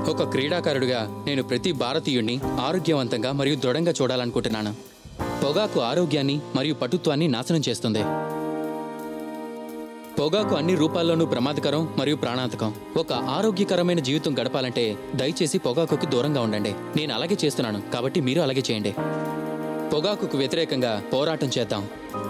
ఒక క్రీడాకారుడిగా నేను ప్రతి భారతీయుణ్ణి ఆరోగ్యవంతంగా మరియు దృఢంగా చూడాలనుకుంటున్నాను పొగాకు ఆరోగ్యాన్ని మరియు పటుత్వాన్ని నాశనం చేస్తుంది పొగాకు అన్ని రూపాల్లోనూ ప్రమాదకరం మరియు ప్రాణాంతకం ఒక ఆరోగ్యకరమైన జీవితం గడపాలంటే దయచేసి పొగాకుకి దూరంగా ఉండండి నేను అలాగే చేస్తున్నాను కాబట్టి మీరు అలాగే చేయండి పొగాకుకు వ్యతిరేకంగా పోరాటం చేద్దాం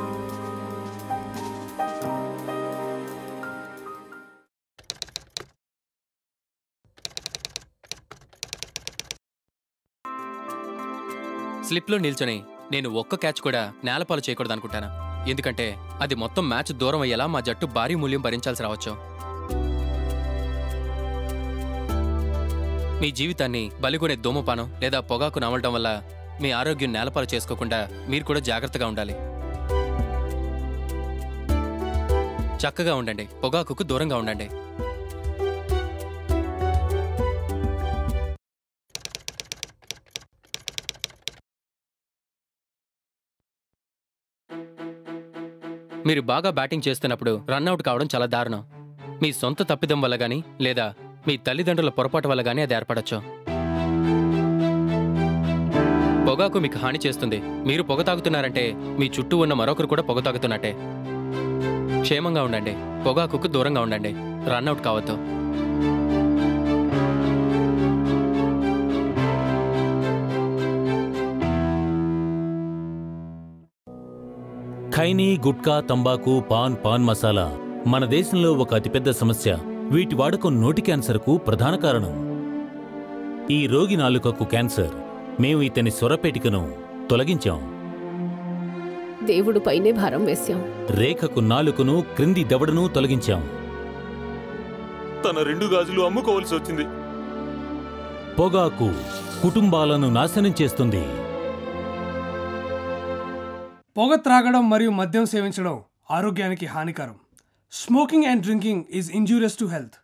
స్లిప్లో నిల్చొని నేను ఒక్క క్యాచ్ కూడా నేలపాలు చేయకూడదు అనుకుంటాను ఎందుకంటే అది మొత్తం మ్యాచ్ దూరం అయ్యేలా మా జట్టు భారీ మూల్యం భరించాల్సి రావచ్చు మీ జీవితాన్ని బలిగొనే ధూమపానం లేదా పొగాకు నమలడం వల్ల మీ ఆరోగ్యం నేలపాలు చేసుకోకుండా మీరు కూడా జాగ్రత్తగా ఉండాలి చక్కగా ఉండండి పొగాకుకు దూరంగా ఉండండి మీరు బాగా బ్యాటింగ్ చేస్తున్నప్పుడు రన్అట్ కావడం చాలా దారుణం మీ సొంత తప్పిదం వల్ల గానీ లేదా మీ తల్లిదండ్రుల పొరపాటు వల్ల గానీ అది ఏర్పడచ్చు పొగాకు మీకు హాని చేస్తుంది మీరు పొగ తాగుతున్నారంటే మీ చుట్టూ ఉన్న మరొకరు కూడా పొగ తాగుతున్నట్టే క్షేమంగా ఉండండి పొగాకుకు దూరంగా ఉండండి రన్అట్ కావద్దు ఖైనీ గుట్కా తంబాకు పాన్ పాన్ మసాలా మన దేశంలో ఒక అతిపెద్ద సమస్య వీటి వాడకం నోటి క్యాన్సర్కు ప్రధాన కారణం ఈ రోగి నాలుకకు క్యాన్సర్ మేము ఇతని స్వరపేటికను తొలగించాం దేవుడు పైనే భారం వేశాం రేఖకు నాలుకను క్రింది దవడను తొలగించాం తన రెండు గాజులు అమ్ముకోవలసి వచ్చింది పొగాకు కుటుంబాలను నాశనం చేస్తుంది పొగ త్రాగడం మరియు మద్యం సేవించడం ఆరోగ్యానికి హానికరం smoking and drinking is injurious to health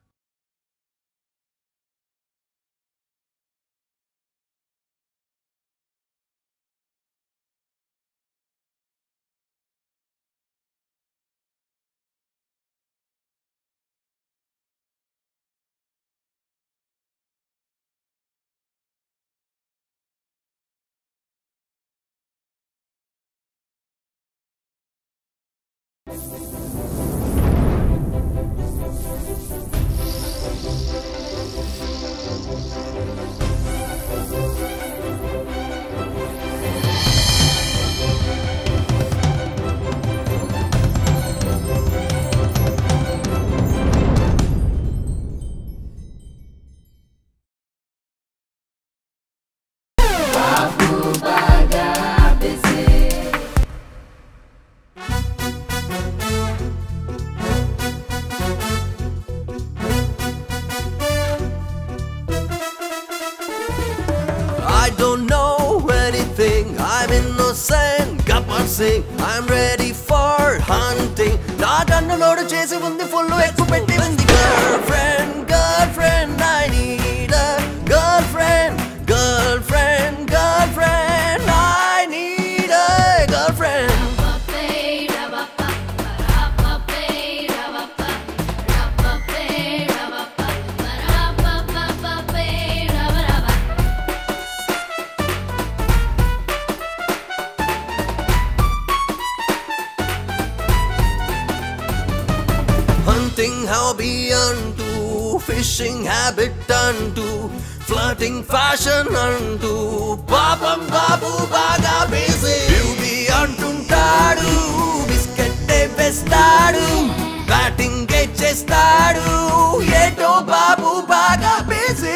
I don't know anything. I'm innocent. Gabbar Singh. I'm ready for hunting. నా గన్నులోడు చేసి ఉంది ఫుల్ ఎక్కువ పెట్టి ఉంది girlfriend girlfriend I need girlfriend girlfriend girlfriend I need girlfriend Hunting hobby unto, fishing habit unto, flirting fashion unto, పాపం బాబు బాగా busy beauty అంటుంటాడు బిస్కెట్ వేస్తాడు బ్యాటింగ్ చేస్తాడు ఏటో బాబు బాగా బిజీ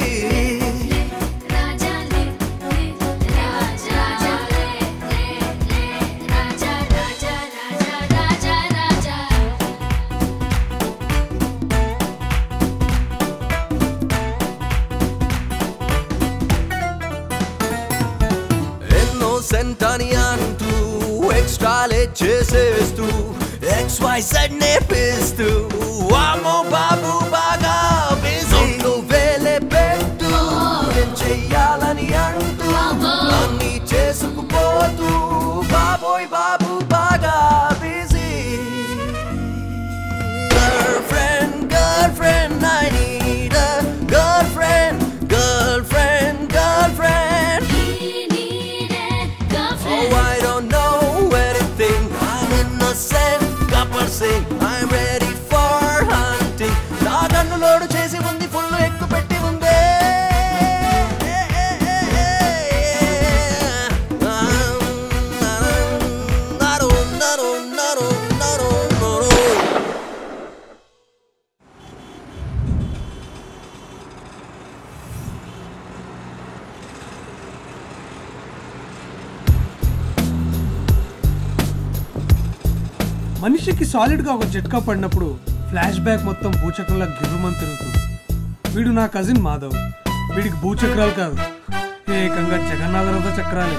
ఎన్నో సెంటని అంటూ ఎక్స్ట్రాలే చేసేస్తూ ఎక్స్ వై సెడ్ నేర్పిస్తూ వామో బాబు బాగా బిజీ వేలే పెట్టు ఏం చెయ్యాలని అంటూ అన్ని చేసుకుపోతూ బాబోయ్ బాబు బాగా busy girlfriend girlfriend I need girlfriend మనిషికి సాలిడ్గా ఒక జట్కా పడినప్పుడు ఫ్లాష్ బ్యాక్ మొత్తం భూచక్రంలా గిర్రుమని తిరుగుతుంది వీడు నా కజిన్ మాధవ్ వీడికి భూచక్రాలు కాదు ఏకంగా జగన్నాథరథ చక్రాలే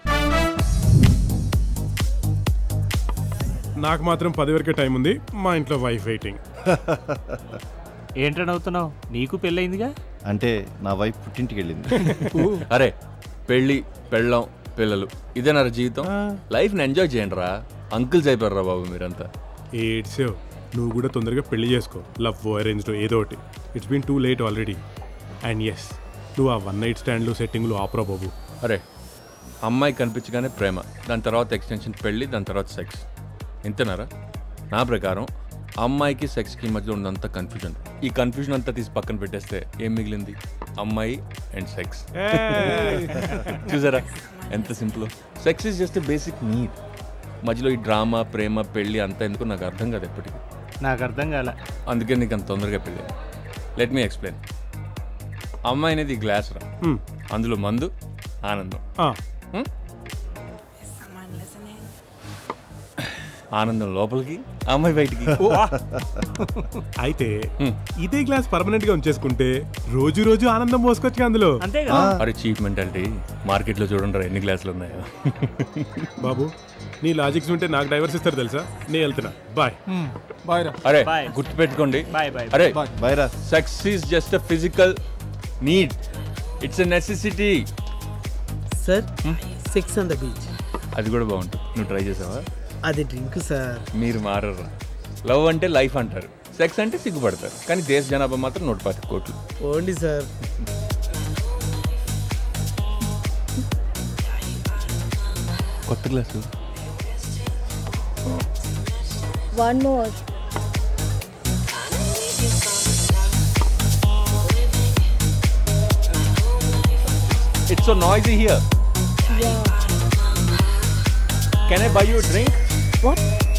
నాకు మాత్రం పది వరకే టైం ఉంది మా ఇంట్లో వైఫ్ వెయిటింగ్ ఏంటని అవుతున్నావు నీకు పెళ్ళయిందిగా అంటే నా వైఫ్ పుట్టింటికి వెళ్ళింది అరే పెళ్ళి పెళ్ళం పిల్లలు ఇదేనా జీవితం లైఫ్ని ఎంజాయ్ చేయండి రా అంకుల్స్ అయిపోయారా బాబు మీరంతా ఏడ్సావు నువ్వు కూడా తొందరగా పెళ్లి చేసుకో లవ్ అరేంజ్డ్ ఏదో ఒకటి it's been too late already and yes నువ్వు ఆ వన్ నైట్ స్టాండ్లు సెట్టింగ్లు ఆపరా బాబు అరే అమ్మాయి కనిపించగానే ప్రేమ దాని తర్వాత ఎక్స్టెన్షన్ పెళ్ళి దాని తర్వాత సెక్స్ ఇంతేనారా నా ప్రకారం అమ్మాయికి సెక్స్కి మధ్యలో ఉన్నంత కన్ఫ్యూజన్ ఈ కన్ఫ్యూజన్ అంతా తీసి పక్కన పెట్టేస్తే ఏం మిగిలింది అమ్మాయి అండ్ సెక్స్ చూసారా ఎంత simple sex is just basic need మధ్యలో ఈ డ్రామా ప్రేమ పెళ్ళి అంతా ఎందుకు నాకు అర్థం కాదు ఎప్పటికీ నాకు అర్థం కాలే అందుకే నీకు అంత తొందరగా పెళ్ళి లెట్ మీ ఎక్స్ప్లెయిన్ అమ్మాయి అనేది ఈ గ్లాస్ రా Hmm. అందులో మందు ఆనందం ఆ, ఆనందం లోపలికి అమ్మాయి బయటికి అయితే Hmm. ఇదే గ్లాస్ పర్మనెంట్ గా ఉంచేసుకుంటే రోజు రోజు ఆనందం పోసుకోవచ్చు అందులో అంతేగా అరే చీప్ మెంటాలిటీ మార్కెట్లో చూడండి రా ఎన్ని గ్లాసులు ఉన్నాయో బాబు నీ లాజిక్స్ ఉంటే నాకు డైవర్స్ ఇస్తారు తెలుసా నేను వెళ్తున్నా బాయ్ అరే Bye. గుర్తుపెట్టుకోండి బాయ్ బాయ్ అరే బైరా sex is just a physical need it's a necessity sir six on the beach అది కూడా బాగుంటుంది నువ్వు ట్రై చేసావా అది డ్రింక్ సార్ మీరు మారరా లవ్ అంటే లైఫ్ అంటారు సెక్స్ అంటే సిగ్గుపడతారు కానీ దేశ జనాభా మాత్రం నూట పాతి కోట్లు ఓన్లీ సార్ కొత్త glass One more. It's so noisy here Yeah. Can I buy you drink What?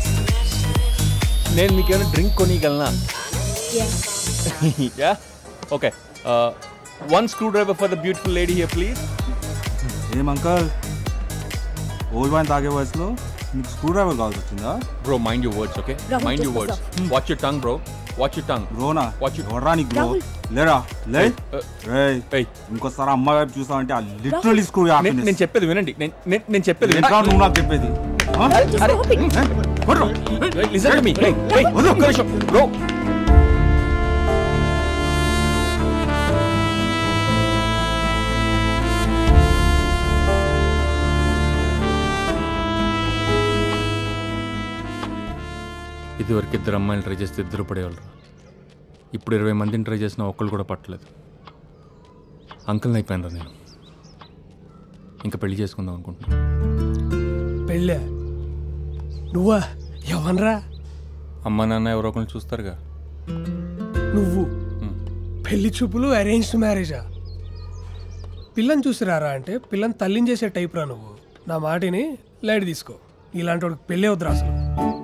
నేను మీకు ఏమైనా డ్రింక్ కొనిగలనా Yeah. Yeah okay one screwdriver for the beautiful lady here please ఏం అంకల్ ఓల్డ్ వైన్ తాగే వయసులో నీకు screwdriver కావాల్సి వచ్చిందా bro mind your words okay Rahul, mind just your words watch your tongue bro watch your tongue బ్రోనా What you- ఎవడరా నీకు bro Rahul. లేరా లే Uh, రేయ్ hey. ఇంకోసారి అమ్మాయి వైపు చూసావంటే ఆ లిటరలీ స్క్రూ నేను నేను చెప్పేది వినండి నేను- నేను నేను చెప్పేది ఏంట్రా నువ్వు నాకు చెప్పేది ఆ? Just stop it. ఏ? కొట్రు. Listen to me hey hey ఒక్క నిమిషం బ్రో ఇది వరకు ఇద్దరు అమ్మాయిలు ట్రై చేస్తే ఇద్దరు పడేవాళ్ళు ఇప్పుడు ఇరవై మందిని ట్రై చేసిన ఒక్కళ్ళు కూడా పట్టలేదు అంకుల్ని అయిపోయాను నేను ఇంకా పెళ్లి చేసుకుందాం అనుకుంటున్నాను పెళ్ళే నువ్వా ఎవనరా అమ్మ నాన్న ఎవరో ఒకరిని చూస్తారుగా నువ్వు Hmm. పెళ్లి చూపులు అరేంజ్డ్ మ్యారేజా పిల్లని చూసి రారా అంటే పిల్లని తల్లిని చేసే టైప్ రా నువ్వు నా మాటిని లైట్ తీసుకో ఇలాంటి వాడికి పెళ్ళే వద్దురా అసలు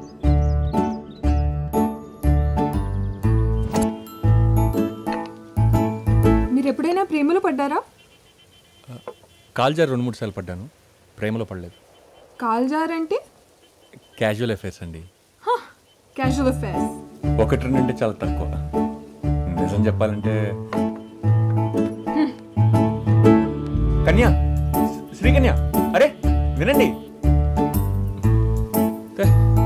మీరు ఎప్పుడైనా ప్రేమలో పడ్డారా కాల్జార్ రెండు మూడు సార్లు పడ్డాను ప్రేమలో పడలేదు కాల్జార్ అంటే క్యాజువల్ అఫేర్స్ అండి క్యాజువల్ అఫేర్స్ ఒకటి రెండు అంటే చాలా తక్కువ నిజం చెప్పాలంటే కన్యా శ్రీ కన్యా అరే వినండి తే.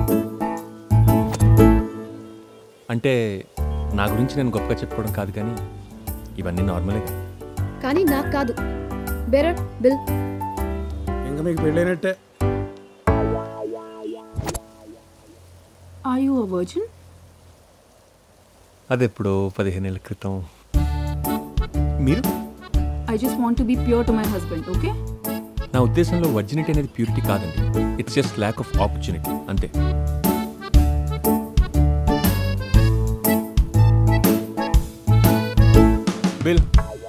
అంటే నా గురించి నేను గొప్పగా చెప్పుకోవడం కాదు కానీ ఇవన్నీ నార్మలే కానీ నాకు కాదు బెరర్ బిల్ ఇంకా మీకు పెళ్ళైనట్టే ఆర్ యు అ వర్జిన్ అది ఎప్పుడో పదిహేను ఏళ్ళ క్రితం మీరు I just want to be pure to my husband okay నా ఉద్దేశంలో వర్జినిటీ అనేది ప్యూరిటీ కాదండి it's just lack of opportunity అంతే బిల్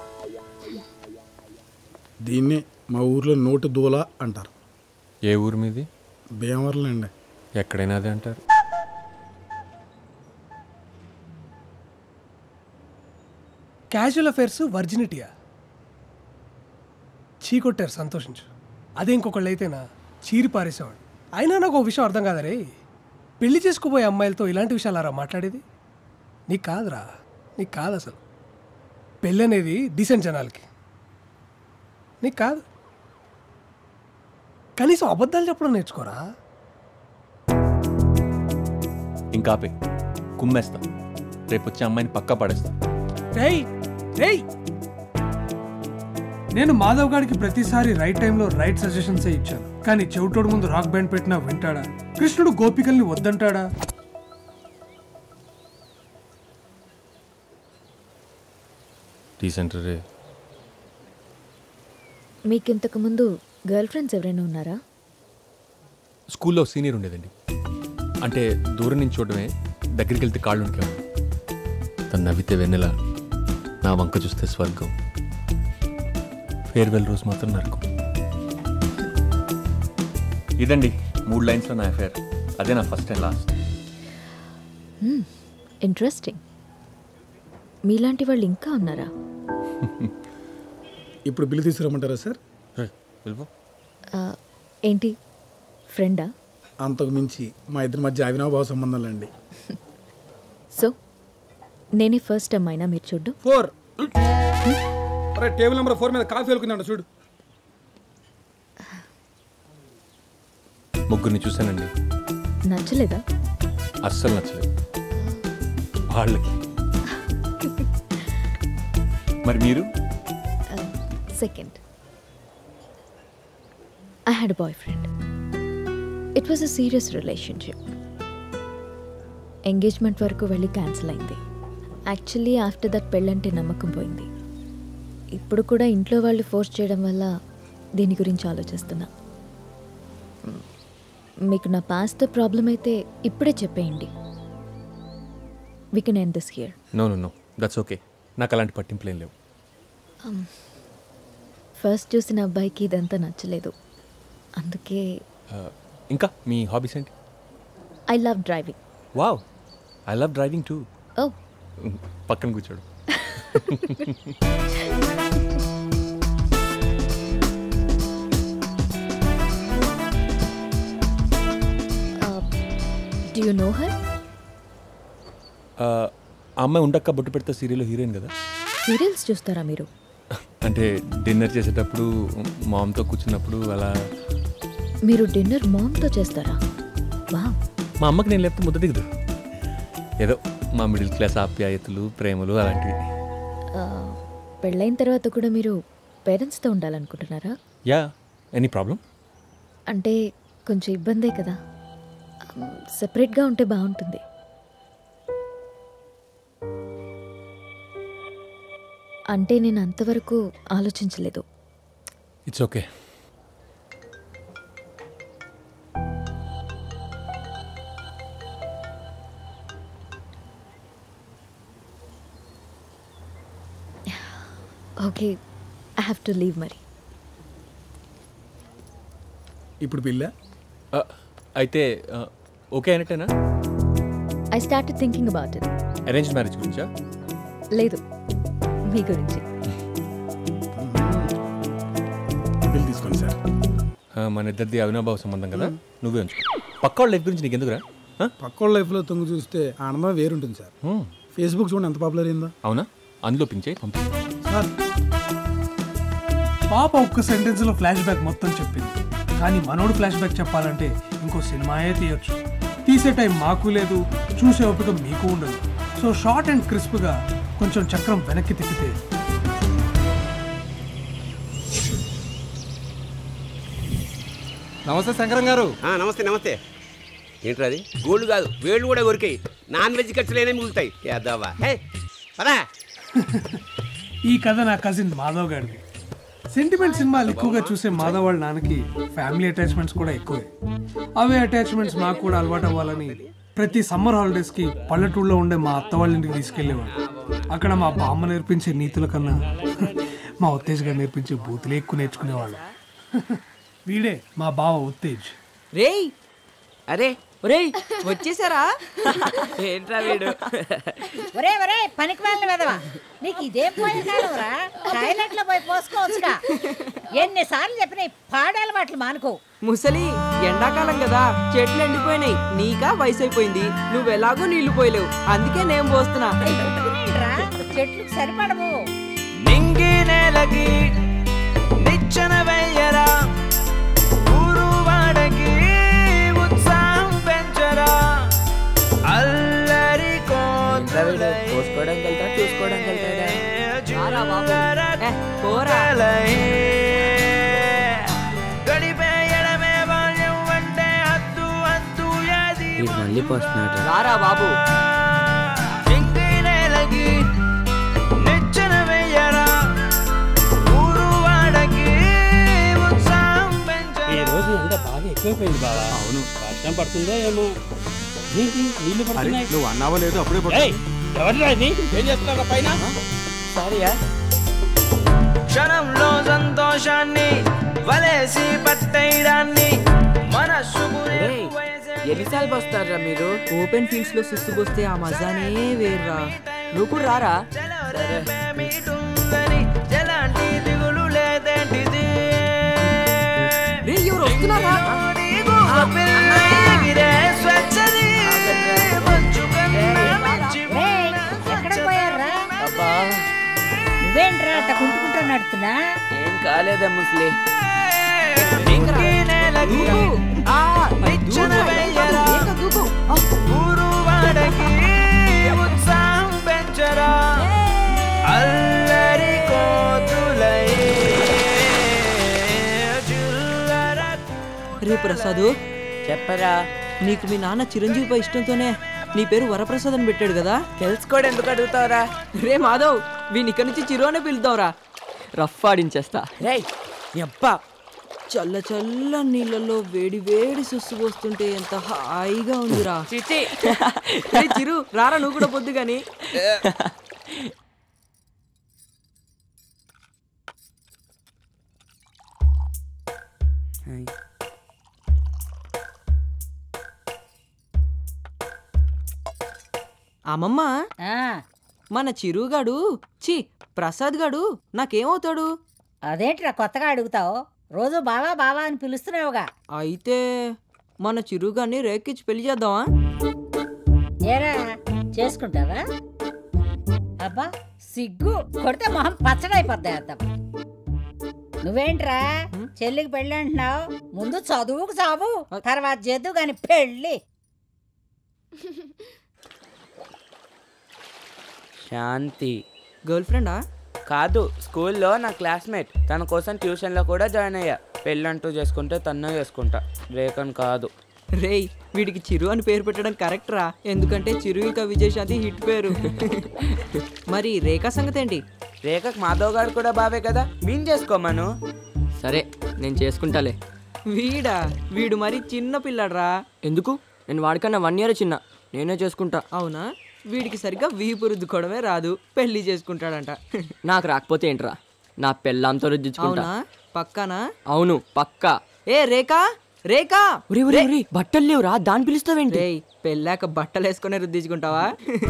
దీన్ని మా ఊర్లో నోటు దూల అంటారు ఏ ఊరు మీది భీమవరం అండి ఎక్కడైనా అదే అంటారు క్యాజువల్ అఫైర్స్ వర్జినిటీయా చీ కొట్టారు సంతోషించు అదే ఇంకొకళ్ళు అయితేనా చీరి పారేసేవాడు అయినా నాకు ఒక విషయం అర్థం కాదా రే పెళ్లి చేసుకోబోయే అమ్మాయిలతో ఇలాంటి విషయాలారా మాట్లాడేది నీకు కాదురా నీకు కాదు అసలు పెళ్ళి అనేది డీసెంట్ జనాలకి నీకు కాదు కనీసం అబద్ధాలు చెప్పడం నేర్చుకోరా ఇంకా ఆపే కుమ్మేస్తా రేపు వచ్చే అమ్మాయిని పక్కా పడేస్తా రేయ్ రేయ్ నేను మాధవ్ గారికి ప్రతిసారి రైట్ టైంలో రైట్ సజెషన్సే ఇచ్చాను కానీ చెవిటోడు ముందు రాక్ బ్యాండ్ పెట్టినా వింటాడా కృష్ణుడు గోపికల్ని వద్దంటాడా డీసెంట్ రే మీకు ఇంతకు ముందు గర్ల్ ఫ్రెండ్స్ ఎవరైనా ఉన్నారా స్కూల్లో సీనియర్ ఉండేదండి అంటే దూరం నుంచి చూడడమే దగ్గరికి వెళ్తే కాళ్ళు ఉనికేవాడు తను నవ్వితే వెన్నెల నా వంక చూస్తే స్వర్గం ఫేర్వెల్ రోజు మాత్రం నరకం ఇదండి మూడు లైన్స్లో నా అఫేర్ అదే నా ఫస్ట్ అండ్ లాస్ట్ ఇంట్రెస్టింగ్ మీలాంటి వాళ్ళు ఇంకా ఉన్నారా ఇప్పుడు బిల్లు తీసుకురమ్మంటారా సార్ ఆ, ఏంటి ఫ్రెండా అంతకు మించి మా ఇద్దరి మధ్య అవినాభావ సంబంధాలండి సో నేనే ఫస్ట్ అమ్మాయినా మీరు చూడ్డం ఫోర్ అరే టేబుల్ నెంబర్ ఫోర్ మీద కాఫీ వెళ్తున్నాడు చూడు ముగ్గురిని చూశానండి నచ్చలేదా అస్సలు నచ్చలేదు వాళ్ళకి మరి మీరు second I had boyfriend it was a serious relationship engagement వరకు వెళ్ళి క్యాన్సిల్ అయింది యాక్చువల్లీ ఆఫ్టర్ దట్ పెళ్ళంటే నమ్మకం పోయింది ఇప్పుడు కూడా ఇంట్లో వాళ్ళు ఫోర్స్ చేయడం వల్ల దీని గురించి ఆలోచిస్తున్నా మ్, మీకు నా పాస్తో ప్రాబ్లం అయితే ఇప్పుడే చెప్పేయండి we can end this here no no no that's okay నాకు అలాంటి పట్టింపులేం లేవు ఫస్ట్ చూసిన అబ్బాయికి ఇదంతా నచ్చలేదు అందుకే ఆ, ఇంకా మీ హాబీస్ ఏంటి I love driving wow I love driving too ఓ పక్కన కూర్చోడు డూ యూ నో హర్ ఆ ఆ అమ్మాయి ఉండక్క బొట్టు పెడితే సీరియల్ హీరోయిన్ కదా సీరియల్స్ చూస్తారా మీరు అంటే డిన్నర్ చేసేటప్పుడు మామ్తో కూర్చున్నప్పుడు అలా మీరు డిన్నర్ మామ్తో చేస్తారా వా మా అమ్మకి నేను లేకపోతే ముద్ద దిగదు ఏదో మా మిడిల్ క్లాస్ ఆప్యాయతలు ప్రేమలు అలాంటివి పెళ్ళైన తర్వాత కూడా మీరు పేరెంట్స్తో ఉండాలనుకుంటున్నారా యా ఎనీ ప్రాబ్లం అంటే కొంచెం ఇబ్బందే కదా సెపరేట్గా ఉంటే బాగుంటుంది అంటే నేను అంతవరకు ఆలోచించలేదు it's okay okay I have to leave మరి ఇప్పుడు పిల్ల అయితే ఆ, ఓకే అనేటేనా I start thinking about it arrange marriage గురించా లేదు మీ గురించి బిల్ తీసుకోండి సార్ ఆ, మన ఇద్దరిది అవినాభావ సంబంధం కదా నువ్వే ఉంచు పక్క వాళ్ళ లైఫ్ గురించి నీకు ఎందుకురా పక్క లైఫ్లో తొంగి చూస్తే ఆనందం వేరుంటుంది సార్ ఫేస్బుక్ చూడండి ఎంత పాపులర్ అయిందో అవునా అందులో పించే పంపి సార్ పాప ఒక్క సెంటెన్స్ లో ఫ్లాష్ బ్యాక్ మొత్తం చెప్పింది కానీ మనోడు ఫ్లాష్ బ్యాక్ చెప్పాలంటే ఇంకో సినిమాయే తీయొచ్చు తీసే టైం మాకు లేదు చూసే ఓపిక మీకు ఉండదు సో షార్ట్ అండ్ క్రిస్ప్గా కొంచెం చక్రం వెనక్కి తిప్పితే నమస్తే శంకరం గారు నమస్తే నమస్తే ఏంట్రా అది గోల్డ్ కాదు వేళ్ళు కూడా కొరికాయి నాన్ వెజ్ ఖర్చులైనా మిగులుతాయి యాదవ్వా హే పదా ఈ కథ నా కజిన్ మాధవ్ గారిది సెంటిమెంట్ సినిమాలు ఎక్కువగా చూసే మాధవ్ వాళ్ళ నాన్నకి ఫ్యామిలీ అటాచ్మెంట్స్ కూడా ఎక్కువే అవే అటాచ్మెంట్స్ మాకు కూడా అలవాటు అవ్వాలని ప్రతి సమ్మర్ హాలిడేస్కి పల్లెటూరులో ఉండే మా అత్త వాళ్ళ ఇంటికి తీసుకెళ్లేవాడు అక్కడ మా బామ్మ నేర్పించే నీతుల కన్నా మా ఉత్తేజ్ గారు నేర్పించే బూతులే ఎక్కువ నేర్చుకునేవాళ్ళు వీడే మా బావ ఉత్తేజ్ రేయ్ అరే ఒరేయ్ వచ్చేసారా ఏంట్రా వీడు ఒరే ఒరే పనికి వెళ్ళిన వెదవా నీకు ఇదేం పోయే కాలంరా టాయిలెట్ లో పోయి పోసుకోవచ్చుగా ఎన్నిసార్లు చెప్పిన ఈ పాడాలవాట్లు మానుకో ముసలి ఎండాకాలం కదా చెట్లు ఎండిపోయినాయి నీకా వయసు అయిపోయింది నువ్వు ఎలాగో నీళ్లు పోయలేవు అందుకే నేను పోస్తున్నా చెట్లు సరిపడవు నింగి నేలకి నిచ్చెన వెయ్యరా ఊరు వాడకి ఉత్సాహం పెంచరా అల్లరి పోసుకోవడానికి వెళ్తా చూసుకోవడానికి వెళ్తాడా గడిపేయడమే బాల్యం అంటే హద్దు హద్దు యాది మళ్ళీ పోస్తున్నాడు రారా బాబు నింగి నేలకి నిచ్చెన వెయ్యరా ఊరు వాడకి ఉత్సాహం పెంచరా ఈ రోజు ఎండ బాగా ఎక్కువైపోయింది బావా అవును వర్షం పడుతుందో ఏమో ఏంటి నీళ్లు పడుతున్నాయి నువ్వు అన్నావో లేదు అప్పుడే ఏయ్, ఎవరిరా ఇది ఏం చేస్తున్నావు పైన సారీయా క్షణంలో సంతోషాన్ని వలేసి పట్టేయడాన్ని మనస్సుకు ఎన్నిసార్లు పోస్తారా మీరు ఓపెన్ ఫీల్డ్స్ లో సుస్తు పోస్తే ఆ మజానే వేర్రా నువ్వు కూడా రారా మీటుందని ఎలాంటి దిగులు లేదేంటిది రే ఎవరు వస్తున్నారా నీకు ఒక పిల్ల ఎగిరే స్వచ్ఛది మంచు కన్నా మంచి ఎక్కడ పోయారా అబ్బా నువ్వేంట్రా అట్ట కుంటుకుంటూ నడుతున్నా ఏం కాలేదా ముస్లి నింగి నేలకి నిచ్చెన వెయ్యరా ఊరు వాడకి ఉత్సాహం పెంచరా అల్లరి కోతులై రే ప్రసాదు చెప్పరా నీకు మీ నాన్న చిరంజీవిపై ఇష్టంతోనే నీ పేరు వరప్రసాద్ అని పెట్టాడు కదా తెలుసుకోడు ఎందుకు అడుగుతావురా రే మాధవ్ వీని ఇక్కడి నుంచి చిరు అనే పిలుతావురా రఫ్ ఆడించేస్తా రే అబ్బా చల్ల చల్ల నీళ్ళలో వేడి వేడి సుస్సు పోస్తుంటే ఎంత హాయిగా ఉందిరా చిచి చిరు రారా నువ్వు కూడా పొద్దు గాని అమ్మమ్మ మన చిరుగాడు చి ప్రసాద్ గాడు నాకేమవుతాడు అదేంట్రా కొత్తగా అడుగుతావు రోజు బావా బావా అని పిలుస్తున్నావుగా అయితే మన చిరుగాన్ని రేకిచ్చి పెళ్లి చేద్దామా ఏరా చేసుకుంటావా అబ్బా సిగ్గు కొడితే మొహం పచ్చడైపోద్ది అర్థం నువ్వేంట్రా చెల్లికి పెళ్ళి అంటున్నావు ముందు చదువుకు చావు తర్వాత చేద్దు గాని పెళ్ళి శాంతి గర్ల్ ఫ్రెండా కాదు స్కూల్లో నా క్లాస్మేట్ తన కోసం ట్యూషన్లో కూడా జాయిన్ అయ్యా పెళ్ళంటూ చేసుకుంటే తన్నే చేసుకుంటా రేఖన్ కాదు రేయ్ వీడికి చిరు అని పేరు పెట్టడం కరెక్ట్ రా ఎందుకంటే చిరు ఇంకా విజయశాంతి హిట్ పేరు మరి రేఖ సంగతి ఏంటి రేఖకు మాధవ్ గారు కూడా బావే కదా మీన్ చేసుకోమను సరే నేను చేసుకుంటాలే వీడా వీడు మరి చిన్న పిల్లడ్రా ఎందుకు నేను వాడికన్నా వన్ ఇయర్ చిన్న నేనే చేసుకుంటా అవునా వీడికి సరిగ్గా వీపు రుద్దుకోవడమే రాదు పెళ్లి చేసుకుంటాడంట నాకు రాకపోతే ఏంట్రా నా పెళ్ళాంతో రుద్దించుకుంటా అవునా పక్కానా అవును పక్కా ఏ రేఖా రేఖా ఒరే, ఒరే, ఒరే, బట్టలు లేవురా దాన్ని పిలుస్తావేంటి రేయ్ పెళ్ళాక బట్టలు వేసుకునే రుద్దించుకుంటావా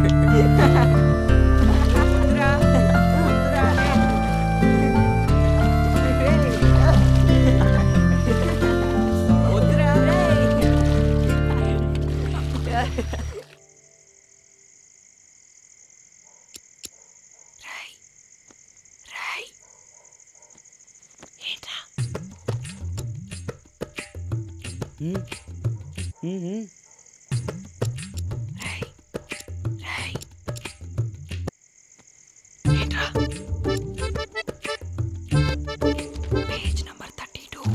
పేజ్ నంబర్ థర్టీ టూ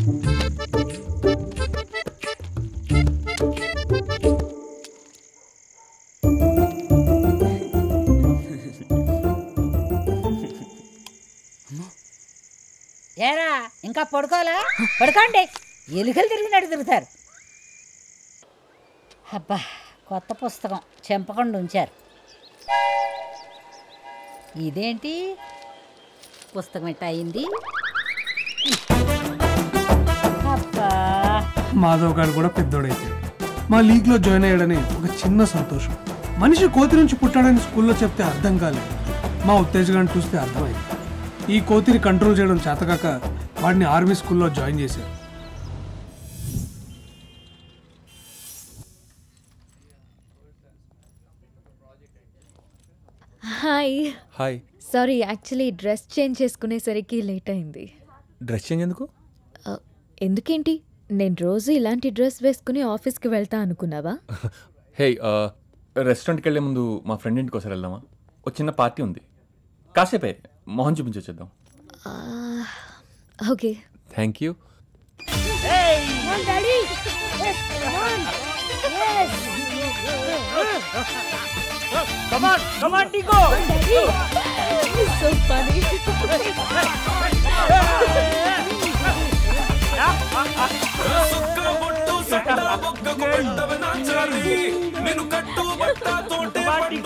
ఏరా ఇంకా పడుకోలా పడుకోండి ఎలుకలు తిరిగినట్టు తిరుగుతారు అబ్బా కొత్త పుస్తకం చెంపకుండా ఉంచారు ఇదేంటి పుస్తకం ఎట్ట అయింది అబ్బా మాధవ్ గారు కూడా పెద్దోడైతే మా లీగ్లో జాయిన్ అయ్యాడని ఒక చిన్న సంతోషం మనిషి కోతి నుంచి పుట్టాడని స్కూల్లో చెప్తే అర్థం కాలేదు మా ఉత్తేజ్ గారిని చూస్తే అర్థమైంది ఈ కోతిని కంట్రోల్ చేయడం చేతకాక వాడిని ఆర్మీ స్కూల్లో జాయిన్ చేశారు hi hi sorry actually dress change చేసుకునేసరికి లేట్ అయింది డ్రెస్ చేంజ్ ఎందుకు ఆ, ఎందుకేంటి నేను రోజు ఇలాంటి డ్రెస్ వేసుకుని ఆఫీస్కి వెళ్తా అనుకున్నావా హే రెస్టారెంట్కి వెళ్ళే ముందు మా ఫ్రెండ్ ఇంటికి ఒకసారి వెళ్దామా ఒక చిన్న పార్టీ ఉంది కాసేపే మొహం చూపించొచ్చేద్దాం ఆ, okay thank you daddy Come on, come on, Tico. so funny. నేను కట్టు బట్ట తోటే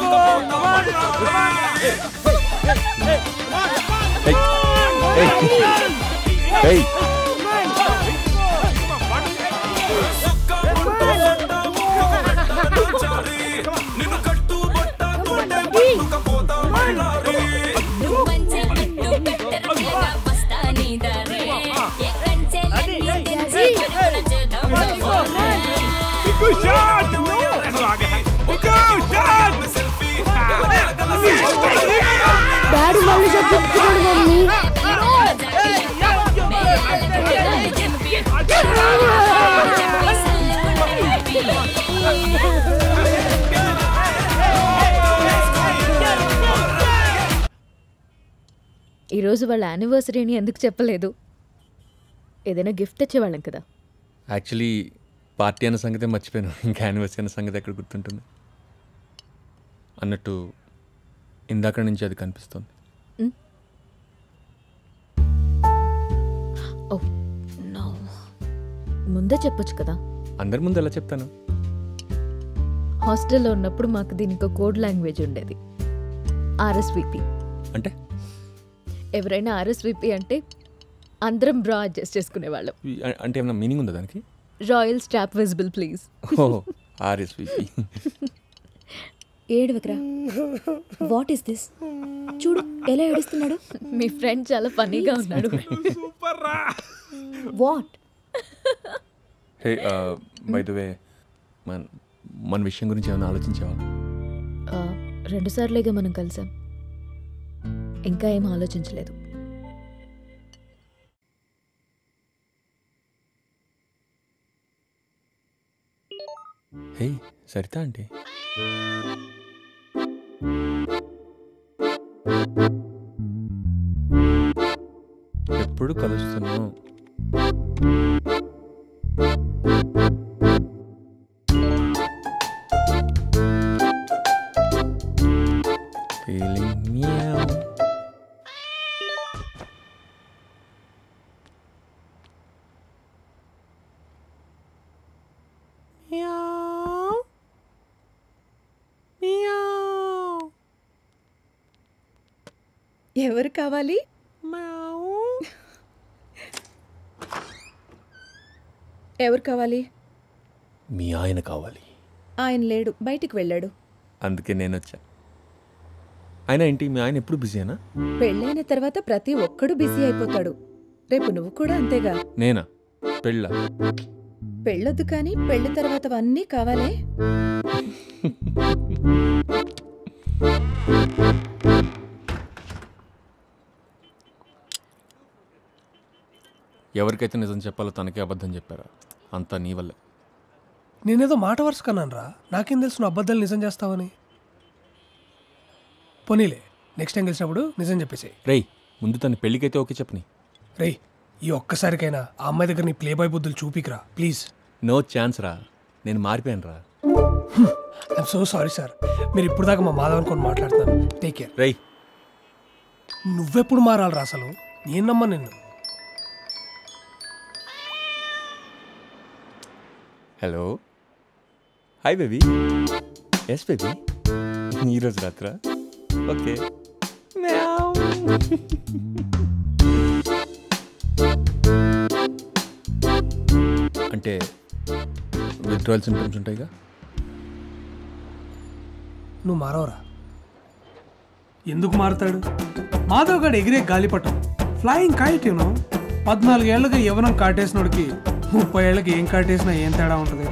హే నిన్ను కట్టు బట్ట తోటే పట్టుకపోతా మైలారి డాడీ మళ్ళీ చెప్తున్నాడు మమ్మీ ఈరోజు వాళ్ళ యానివర్సరీని ఎందుకు చెప్పలేదు ఏదైనా గిఫ్ట్ తెచ్చేవాళ్ళం కదా యాక్చువల్లీ పార్టీ అన్న సంగతే మర్చిపోయాను ఇంకా యానివర్సరీ అన్న సంగతి ఎక్కడ గుర్తుంటుంది అన్నట్టు ఇందాక నుంచి అది కనిపిస్తుంది ఓ నో ముందే చెప్పొచ్చు కదా అందరి ముందు ఎలా చెప్తాను హాస్టల్లో ఉన్నప్పుడు మాకు దీనికి ఒక కోడ్ లాంగ్వేజ్ ఉండేది ఆర్ఎస్విపి అంటే ఎవరైనా ఆర్ఎస్విపి అంటే అందరం బ్రా అడ్జస్ట్ చేసుకునేవాళ్ళం ఈ- అ- అంటే ఏమైనా మీనింగ్ ఉందా దానికి రాయల్ స్టాప్ విజిబుల్ ప్లీజ్ ఓ ఆర్ఎస్విపి ఏడవకరా వాట్ ఈస్ దిస్ చూడు ఎలా ఏడుస్తున్నాడు మీ ఫ్రెండ్ చాలా ఫన్నీగా ఉన్నాడు what hey by the way మన మన విషయం గురించి ఏమైనా ఆలోచించావా రెండు సార్లేగా మనం కలిసాం ఇంకా ఏం ఆలోచించలేదు హే సరితా అంటే ఎప్పుడు కలుస్తున్నావు Feeling meow. ఎవరు కావాలి ఎవరు కావాలి మీ ఆయన కావాలి ఆయన లేడు బయటికి వెళ్ళాడు అందుకే నేను వచ్చా ఆయన ఏంటి మీ ఆయన ఎప్పుడు బిజీనా పెళ్ళైన తర్వాత ప్రతి ఒక్కడు బిజీ అయిపోతాడు రేపు నువ్వు కూడా అంతేగా నేనా పెళ్ళ పెళ్ళొద్దు కానీ పెళ్లి తర్వాత అన్నీ కావాలే ఎవరికైతే నిజం చెప్పాలో తనకే అబద్ధం చెప్పారా అంతా నీ వల్లే నేనేదో మాట వరుస కన్నాను రా నాకేం తెలుసు నువ్వు అబద్ధాలు నిజం చేస్తావని పోనీలే నెక్స్ట్ టైం కలిసినప్పుడు నిజం చెప్పేసేయ్ రేయ్ ముందు తన పెళ్ళికైతే ఓకే చెప్పని రేయ్ ఈ ఒక్కసారికైనా ఆ అమ్మాయి దగ్గర నీ ప్లే బాయ్ బుద్ధులు చూపికరా ప్లీజ్ నో ఛాన్స్ రా నేను మారిపోయాను రా ఐఎమ్ సో సారీ సార్ మీరు ఇప్పుడు దాకా మా మాధవ్ అనుకొని మాట్లాడుతున్నాను టేక్ కేర్ రేయ్ నువ్వెప్పుడు మారాలరా అసలు నేను నమ్మ నిన్ను hello hi baby yes baby ఈరోజు రాత్రా ఓకే అంటే విత్డ్రాయల్ సింటమ్స్ ఉంటాయిగా నువ్వు మారవరా ఎందుకు మారుతాడు మాధవ్ గడు ఎగిరే గాలిపటం ఫ్లయింగ్ కైట్ యూనో పద్నాలుగేళ్లుగా యవనం కాటేసినోడికి ముప్పై ఏళ్ళకి ఏం కాటేసినా ఏం తేడా ఉంటుంది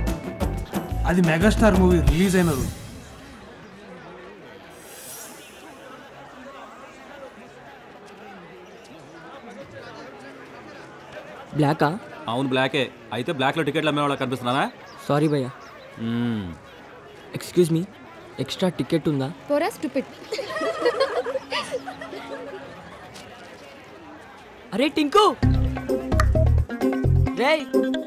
అది మెగాస్టార్ మూవీ రిలీజ్ అయిన రోజు బ్లాకా అవును బ్లాకే అయితే బ్లాక్లో టికెట్లు అమ్మే వాళ్ళకి కనిపిస్తున్నానా సారీ భయ్యా ఎక్స్క్యూజ్ మీ ఎక్స్ట్రా టికెట్ ఉందా పోరా స్టూపిడ్ అరే టింకు రేయ్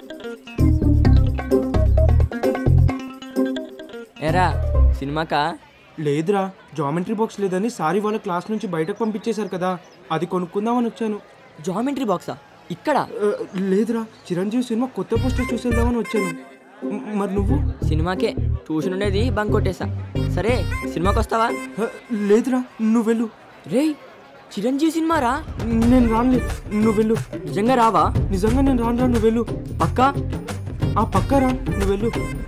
ఎరా సినిమాకా లేదురా జామెట్రీ బాక్స్ లేదని సారీ వాళ్ళ క్లాస్ నుంచి బయటకు పంపించేశారు కదా అది కొనుక్కుందామని వచ్చాను జామెట్రీ బాక్సా ఇక్కడ లేదురా చిరంజీవి సినిమా కొత్త పోస్టర్ చూసేద్దామని వచ్చాను మ్, మరి నువ్వు సినిమాకే ట్యూషన్ ఉండేది బంక్ కొట్టేసా సరే సినిమాకి వస్తావా లేదురా నువ్వు వెళ్ళు రేయ్ చిరంజీవి సినిమా రా నేను రానులే నువ్వు వెళ్ళు నిజంగా రావా నిజంగా నేను రాను రా నువ్వు వెళ్ళు పక్కా ఆ పక్కరా నువ్వు వెళ్ళు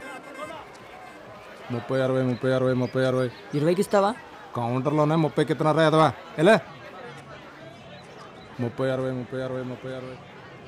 ముప్పై అరవై ముప్పై అరవై ముప్పై అరవై ఇరవైకి ఇస్తావా కౌంటర్లోనే ముప్పైకి ఇస్తున్నారా ఎదవా ఎలా ముప్పై అరవై ముప్పై అరవై ముప్పై అరవై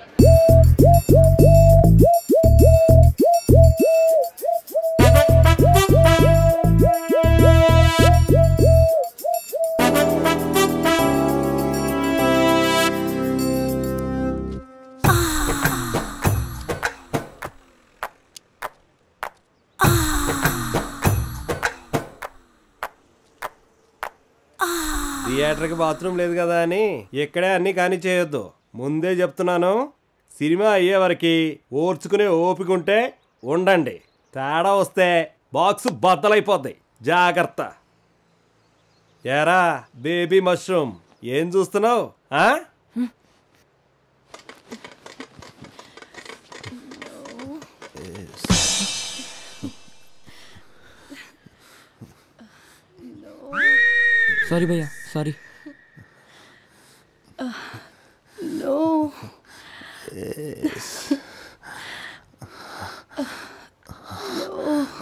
థియేటర్కి బాత్రూమ్ లేదు కదా అని ఇక్కడే అన్ని కాని చేయొద్దు ముందే చెప్తున్నాను సినిమా అయ్యే వరకు ఓర్చుకునే ఓపిక ఉంటే ఉండండి తేడా వస్తే బాక్స్ బద్దలైపోద్ది జాగ్రత్త ఏరా బేబీ మష్రూమ్ ఏం చూస్తున్నావు ఆ సారీ భయ్యా sorry No. No.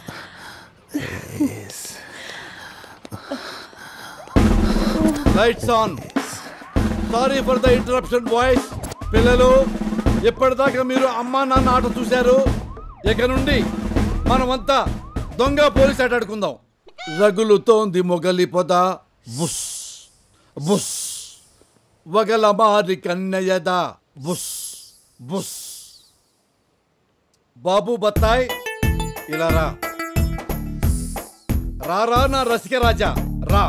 Lights on sorry for the interruption boys పిల్లలు ఇప్పటిదాకా మీరు అమ్మా నాన్న ఆట చూశారు ఇక నుండి మనమంతా దొంగ పోలీస్ ఆట ఆడుకుందాం రగులుతోంది మొగలి పొద బుస్ బుస్ వగల మారి కన్నయ్యద బుస్ బుస్ బాబు బత్తాయ్ ఇలా రా రా రా నా రసిక రాజా రా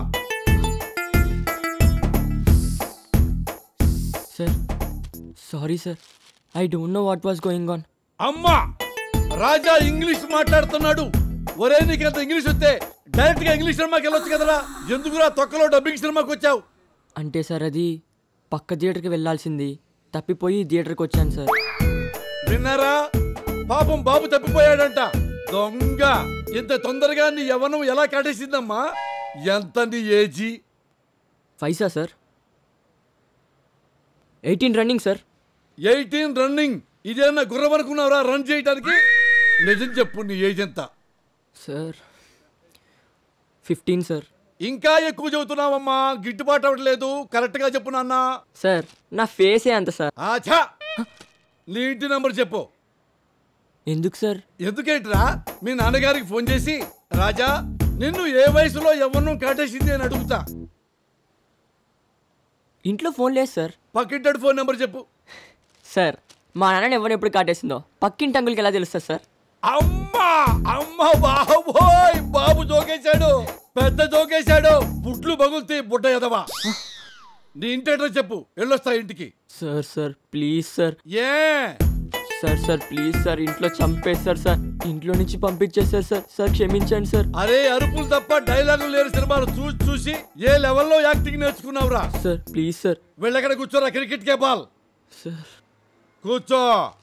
sir sorry sir I don't know what was going on అమ్మా రాజా ఇంగ్లీష్ మాట్లాడుతున్నాడు ఒరే నీకంత ఇంగ్లీష్ వస్తే డైరెక్ట్ గా ఇంగ్లీష్ సినిమాకి వెళ్ళొచ్చు కదరా ఎందుకురా తొక్కలో డబ్బింగ్ సినిమాకి వచ్చావు అంటే సార్ అది పక్క థియేటర్కి వెళ్ళాల్సింది తప్పిపోయి ఈ థియేటర్కి వచ్చాను సార్ విన్నారా పాపం బాబు తప్పిపోయాడంట దొంగ ఇంత తొందరగా నీ యవనం ఎలా కాటేసిందమ్మా ఎంత నీ ఏజీ ఫైసా sir eighteen running sir eighteen running ఇదేనా గుర్రం అనుకున్నావురా రన్ చేయడానికి నిజం చెప్పు నీ ఏజ్ ఎంత సార్ ఫిఫ్టీన్ సార్ ఇంకా ఎక్కువ చెబుతున్నావమ్మా గిట్టుబాటు అవ్వట్లేదు కరెక్ట్ గా చెప్పు నాన్న సార్ నా ఫేసే అంత సార్ ఆఛా నీ ఇంటి నంబర్ చెప్పు ఎందుకు సార్ ఎందుకేంట్రా మీ నాన్నగారికి ఫోన్ చేసి రాజా నిన్ను ఏ వయసులో ఎవరినూ కాటేసింది అని అడుగుతా ఇంట్లో ఫోన్ లేదు సార్ పక్కింటాడు ఫోన్ నెంబర్ చెప్పు సార్ మా నాన్న ఎవరిని ఎప్పుడు కాటేసిందో పక్కింటి అంకుల్కి ఎలా తెలుస్తుంది సార్ అమ్మా అమ్మ బాబోయ్ బాబు జోకేశాడు పెద్ద జోకేశాడు బుట్లు బగులుతాయి బుట్ట ఎదవా నీ ఇంటి అడ్రస్ చెప్పు వెళ్ళొస్తా ఇంటికి సార్ సార్ ప్లీజ్ సార్ ఏ సార్ సార్ ప్లీజ్ సార్ ఇంట్లో చంపేస్తారు సార్ ఇంట్లో నుంచి పంపించేస్తారు సార్ సార్ క్షమించండి సార్ అరే అరుపులు తప్ప డైలాగులు లేని సినిమాలు చూసి చూసి ఏ లెవెల్లో యాక్టింగ్ నేర్చుకున్నావురా సార్ ప్లీజ్ సార్ వెళ్ళక్కడ కూర్చోరా క్రికెట్ కే బాల్ సార్ కూర్చో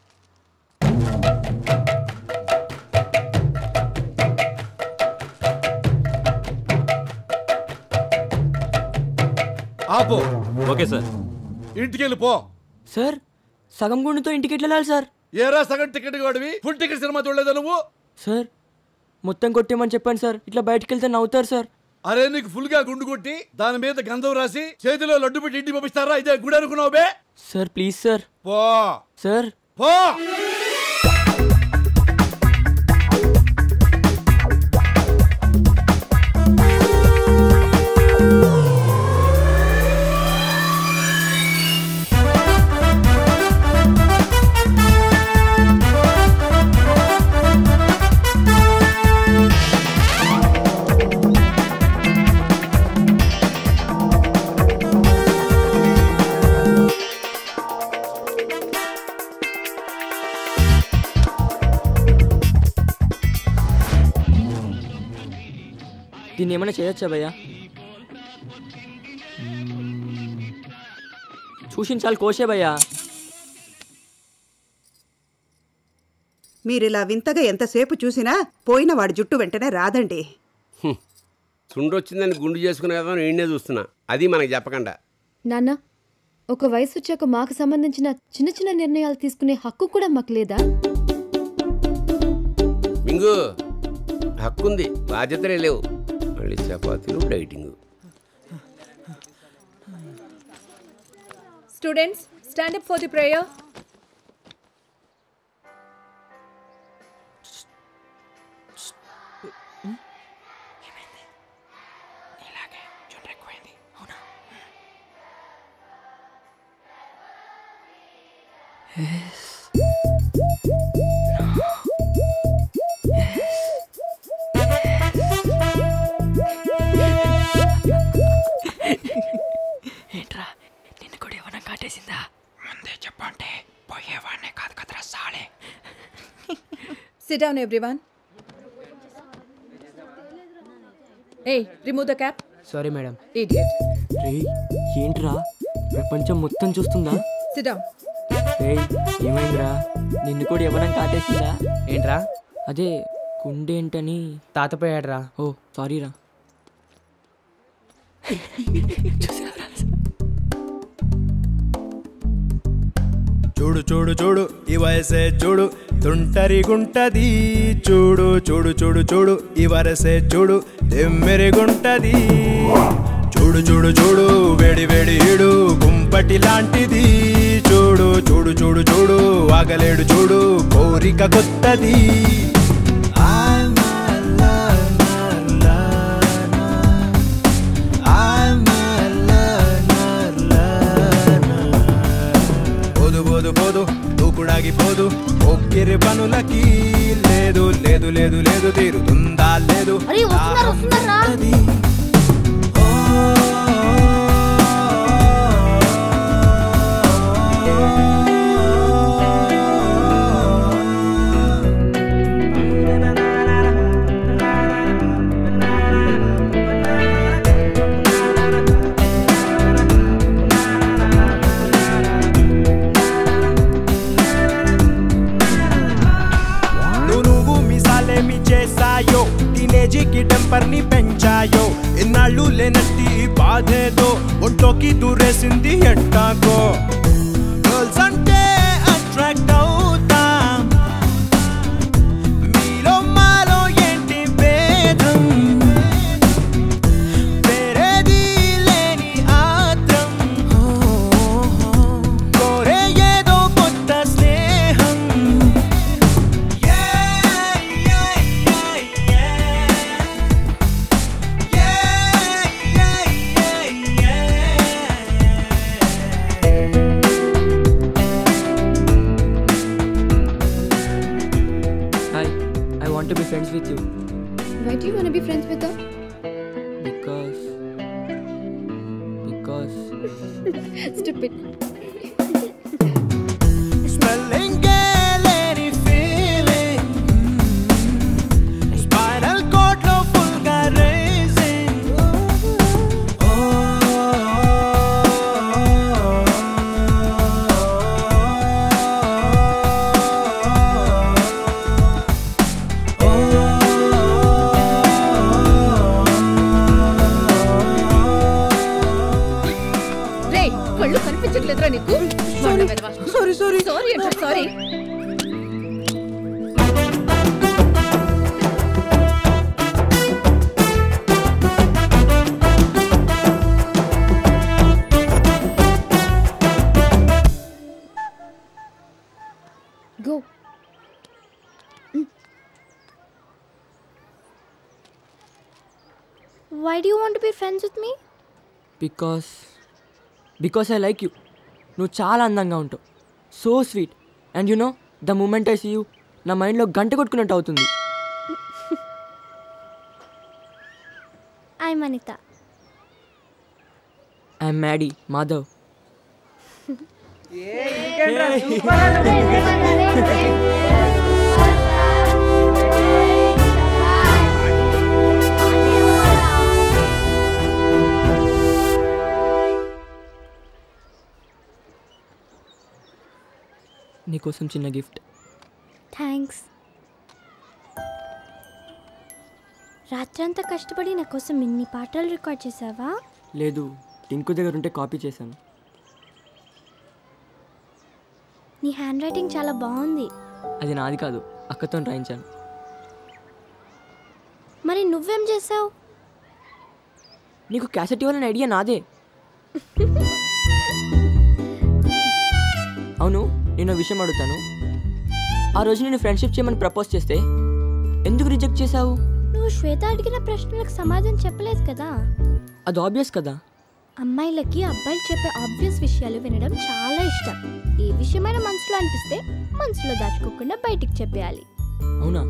ఆపు ఓకే సార్ ఇంటికి వెళ్ళిపో సార్ సగం గుండుతో ఇంటికి ఎట్లా వెళ్ళాలి సార్ ఏరా సగం టికెట్ వాడివి ఫుల్ టికెట్ సినిమా చూడలేదా నువ్వు సార్ మొత్తం కొట్టేమని చెప్పండి సార్ ఇట్లా బయటికి వెళ్తే నవ్వుతారు సార్ అరే నీకు ఫుల్ గా గుండు కొట్టి దాని మీద గంధం రాసి చేతిలో లడ్డు పెట్టి ఇంటికి పంపిస్తారా ఇదే గుడి అనుకున్నావు బే సార్ ప్లీజ్ సార్ పో సార్ పో దీన్ని ఏమైనా చేయొచ్చా భయ్యా చూసించాలి కోసే భయ్యా మీరిలా వింతగా ఎంతసేపు చూసినా పోయిన వాడి జుట్టు వెంటనే రాదండి చుండొచ్చిందని గుండు చేసుకునే కదా నేనే చూస్తున్నా అది మనకి చెప్పకుండా నాన్న ఒక వయసు వచ్చాక మాకు సంబంధించిన చిన్న చిన్న నిర్ణయాలు తీసుకునే హక్కు కూడా మాకు లేదా మింగు హక్కుంది బాధ్యతలే లేవు మళ్ళీ చపాతీలు dieting students stand up for the prayer ఏంట్రా నిన్ను కూడా ఏమైనా కాటేసిందా ముందే చెప్పంటే పోయేవాడినే కాదు కదరా సాలే సిట్ డౌన్ ఎవ్రీవన్ ఏయ్ remove the cap sorry madam idiot రేయ్ ఏంట్రా ప్రపంచం మొత్తం చూస్తుందా సిట్ డౌన్ రేయ్ ఏమైందిరా నిన్ను కూడా ఎవరైనా కాటేసిందా ఏంట్రా అదే గుండేంటని తాతపోయాడ్రా ఓ సారీరా చూడు చూడు చూడు ఈ వయసే చూడు తుంటరి గుంటది చూడు చూడు చూడు చూడు ఈ వరసే చూడు తెమ్మెరిగుంటది చూడు చూడు చూడు వేడి వేడి ఈడు గుంపటి లాంటిది చూడు చూడు చూడు చూడు ఆగలేడు చూడు కోరిక కొత్తది I'm alone, alone, I'm alone, alone. పోదు పోదు పోదు దూకుడాగిపోదు ఒక్కిరి పనులకి లేదు లేదు లేదు లేదు తీరుతుందా లేదు అది. నువ్వు నువ్వు మిసాలేమి చేశాయో టీనేజీకి టెంపర్ ని పెంచాయో ఇన్నాళ్ళు లేనట్టి ఈ బాధేదో ఒంట్లోకి దూరేసింది ఎట్టాకో గర్ల్స్ అంటే అట్రాక్ట్ అవుతాం మీలో మాలో ఏంటి భేదం వేరేది లేని ఆత్రం కోరే ఏదో కొత్త స్నేహం hi I want to be friends with you why do you want be friends with because because stupid Smelling లేని feeling Spinal cord లో full గా raising రే కళ్ళు కనిపించట్లేదురా నీకు సారీ సారీ సారీ అంటే sorry go Why do you want to be friends with me? Because because I like you నువ్వు చాలా అందంగా ఉంటావు so sweet and you know the moment I see you నా మైండ్లో గంట కొట్టుకున్నట్టు అవుతుంది I'm Anita. I'm Maddy Madhav నీకోసం చిన్న గిఫ్ట్ థ్యాంక్స్ రాత్రంతా కష్టపడి నా కోసం ఇన్ని పాటలు రికార్డ్ చేసావా లేదు టింకు దగ్గర ఉంటే కాపీ చేశాను నీ హ్యాండ్ రైటింగ్ చాలా బాగుంది అది నాది కాదు అక్కతో రాయించాను మరి నువ్వేం చేసావు నీకు క్యాసెట్ ఇవ్వాలని ఐడియా నాదే అవును నేను విషయం అడుగుతాను ఆ రోజు నేను ఫ్రెండ్షిప్ చేయమని ప్రపోజ్ చేస్తే ఎందుకు రిజెక్ట్ చేశావు నువ్వు శ్వేత అడిగిన ప్రశ్నలకు సమాధానం చెప్పలేదు కదా అది ఆబ్వియస్ కదా అమ్మాయిలకి అబ్బాయిలు చెప్పే ఆబ్వియస్ విషయాలు వినడం చాలా ఇష్టం ఏ విషయమైనా మనసులో అనిపిస్తే మనసులో దాచుకోకుండా బయటికి చెప్పేయాలి అవునా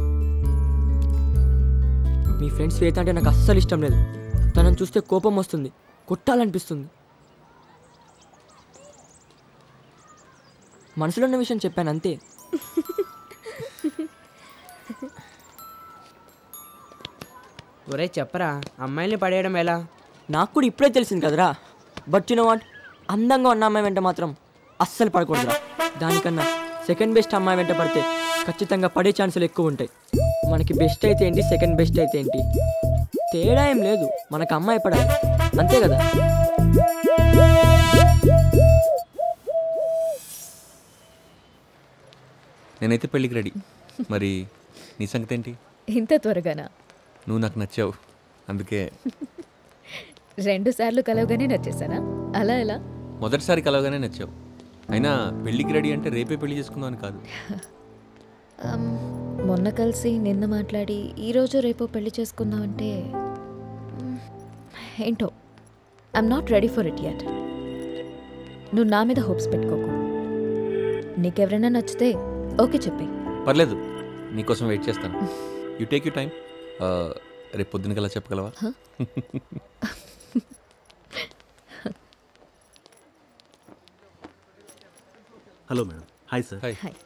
మీ ఫ్రెండ్స్ శ్వేత అంటే నాకు అస్సలు ఇష్టం లేదు తనని చూస్తే కోపం వస్తుంది కొట్టాలనిపిస్తుంది మనసులో ఉన్న విషయం చెప్పాను అంతే ఒరే చెప్పరా అమ్మాయిల్ని పడేయడం ఎలా నాకు కూడా ఇప్పుడే తెలిసింది కదరా బట్ యు నో వాట్ అందంగా ఉన్న అమ్మాయి వెంట మాత్రం అస్సలు పడకూడదురా దానికన్నా సెకండ్ బెస్ట్ అమ్మాయి వెంట పడితే ఖచ్చితంగా పడే ఛాన్సులు ఎక్కువ ఉంటాయి మనకి బెస్ట్ అయితే ఏంటి సెకండ్ బెస్ట్ అయితే ఏంటి తేడా ఏం లేదు మనకు అమ్మాయి పడాలి అంతే కదా నేనైతే పెళ్ళికి రెడీ మరి నీ సంగతి ఏంటి ఇంత త్వరగానా నువ్వు నాకు నచ్చావు అందుకే రెండు సార్లు కలవగానే నచ్చేసానా అలా ఎలా మొదటిసారి కలవగానే నచ్చావు అయినా పెళ్ళికి రెడీ అంటే రేపే పెళ్లి చేసుకుందాం అని కాదు అమ్, మొన్న కలిసి నిన్న మాట్లాడి ఈరోజు రేపు పెళ్లి చేసుకుందామంటే మ్, ఏంటో I'm not ready for it yet నువ్వు నా మీద హోప్స్ పెట్టుకోకు నీకెవరైనా నచ్చితే ఓకే చెప్పి పర్లేదు నీకోసం వెయిట్ చేస్తాను యూ టేక్ యూ టైం రేపు పొద్దున కల్లా చెప్పగలవా hello madam hi sir hi hi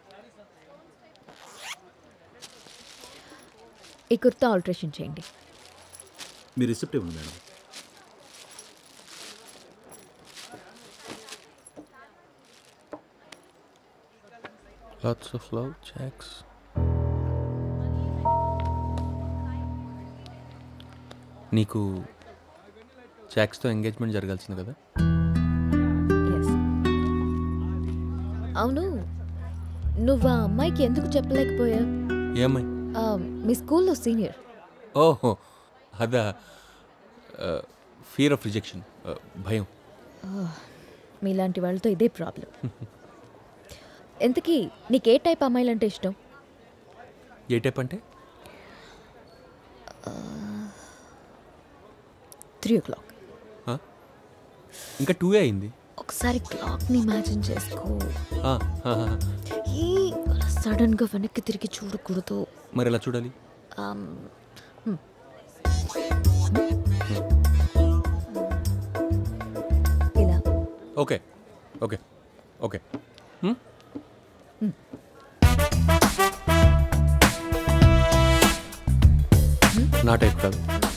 ఈ కుర్తా ఆల్ట్రేషన్ చేయండి మీ రిసిప్ట్ ఇవ్వండి madam lots of love checks నీకు చాక్స్తో ఎంగేజ్మెంట్ జరగాల్సింది కదా అవును నువ్వు ఆ అమ్మాయికి ఎందుకు చెప్పలేకపోయా ఏమై మీ స్కూల్లో సీనియర్ ఓహో అదా ఫియర్ ఆఫ్ రిజెక్షన్ భయం మీలాంటి వాళ్ళతో ఇదే ప్రాబ్లం ఎంతకీ నీకే టైప్ అమ్మాయిలంటే ఇష్టం ఏ టైప్ అంటే త్రీ ఓ క్లాక్ ఆ? ఇంకా టూ అయింది ఒకసారి క్లాక్ని ఇమాజిన్ చేసుకో ఆ, ఆ, ఆ. ఈ సడన్గా వెనక్కి తిరిగి చూడకూడదు మరి ఎలా చూడాలి ఆమ్, హ్మ్. ఇలా ఓకే ఓకే ఓకే నా టైప్ కాదు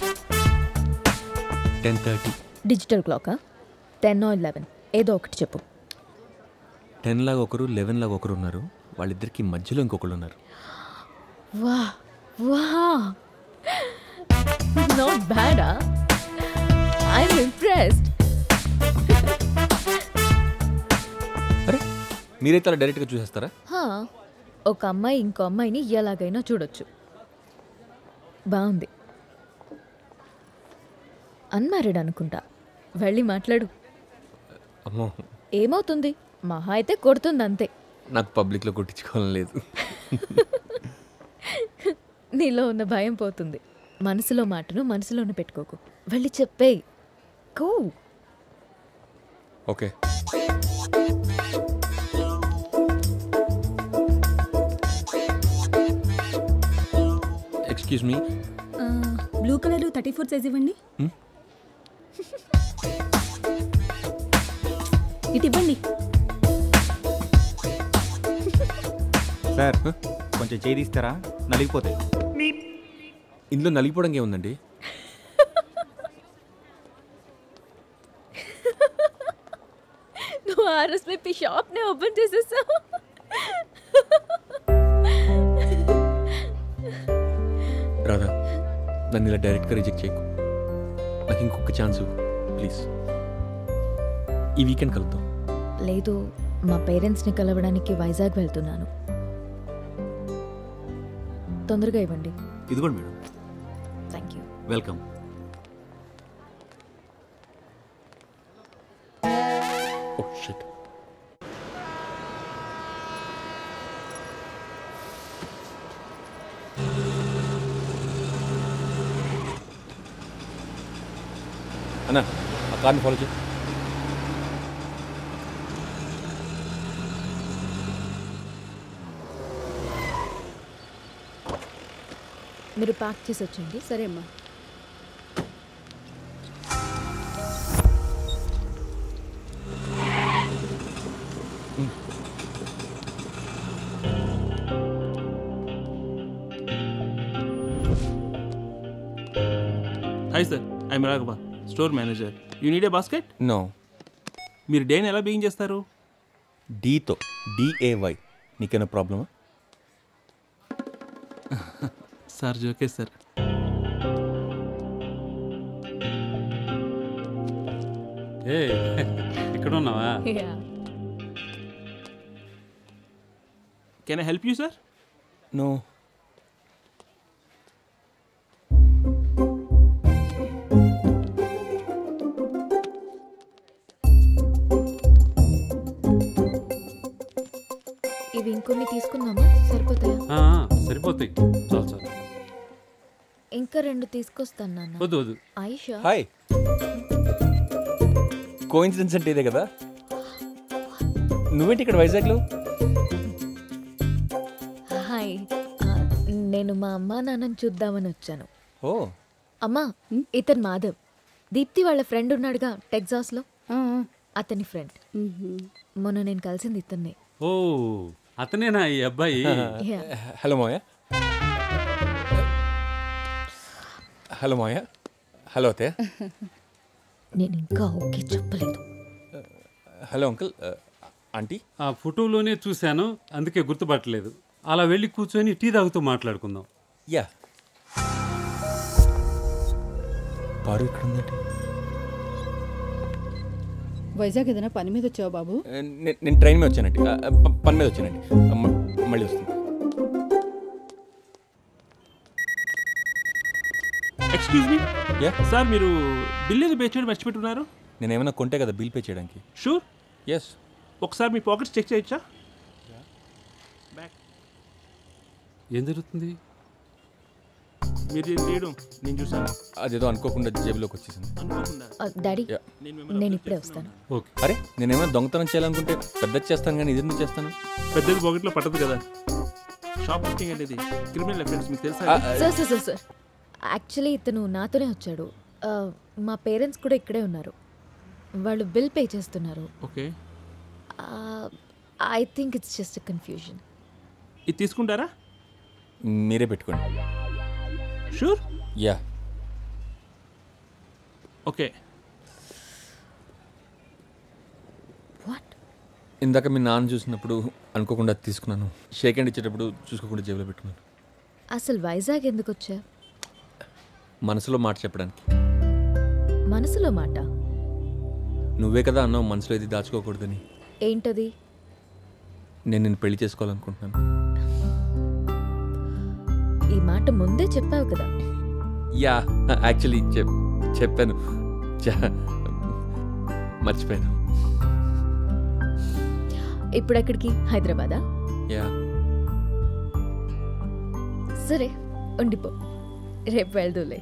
టెన్ థర్టీ డిజిటల్ క్లాకా టెన్ లెవెన్ ఏదో ఒకటి చెప్పు టెన్ లాగా ఒకరు లెవెన్ లాగా ఒకరు ఉన్నారు వాళ్ళిద్దరికి మధ్యలో ఇంకొకరు ఉన్నారు వా వా నాట్ బ్యాడా ఐఎమ్ ఇంప్రెస్డ్ మీరైతే అలా డైరెక్ట్గా చూసేస్తారా ఒక అమ్మాయి ఇంకో అమ్మాయిని ఎలాగైనా చూడొచ్చు బాగుంది అన్మ్యారీడ్ అనుకుంటా వెళ్ళి మాట్లాడు అమ్మో ఏమవుతుంది మహా అయితే కొడుతుంది అంతే నాకు పబ్లిక్లో కొట్టించుకోవాలని లేదు నీలో ఉన్న భయం పోతుంది మనసులో మాటను మనసులోనే పెట్టుకోకు వెళ్ళి చెప్పేయి కో okay excuse me blue colour thirty four size ఇవ్వండి Hmm? ఇటు ఇవ్వండి సార్ కొంచెం చేయి తీస్తారా నలిగిపోతాయి ఇందులో నలిగిపోవడం ఏముందండి నువ్వు ఆర్ఎస్పీ షాప్నే ఓపెన్ చేసేసావు రాధా నన్ను ఇలా డైరెక్ట్గా రిజెక్ట్ చేయకు నాకు ఇంకొక ఛాన్స్ ప్లీజ్ ఈ వీకెండ్ కలుద్దాం లేదు మా పేరెంట్స్ని కలవడానికి వైజాగ్ వెళ్తున్నాను తొందరగా ఇవ్వండి ఇదిగోండి madam thank you welcome oh shit అన్నా ఆ కార్ని ఫాలో చేయి మీరు ప్యాక్ చేసి వచ్చండి సరే అమ్మా hi sir I'm Raghava store manager you need a basket no మీరు డేని ఎలా బిగింగ్ చేస్తారు డీతో డిఏవై నీకేమైనా ప్రాబ్లమా సార్ జోకే సార్ ఏ ఇక్కడ ఉన్నావా can I help you sir no ఇవి ఇంకొన్ని తీసుకుందామా సరిపోతాయా ఆ, సరిపోతాయి చాలు చాలు ఇంకా రెండు తీసుకొస్తాను నాన్న వద్దు వద్దు ఆయిషా హాయ్ కోయిన్సిడెన్స్ అంటే ఇదే కదా నువ్వేంటి ఇక్కడ వైజాగ్లో హాయ్ ఆ, నేను మా అమ్మా నాన్నని చూద్దామని వచ్చాను ఓ అమ్మా ఇతను మాధవ్ దీప్తి వాళ్ళ ఫ్రెండ్ ఉన్నాడుగా టెక్సాస్లో అతని ఫ్రెండ్ మొన్న నేను కలిసింది ఇతన్నే ఓ అతనేనా ఈ అబ్బాయి Yeah. Hello Maya hello Maya hello అత్తయ్య నేను ఇంకా ఓకే చెప్పలేదు హలో అంకుల్ ఆంటీ ఆ ఫోటోలోనే చూశాను అందుకే గుర్తుపట్టలేదు అలా వెళ్ళి కూర్చొని టీ తాగుతూ మాట్లాడుకుందాం యా పారు ఇక్కడ ఉందండి వైజాగ్ ఏదైనా పని మీద వచ్చావా బాబు నే- నేను ట్రైన్ మీద వచ్చానండి ఆ, ఆ, ప- పని మీద వచ్చానండి ఆ, మ- మళ్ళీ వస్తుంది ఎక్స్క్యూజ్ మీ యా సార్ మీరు బిల్ ఏది పే చేయడం మర్చిపెట్టున్నారు నేను ఏమైనా కొంటే కదా బిల్ పే చేయడానికి షూర్ ఎస్ ఒకసారి మీ పాకెట్స్ చెక్ చేయొచ్చా ఏం జరుగుతుంది మీరు దీన్ని తీయడం నేను చూసాను అదేదో అనుకోకుండా జేబులోకి వచ్చేసింది అనుకోకుండా ఆ, డాడీ Yeah. నేను ఇప్పుడే వస్తాను ఓకే అరే నేను ఏమైనా దొంగతనం చేయాలనుకుంటే పెద్దది చేస్తాను కానీ ఇది ఎందుకు చేస్తాను పెద్దది పాకెట్లో పట్టదు కదా షాప్ లిస్టింగ్ అనేది క్రిమినల్ అఫెన్స్ మీకు తెలుసా ఆ, sir sir sir sir actually ఇతను నాతోనే వచ్చాడు ఆ, మా పేరెంట్స్ కూడా ఇక్కడే ఉన్నారు వాళ్ళు బిల్ పే చేస్తున్నారు okay I think it's just confusion ఇది తీసుకుంటారా మీరే పెట్టుకోండి షూర్ యా ఓకే ఇందాక మీ నాన్న చూసినప్పుడు అనుకోకుండా తీసుకున్నాను షేక్ హ్యాండ్ ఇచ్చేటప్పుడు చూసుకోకుండా జేబులో పెట్టుకున్నాను అసలు వైజాగ్ ఎందుకు వచ్చా మనసులో మాట చెప్పడానికి మనసులో మాట నువ్వే కదా అన్నావు మనసులో ఇది దాచుకోకూడదని ఏంటది నేను నేను పెళ్లి చేసుకోవాలనుకుంటున్నాను ఈ మాట ముందే చెప్పావు కదా యా యాక్చువల్లీ చెప్ చెప్పాను చ- మర్చిపోయాను ఇప్పుడు ఎక్కడికి హైదరాబాదా యా సరే ఉండిపో రేపు వెళ్దూలే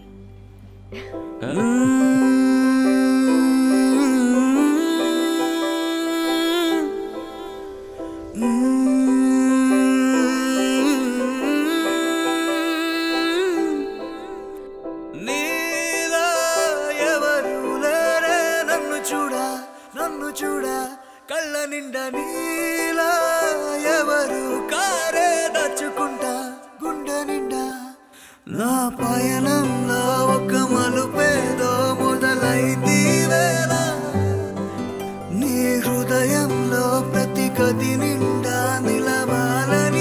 నీలా ఎవరు లేరే నన్ను చూడా నన్ను చూడా కళ్ళ నిండా నీలా ఎవరు కారే దాచుకుంటా గుండె నిండా నా పయనంలో ఒక మలుపేదో మొదలైంది వేళ నీ హృదయంలో ప్రతి గది నిండా నిలవాలని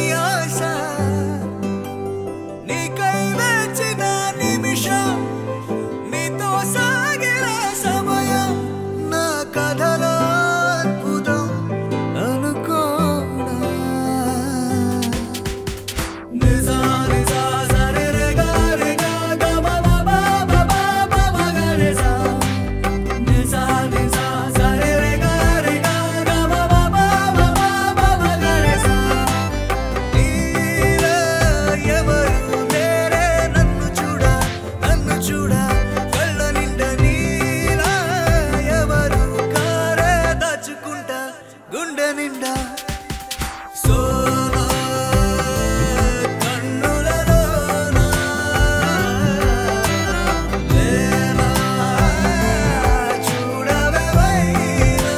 గుండె నిండా సోనా కన్నులలోన లేనా చూడవే వైనా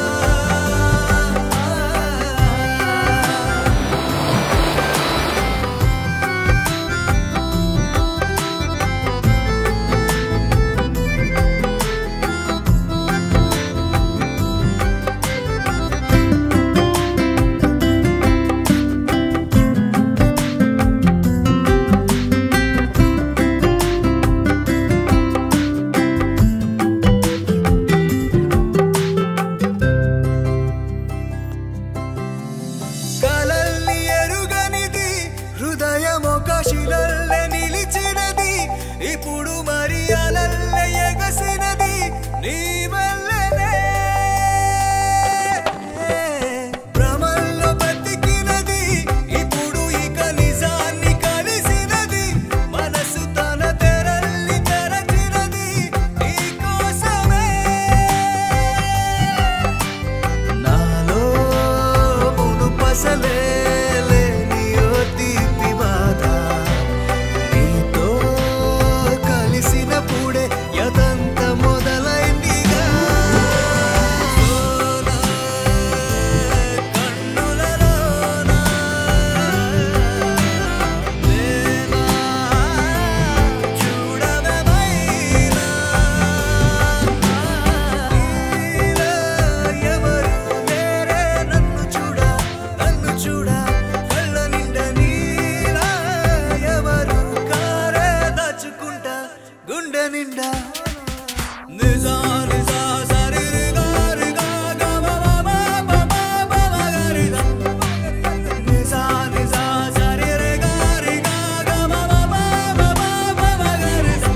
కలల్ని ఎరుగనిది హృదయం ఒక శిలల్లె నిలిచినది ఇప్పుడు మరి అలల్లె ఎగసినది నీ వల్లనే భ్రమల్లో బతికినది ఇప్పుడు ఇక నిజాన్ని కలిసినది మనసు తన తెరల్ని తెరచినది నీ కోసమే నాలో మునుపసలే లేని ఓ తీపి బాధ నీతో కలిసినప్పుడే యదంత మొదలైందిగా సోనా కన్నులలోన లేనా చూడవే మైనా నీలా ఎవరు లేరే నన్ను చూడ నన్ను చూడ కళ్ళ నిండా నీలా ఎవరు కారే దాచుకుంటా గుండె నిండా నిజా నిజా సరి గారి గా గా మా మా మా మా మా మా మా గారి దా. నిజా నిజా సరి రే గారి గా గా మా మా మా మా మా మా మా గారి దా.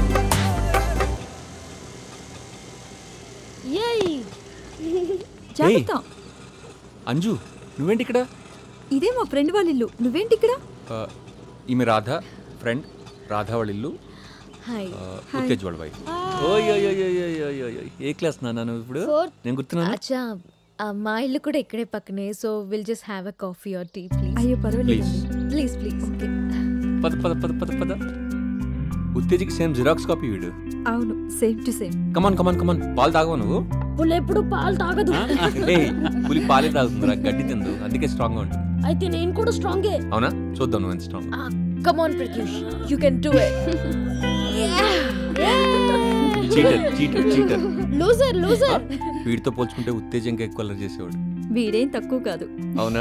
జాగ్రత్త అంజు నువ్వేంటి ఇక్కడ ఇదే మా ఫ్రెండ్ వాళ్ళ ఇల్లు నువ్వేంటి ఇక్కడ ఆ, ఈమె రాధ ఫ్రెండ్ రాధ వాళ్ళ ఇల్లు హాయ్ ఆ, ఉత్తేజ్ వాళ్ళ వైఫ్ ఓయ్ ఓయ్ ఓయ్ ఓయ్ ఓయ్ ఓయ్ ఓయ్. ఏ క్లాస్ నాన్న నువ్వు ఇప్పుడు నేను గుర్తున్నాను అచ్చా ఆ, మా ఇల్లు కూడా ఇక్కడే పక్కనే so will just have a coffee or tea please అయ్యో Please. ప్లీజ్ ప్లీజ్ ఓకే పద పద పద పద పద ఉత్తేజ్కి సేమ్ జిరాక్స్ కాపీ వీడు అవును same to same come on come on come on పాలు తాగవా నువ్వు పుల్ల ఎప్పుడు పాలు తాగదు ఏయ్, పులి పాలే తాగుతుందిరా గడ్డి తిందు అందుకే స్ట్రాంగ్ గా ఉంటుంది అయితే నేను కూడా స్ట్రాంగే అవునా చూద్దాం నువ్వు ఎంత strong come on Pratyush you can do it cheater cheater cheater loser loser వీడితో పోల్చుకుంటే ఉత్తేజం ఇంకా ఎక్కువ అల్లరి చేసేవాడు వీడేం తక్కువ కాదు అవునా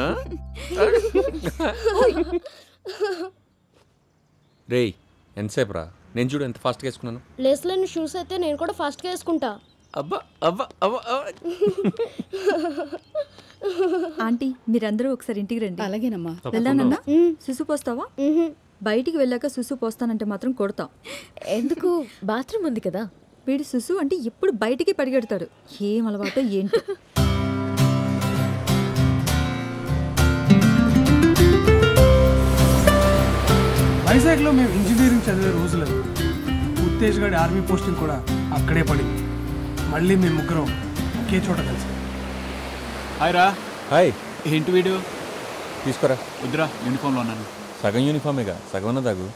రేయ్ ఎంతసేపు రా నేను చూడు ఎంత ఫాస్ట్గా వేసుకున్నాను లేస్ లేని షూస్ అయితే నేను కూడా ఫాస్ట్ గా వేసుకుంటా అబ్బా అబ్బా అబ్బా ఆంటీ మీరందరూ ఒకసారి ఇంటికి రండి అలాగేనమ్మా వెళ్దానన్నా సుసు పోస్తావా బయటికి వెళ్ళాక సుసు పోస్తానంటే మాత్రం కొడతాం ఎందుకు బాత్రూమ్ ఉంది కదా వీడు సుసు అంటే ఎప్పుడు బయటికి పరిగెడతాడు ఏం అలవాటో ఏంటో వైజాగ్లో మేము ఇంజనీరింగ్ చదివే రోజులేదు ఉత్తేజ్ గడి ఆర్మీ పోస్టింగ్ కూడా అక్కడే పడింది మళ్ళీ మేము ముగ్గురం ఒకే చోట కలిసి హాయ్ రా హాయ్ ఏంటి వీడు తీసుకోరా వద్దురా యూనిఫామ్లో ఉన్నాను సగం యూనిఫామేగా సగం అన్న తాగు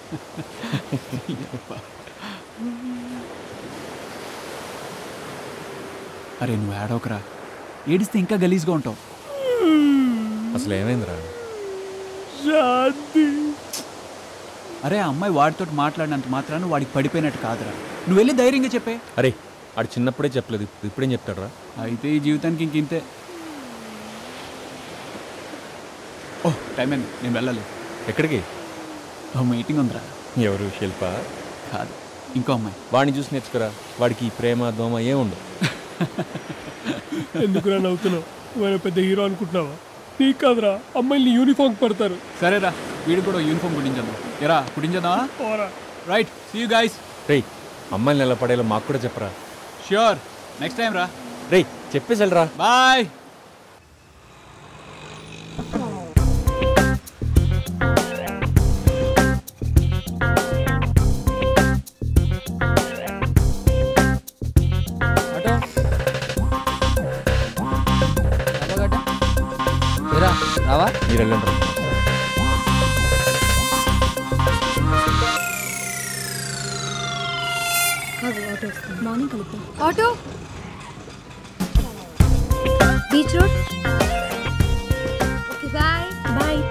అరే నువ్వు ఏడవకరా ఏడిస్తే ఇంకా గలీజ్గా ఉంటావు అసలు ఏమైందిరా శాంతి అరే ఆ అమ్మాయి వాడితో మాట్లాడినంత మాత్రాన వాడికి పడిపోయినట్టు కాదురా నువ్వు వెళ్ళి ధైర్యంగా చెప్పే అరే ఆడు చిన్నప్పుడే చెప్పలేదు ఇప్పుడు ఇప్పుడేం చెప్తాడు రా అయితే ఈ జీవితానికి ఇంక ఇంతే ఓ టైం అయింది నేను వెళ్ళాలి ఎక్కడికి ఓ మీటింగ్ ఉందిరా ఎవరు శిల్ప కాదు ఇంకో అమ్మాయి వాడిని చూసి నేర్చుకురా వాడికి ఈ ప్రేమ దోమ ఏం ఉండవు ఎందుకురా నవ్వుతున్నావు నువ్వు పెద్ద హీరో అనుకుంటున్నావా నీకు కాదురా అమ్మాయిని యూనిఫామ్ పడతారు సరేరా వీడు కూడా యూనిఫామ్ కుట్టించేద్దాం ఎరా కుట్టించేద్దామా పోరా రైట్ సీ యూ గైస్ రేయ్ అమ్మాయిని ఎలా పడేలా మాకు కూడా చెప్పరా ష్యూర్ నెక్స్ట్ టైం రా రేయ్ చెప్పేసి వెళ్ళరా బాయ్ ఆటో ఏరా రావా మీరు వెళ్ళండి మార్నింగ్ కలుద్దాం auto beach road okay bye bye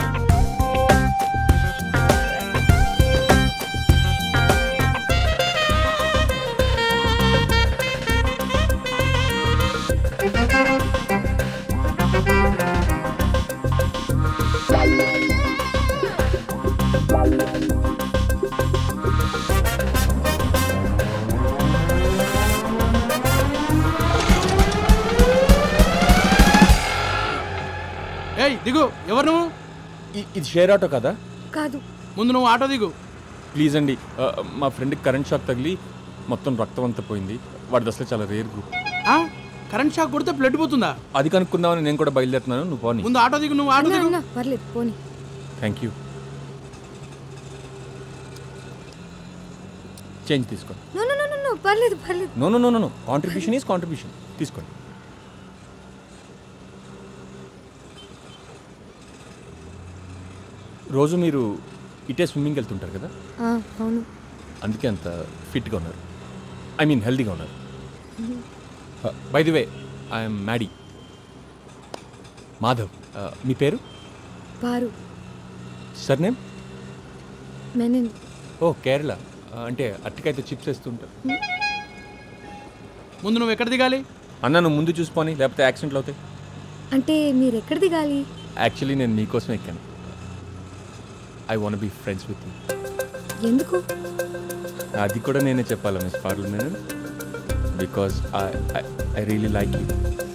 ఏయ్ దిగు ఎవరు నువ్వు ఇది షేర్ ఆటో కదా కాదు ముందు నువ్వు ఆటో దిగు ప్లీజ్ అండి ఆ, మా ఫ్రెండ్కి కరెంట్ షాక్ తగిలి మొత్తం రక్తం అంతా పోయింది వాడిది అసలు చాలా రేర్ గ్రూప్ ఆ? కరెంట్ షాక్ కొడితే బ్లడ్ పోతుందా అది కనుక్కుందామని నేను కూడా బయలుదేరుతున్నాను నువ్వు పోనీ ముందు ఆటో దిగు నువ్వు ఆటో అన్నా, దిగు అన్నా, పర్లేదు పోనీ థ్యాంక్ యూ చేంజ్ తీసుకోండి నో నో నో నో పర్లేదు పర్లేదు no no no no contribution is contribution తీసుకోండి రోజు మీరు ఇటే స్విమ్మింగ్కి వెళ్తుంటారు కదా ఆ, అవును అందుకే అంత ఫిట్గా ఉన్నారు ఐ మీన్ హెల్దీగా ఉన్నారు by the way I'm Maddy Madhav Uh, మీ పేరు Paru surname Menon oh Kerala Uh, అంటే అట్టికైతే చిప్స్ వేస్తుంటారు ముందు నువ్వు ఎక్కడ దిగాలి అన్న నువ్వు ముందు చూసుకొని లేకపోతే యాక్సిడెంట్లు అవుతాయి అంటే మీరు ఎక్కడ దిగాలి యాక్చువల్లీ నేను మీకోసం ఎక్కాను I want be friends with you ఎందుకు అది కూడా నేనే చెప్పాలా మిస్ పార్లు నేను because I I really like you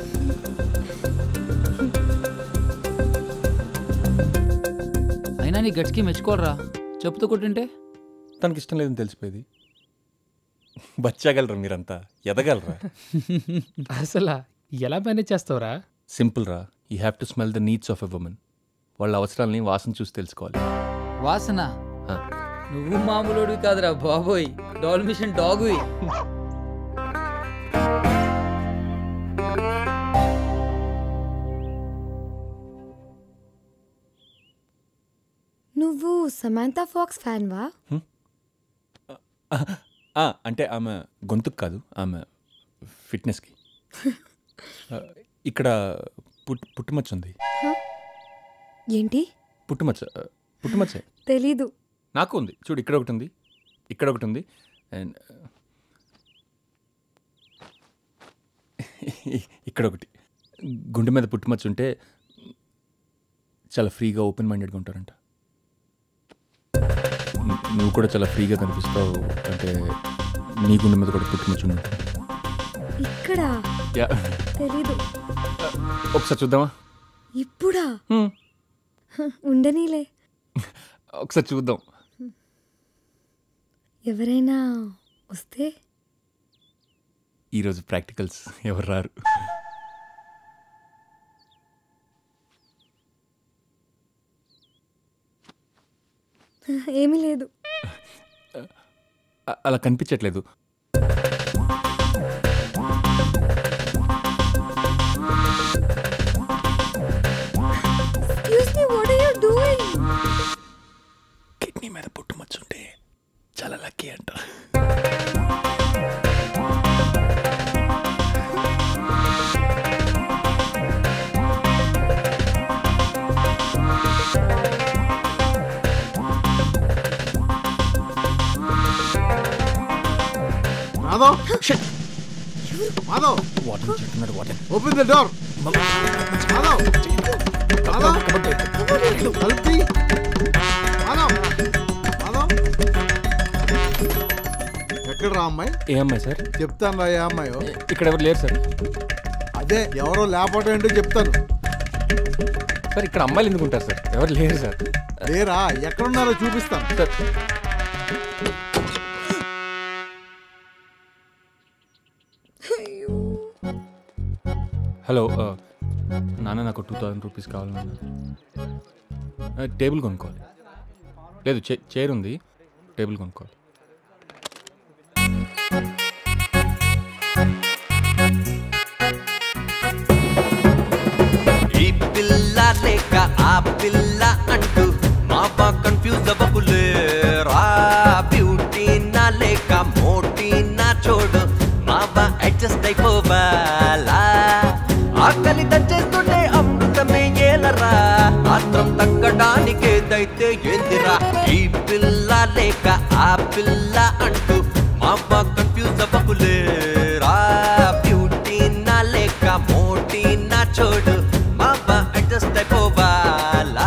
అయినా నీ గట్స్కి మెచ్చుకోరా చెప్తూ కొట్టుంటే తనకి ఇష్టం లేదని తెలిసిపోయేది బచ్చాగలరా మీరంతా ఎదగలరా అసలు ఎలా మేనేజ్ చేస్తావురా సింపుల్ రా you have to smell the needs of a women వాళ్ళ అవసరాలని వాసన చూసి తెలుసుకోవాలి వాసన ఆ. నువ్వు మామూలుడివి కాదురా బాబోయ్ డాల్ మిషన్ డాగువి నువ్వు సమాంతా ఫాక్స్ ఫ్యాన్ వా ఆ, అంటే ఆమె గొంతుకు కాదు ఆమె ఫిట్నెస్కి ఆ, ఇక్కడ పుట్ పుట్టుమచ్చ ఉంది ఏంటి పుట్టుమచ్చ ఆ, పుట్టుమచ్చే తెలీదు నాకు ఉంది చూడు ఇక్కడ ఒకటి ఉంది ఇక్కడ ఒకటి ఉంది అండ్ ఇక్కడ ఒకటి గుండె మీద పుట్టుమచ్చ ఉంటే చాలా ఫ్రీగా ఓపెన్ మైండెడ్గా ఉంటారంట ను- నువ్వు కూడా చాలా ఫ్రీగా కనిపిస్తావు అంటే నీ గుండె మీద కూడా పుట్టుమచ్చ ఉంది ఇక్కడ యా తెలీదు ఒకసారి చూద్దామా ఇప్పుడా ఉండనీలే ఒకసారి చూద్దాం ఎవరైనా వస్తే ఈరోజు ప్రాక్టికల్స్ ఎవరు రారు ఏమీ లేదు అ- అలా కనిపించట్లేదు excuse me what are you doing kidney మీద పుట్టుమచ్చ ఉంటే చాలా లక్కీ అంట మాధవ్ మాధవ్ వాటర్ చెట్టున్నాడు water open the door Madhav Madhav తలుపు తీ. మాధవ్ మాధవ్ ఎక్కడ రా అమ్మాయి ఏ అమ్మాయి సార్ చెప్తాను రా ఏ అమ్మాయో ఇక్కడ ఎవరు లేరు సార్ అదే ఎవరో లేకపోవడం ఏంటో చెప్తాను సార్ ఇక్కడ అమ్మాయిలు ఎందుకు ఉంటారు సార్ ఎవరు లేరు సార్ లేరా ఎక్కడున్నారో చూపిస్తాను సార్ హలో ఆ, నాన్న నాకు టూ థౌజండ్ రూపీస్ కావాలి నాన్న ఆ, టేబుల్ కొనుక్కోవాలి లేదు చే చైర్ ఉంది టేబుల్ కొనుక్కోవాలి ఈ పిల్ల లేక ఆ పిల్ల అంటూ మా బా కన్ఫ్యూజ్ అవ్వకులేరా బ్యూటీ నా లేక మోటీ నా చోడు మా బా అడ్జస్ట్ అయిపోవాలా ఆకలి దంచేస్తుంటే అమృతమే ఏలరా మాత్రం తగ్గడానికేదైతే ఏందిరా ఈ పిల్ల లేక ఆ పిల్ల అంటూ మా బా కన్ఫ్యూజ్ అవ్వకులేరా బ్యూటీ నా లేక మోటీ నా చోడు మా బా అడ్జస్ట్ అయిపోవాలా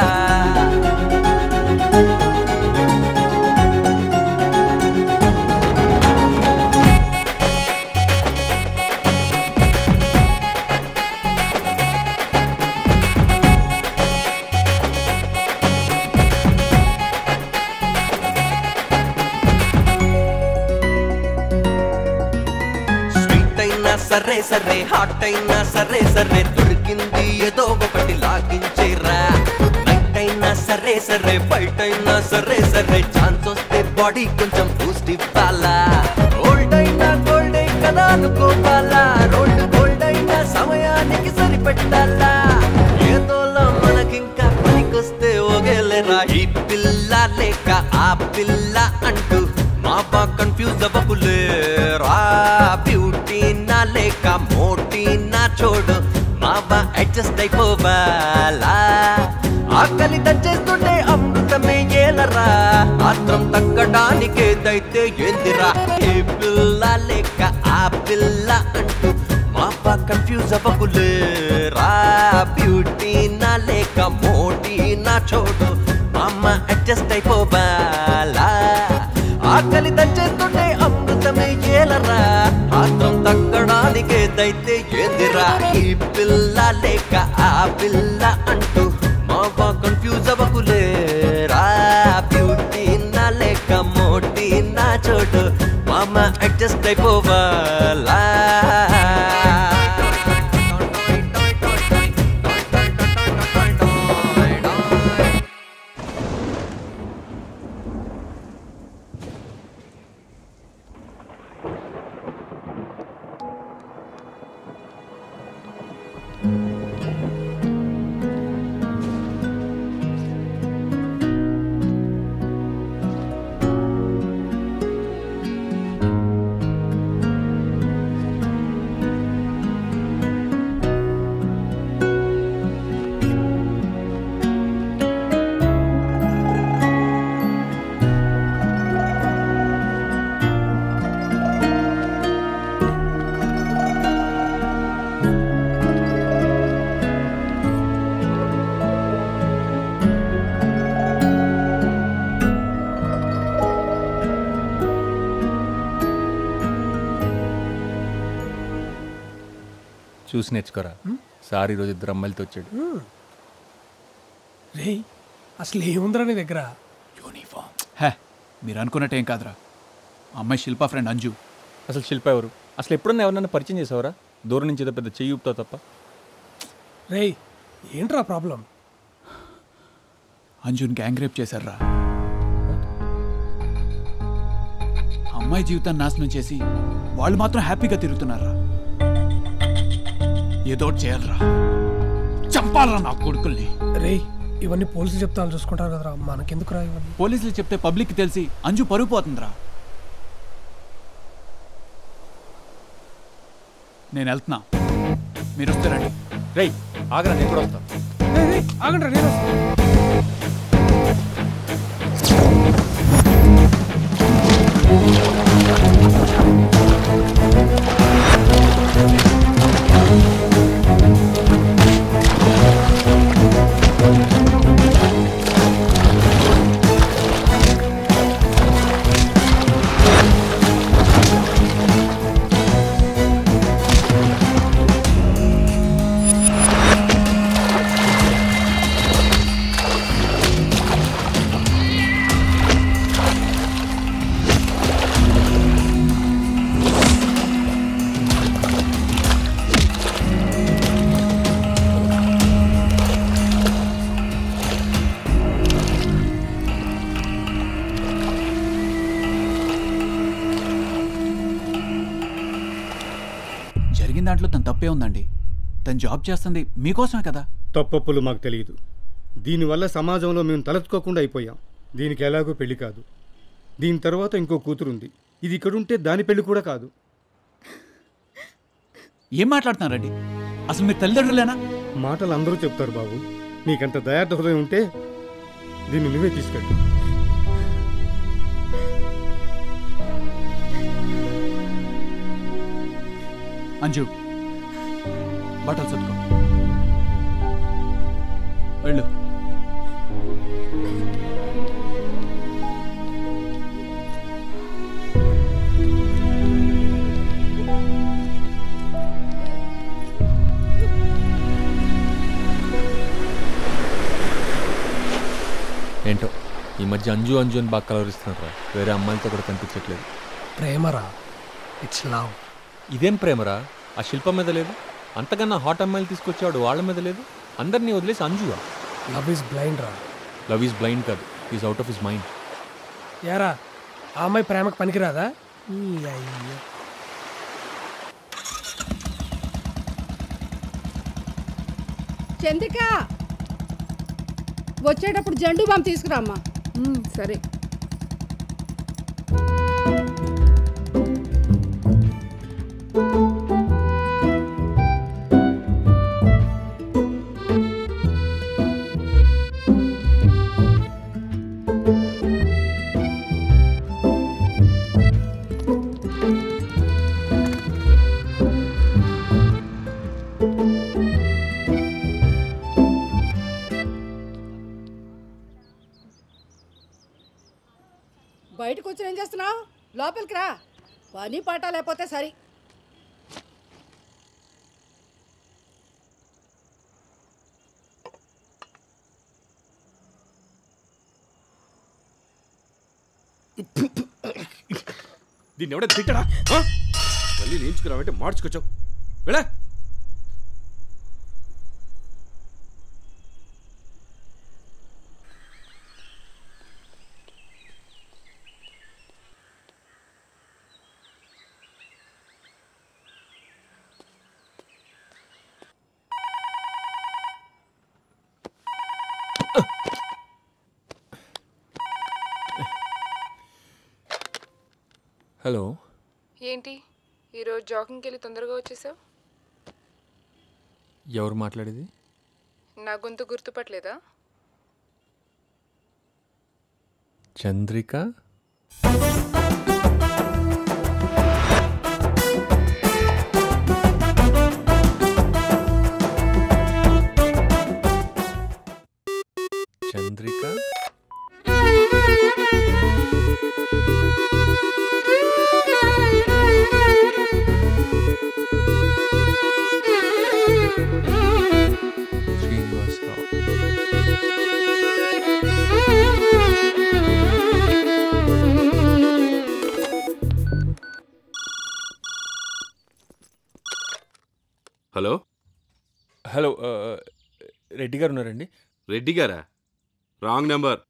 స్వీట్ అయినా సరే సరే హాట్ అయినా సరే సరే దొరికింది ఏదో ఒకటి లాగించేరా నైట్ అయినా సరే సరే బయట అయినా సరే సరే ఛాన్స్ వస్తే బాడీ కొంచెం బూస్ట్ ఇవ్వాలా ఓల్డ్ అయినా గోల్డ్ కదా అనుకోవాలా రోల్డ్ గోల్డ్ అయినా సమయానికి సరిపెట్టాలా ఏదోలా మనకింకా పనికొస్తే ఓగేలేరా ఈ పిల్ల లేక ఆ పిల్ల అంటూ మా బా కన్ఫ్యూజ్ అవ్వకులేరా బ్యూటీ నా లేక మోటీ నా చోడు మా బా అడ్జస్ట్ అయిపోవాలా ఆకలి దంచేస్తుంటే అమృతమే ఏలరా మాత్రం తగ్గడానికేదైతే ఏందిరా ఏ పిల్ల లేక ఆ పిల్ల అంటూ మా బా కన్ఫ్యూజ్ అవ్వకులేరా బ్యూటీ నా లేక మోటీ నా చోడు అమ్మ అడ్జస్ట్ అయిపోవాలా ఆకలి దంచేస్తుంటే అమృతమే ఏలరా ఆత్రం తగ్గడానికేదైతే ఏందిరా ఈ పిల్ల లేక ఆ పిల్ల అంటూ మా కన్ఫ్యూజ్ అవ్వకులేరా బ్యూటీ నా లేక మోటీ నా చోటు మామ అడ్జస్ట్ అయిపోవాలా చూసి నేర్చుకోరా సార్ ఈరోజు ఇద్దరు అమ్మాయిలతో వచ్చాడు రే అసలు ఏముందిరా నీ దగ్గర హే మీరు అనుకున్నట్టేం కాదురా అమ్మాయి శిల్పా ఫ్రెండ్ అంజు అసలు శిల్ప ఎవరు అసలు ఎప్పుడన్నా ఎవరన్నా పరిచయం చేసావరా దూరం నుంచి ఏదో పెద్ద చెయ్యి ఊపుతావు తప్ప రే ఏంట్రా ప్రాబ్లం అంజున్ గ్యాంగ్ రేప్ చేశారా అమ్మాయి జీవితాన్ని నాశనం చేసి వాళ్ళు మాత్రం హ్యాపీగా తిరుగుతున్నారా ఏదో ఒకటి చేయాలరా చంపాలరా నా కొడుకుల్ని రే ఇవన్నీ పోలీసులు చెప్తాను చూసుకుంటారు కదరా మనకెందుకురా ఇవన్నీ పోలీసులు చెప్తే పబ్లిక్ తెలిసి అంజు పరుగు పోతుందిరా నేను వెళ్తున్నా మీరు వస్తారండి రే ఆగరా నేను కూడా వస్తా ఆగండి నేను వస్తా. జరిగిన దాంట్లో తన తప్పే ఉందండి తను జాబ్ చేస్తుంది మీకోసమే కదా తప్పప్పులు మాకు తెలియదు దీనివల్ల సమాజంలో మేము తలెత్తుకోకుండా అయిపోయాం దీనికి ఎలాగో పెళ్లి కాదు దీని తర్వాత ఇంకో కూతురుంది ఇది ఇక్కడుంటే దాని పెళ్లి కూడా కాదు ఏం మాట్లాడుతున్నారండి అసలు మీరు తల్లిదండ్రులేనా మాటలు అందరూ చెప్తారు బాబు నీకంత దయార్థ హృదయం ఉంటే దీన్ని నువ్వే తీసుకెళ్ళు అంజు బట్టలు సర్దుకో వెళ్ళు ఏంటో ఈ మధ్య అంజు అంజు అని బాగా కలవరిస్తున్నారు వేరే అమ్మాయిలతో కూడా కనిపించట్లేదు ప్రేమరా ఇట్స్ లవ్ ఇదేం ప్రేమరా ఆ శిల్పం మీద లేదు అంతకన్నా హాట్ అమ్మాయిలు తీసుకొచ్చాడు వాళ్ళ మీద లేదు అందరినీ వదిలేసి అంజువా లవ్ ఇస్ బ్లైండ్ రా లవ్ ఈజ్ బ్లైండ్ కాదు is out of his mind యారా ఆ అమ్మాయి ప్రేమకు పనికిరాదా ఈ అయ్యో చంద్రిక వచ్చేటప్పుడు జండు బామ్ తీసుకురామ్మా సరే బయటకు వచ్చి ఏం చేస్తున్నావు లోపలికి రా పని పాట లేకపోతే సరి దీన్ని ఎవడ తిట్టడా ఆ? మళ్ళీ నేర్చుకురావంటే మార్చుకొచ్చావు వెళ్ళా హలో ఏంటి ఈరోజు జాగింగ్కి వెళ్ళి తొందరగా వచ్చేసావు ఎవరు మాట్లాడేది నా గొంతు గుర్తుపట్టలేదా చంద్రిక చంద్రిక శ్రీనివాసరావు హలో హలో ఆ, రెడ్డి గారు ఉన్నారండి రెడ్డి గారా రాంగ్ నెంబర్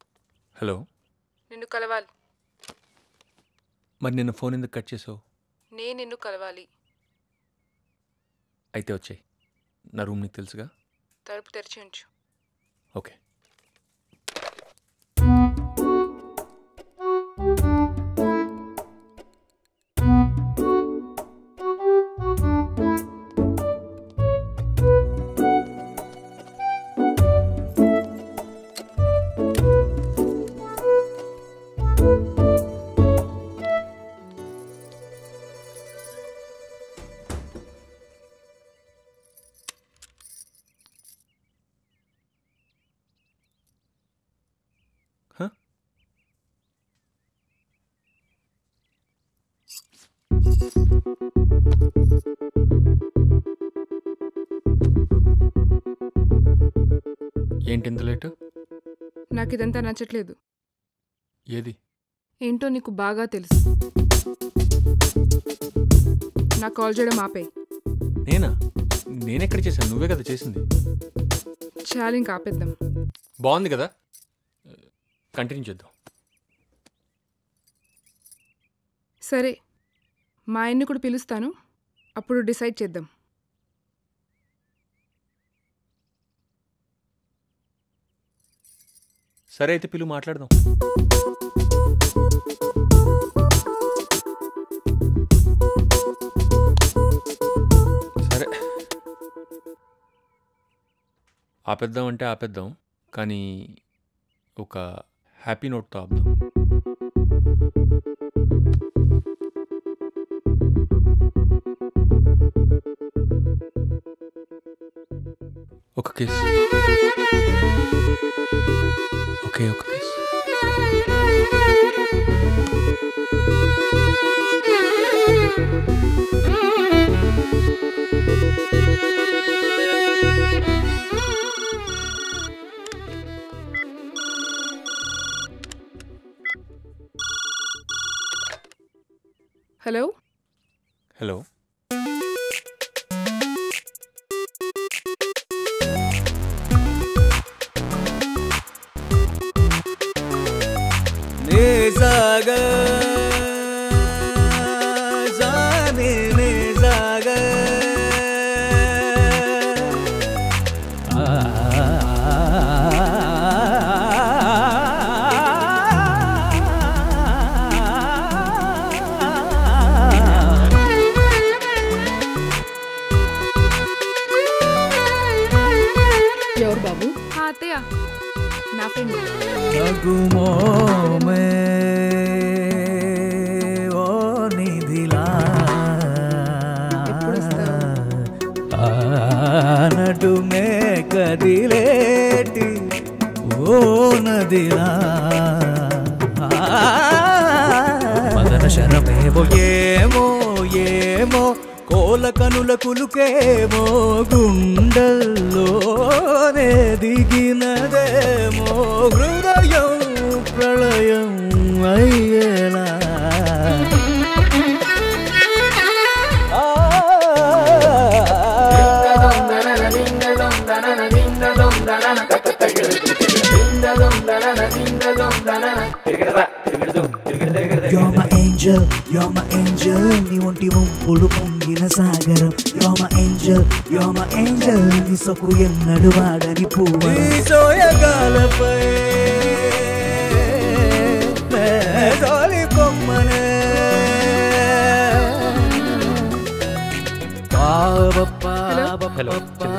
హలో నిన్ను కలవాలి మరి నిన్న ఫోన్ ఎందుకు కట్ చేసావు నేను నిన్ను కలవాలి అయితే వచ్చాయి నా రూమ్ నీకు తెలుసుగా తలుపు తెరిచి ఉంచు ఓకే ఏంటి ఇంత లేటు నాకు ఇదంతా నచ్చట్లేదు ఏది ఏంటో నీకు బాగా తెలుసు నాకు కాల్ చేయడం ఆపే నేనా నేనెక్కడ చేశాను నువ్వే కదా చేసింది చాలు ఇంకా ఆపేద్దాం బాగుంది కదా కంటిన్యూ చేద్దాం సరే మా ఆయన్ని కూడా పిలుస్తాను అప్పుడు డిసైడ్ చేద్దాం సరే అయితే పిలు మాట్లాడదాం సరే ఆపేద్దాం అంటే ఆపేద్దాం కానీ ఒక హ్యాపీ నోట్తో ఆపుదాం ఒక కేస్ ఓకే ఒక కేస్ హలో హలో నే జాగా జానే నే జాగా ఎవరు బాబు హా, అత్తయ్య నా ఫ్రెండ్ నగుమో మే ఓ నిధిలా నడుమే కదిలేటి ఓ నదిలా మదన శరమేమో ఏమో ఏమో కోల కనుల కులుకేమో గుండెల్లోనే దిగినదేమో హృదయం ప్రళయం అయ్యేలా You're my angel, you're my angel నీ ఒంటి వంపులు పొంగిన సాగరం You're my angel, you're my angel నీ సొకు ఎన్నడు వాడని పువ్వు ఈ సోయగాలపై తోలి పొమ్మనే హలో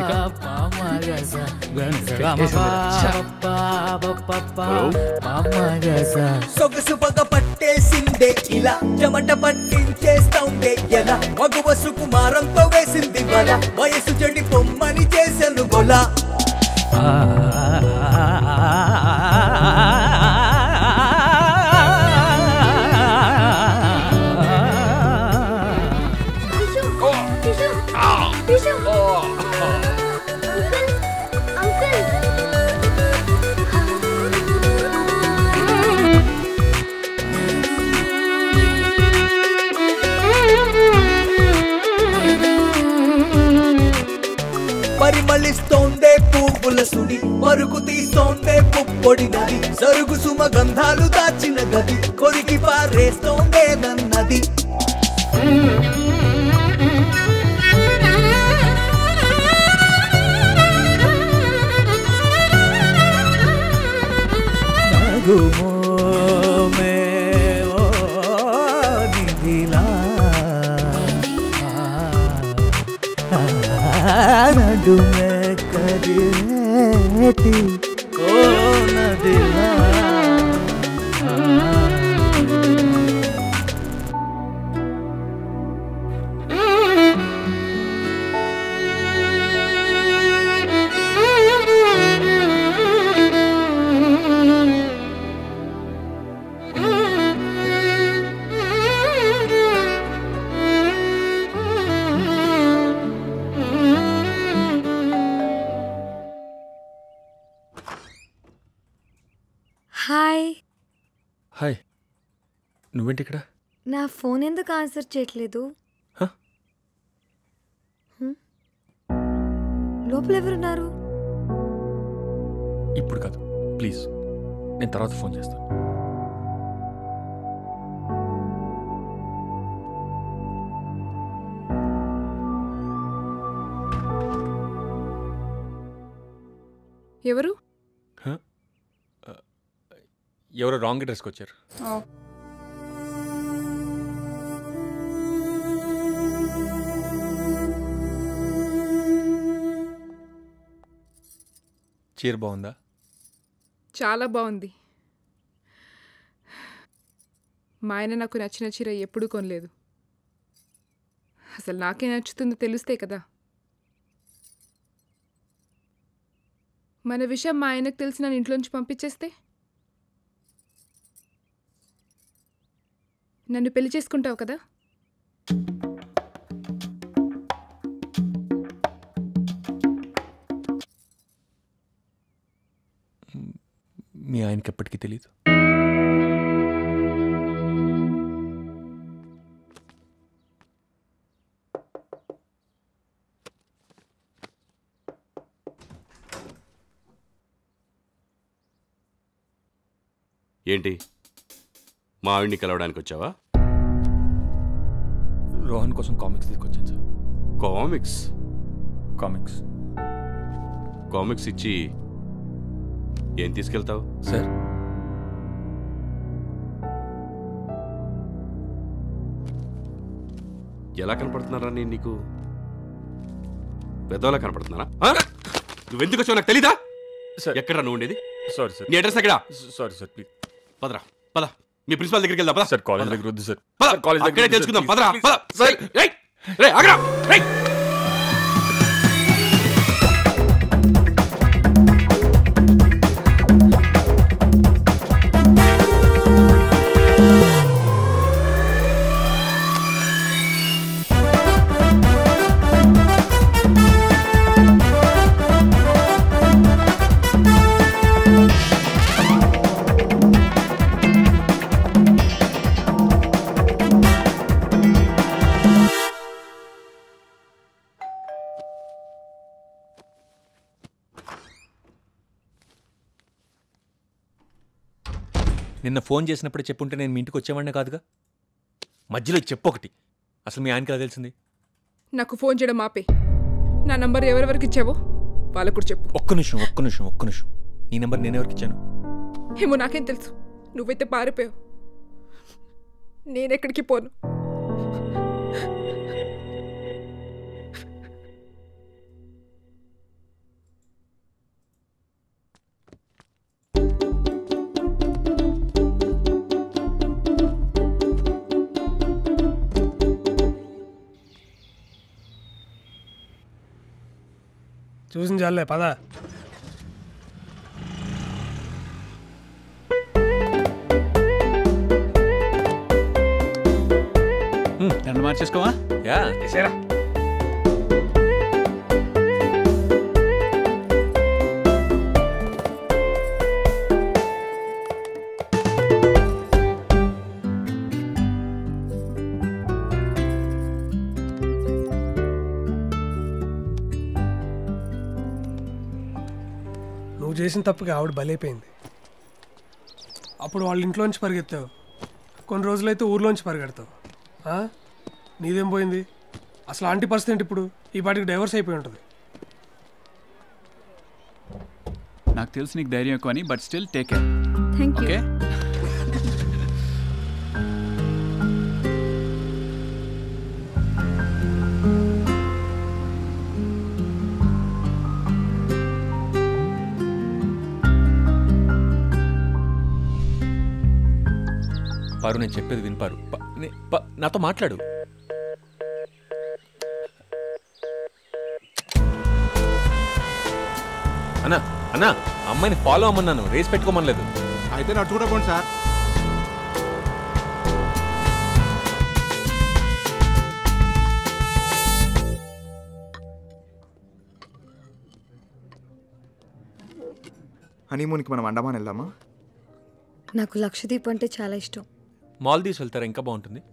సొగసు పగ పట్టేసిందే ఇలా చెమట పట్టించేస్తాండే ఎలా మగువ సుకుమారంతో వేసింది వల వయసు చెడి పొమ్మని చేసెను గొల పరిమళిస్తోందే పువ్వుల సుడి పరుగు తీస్తోందే పుప్పొడి నది సరుగు సుమ గంధాలు దాచిన గది కొరికి పారేస్తోందే నన్నది నగుమోమే ఓ నిధిలా నడుమే కదిలేటి ఓ నదిలా హాయ్ హాయ్ నువ్వేంటి ఇక్కడ నా ఫోన్ ఎందుకు ఆన్సర్ చేయట్లేదు హ? హ్మ్? లోపల ఎవరున్నారు ఇప్పుడు కాదు ప్లీజ్ నేను తర్వాత ఫోన్ చేస్తాను ఎవరు హ? ఆ, ఎవరో రాంగ్ అడ్రస్కి వచ్చారు చీర బాగుందా చాలా బాగుంది మా ఆయన నాకు నచ్చిన చీర ఎప్పుడూ కొనలేదు అసలు నాకే నచ్చుతుందో తెలిస్తే కదా మన విషయం మా ఆయనకు తెలిసి నన్ను ఇంట్లోంచి పంపించేస్తే నన్ను పెళ్లి చేసుకుంటావు కదా మీ ఆయనకి ఎప్పటికీ తెలియదు ఏంటి మా ఆవిడ్ని కలవడానికి వచ్చావా రోహన్ కోసం కామిక్స్ తీసుకొచ్చాను సార్ కామిక్స్ కామిక్స్ కామిక్స్ ఇచ్చి ఏం తీసుకెళ్తావు సార్ ఎలా కనపడుతున్నారా నేను నీకు పెద్దోలా కనపడుతున్నారా ఆ? నువ్వెందుకు వచ్చావు నాకు తెలీదా ఎక్కడ నువ్వు ఉండేది సారీ సార్ నీ అడ్రస్ ఎక్కడ సారీ సార్ ప్లీజ్ పదరా పద మీ ప్రిన్సిపాల్ దగ్గరికి వెళ్దాం పద సార్ కాలేజ్ దగ్గర వద్దు సార్ పద సార్, కాలేజ్ దగ్గర అక్కడే వద్దు సార్, తెలుసుకుందాం ప్లీజ్, పదరా ప్లీజ్, పద సార్. రేయ్, రేయ్, రేయ్, ఆగరా రేయ్ నిన్న ఫోన్ చేసినప్పుడే చెప్పుంటే నేను మీ ఇంటికి వచ్చేవాడినే కాదుగా మధ్యలో చెప్పు ఒకటి అసలు మీ ఆయనకి ఎలా తెలిసింది నాకు ఫోన్ చేయడం ఆపే నా నంబర్ ఎవరెవరికి ఇచ్చావో వాళ్ళకు కూడా చెప్పు ఒక్క నిమిషం ఒక్క నిమిషం ఒక్క నిమిషం నీ నెంబర్ నేను ఎవరికి ఇచ్చాను ఏమో నాకేం తెలుసు నువ్వైతే పారిపోయావు నేనెక్కడికి పోను చూసిన చాలే పద నన్ను మార్చేసుకోవా యా చేసారా నువ్వు చేసిన తప్పుకి ఆవిడ బలైపోయింది అప్పుడు వాళ్ళ ఇంట్లోంచి పరిగెత్తావు కొన్ని రోజులైతే ఊర్లోంచి పరిగెడతావు ఆ? నీదేం పోయింది అసలు ఆంటీ పరిస్థితి ఏంటి ఇప్పుడు ఈ పాటికి డైవర్స్ అయిపోయి ఉంటుంది నాకు తెలుసు నీకు ధైర్యం ఎక్కువ అని but still take care thank you okay Paru నేను చెప్పేది వినిపారు ప- నే- ప- నాతో మాట్లాడు అన్నా అన్నా అమ్మాయిని ఫాలో అమ్మన్నాను రేస్ పెట్టుకోమనలేదు అయితే నడుచుకుంటా సార్ హనీమూన్కి మనం అండమాన్ వెళ్దామా నాకు లక్షదీప్ అంటే చాలా ఇష్టం మాల్దీవ్స్ వెళ్తారా ఇంకా బాగుంటుంది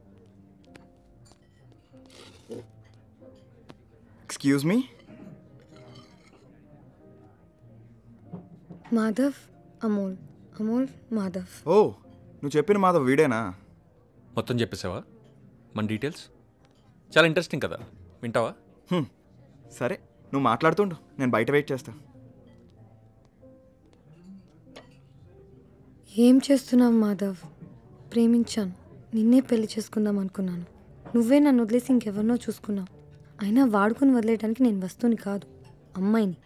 ఎక్స్క్యూజ్ మీ మాధవ్ అమోల్ అమోల్ మాధవ్ ఓ నువ్వు చెప్పిన మాధవ్ వీడేనా మొత్తం చెప్పేసావా మన డీటెయిల్స్ చాలా ఇంట్రెస్టింగ్ కదా వింటావా హ్మ్. సరే నువ్వు మాట్లాడుతుండు నేను బయట వెయిట్ చేస్తా ఏం చేస్తున్నావు మాధవ్ ప్రేమించాను నిన్నే పెళ్లి చేసుకుందాం అనుకున్నాను నువ్వే నన్ను వదిలేసి ఇంకెవరినో చూసుకున్నావు అయినా వాడుకుని వదిలేయడానికి నేను వస్తువుని కాదు అమ్మాయిని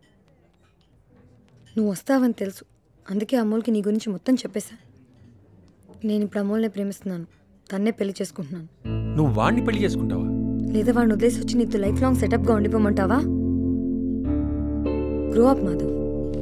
నువ్వు వస్తావని తెలుసు అందుకే అమోల్కి నీ గురించి మొత్తం చెప్పేశా నేను ఇప్పుడు అమోల్నే ప్రేమిస్తున్నాను తన్నే పెళ్లి చేసుకుంటున్నాను నువ్వు వాడిని పెళ్లి చేసుకుంటావా లేదా వాడిని వదిలేసి వచ్చి నీతో లైఫ్ లాంగ్ సెటప్గా ఉండిపోమంటావా గ్రో అప్ మాధవ్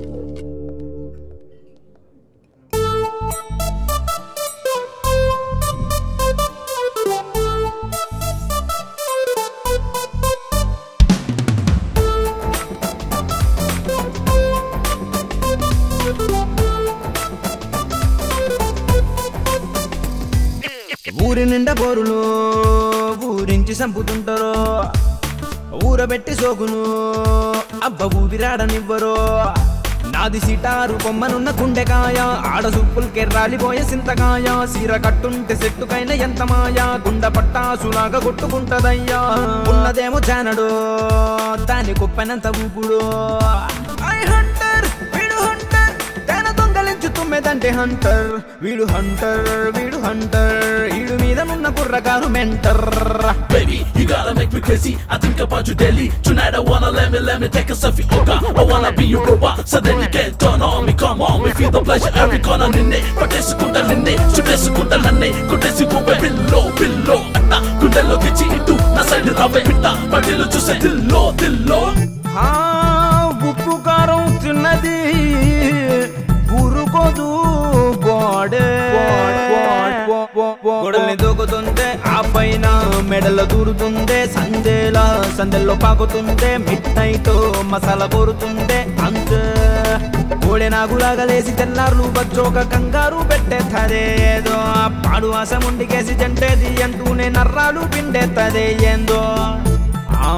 ఊరి నిండా బోరులు ఊరించి చంపుతుంటారో ఊరబెట్టి సోకును అబ్బ ఊపిరాడనివ్వరో నాది సిటారు బొమ్మనున్న గుండెకాయ ఆడ సూపులు కెర్రాలిపోయే సింతకాయ సీర కట్టుంటే సెట్టుకైన ఎంత మాయ గుండ పట్టాసులాగా కొట్టుకుంటదయ్యా ఉన్నదేమో జానడు దాని కుప్పనంత ఊపుడు ఐ హంటర్ వీడు హంటర్ తన దొంగలించు తుమ్మెదంటే హంటర్ వీడు హంటర్ వీడు హంటర్ ఈడు మీద నున్న కుర్రకారు mentor Baby, you gotta make me crazy. I think about you daily. Tonight I wanna let me, let me take a selfie. Okay, I wanna be your robot. So then you can turn on me. Come on, we feel the pleasure every corner in it. పట్టేసుకుంటా నిన్నే చుట్టేసుకుంటా నన్నే కొట్టేసి పోవే pillow pillow అట్ట గుండెలోకి చీటు నా side రావే పిట్ట పట్టెలు చూసే దిల్లో దిల్లో ఆ ఉప్పు కారం తిన్నది ఊరుకోదు బాడే గొడవని దూకుతుందే ఆ పైన మెడలో దూరుతుందే సందేలా సందెల్లో పాకుతుందే మిడ్ నైట్ మసాలా కోరుతుందే అంతే కోడె నాగులాగా లేసి తెల్లారులు బచ్చోక కంగారు పెట్టేత్తదే ఏదో ఆ పాడు ఆశ ముండికేసి జంటేది అంటూనే నర్రాలు పిండేత్తదే ఏందో ఆ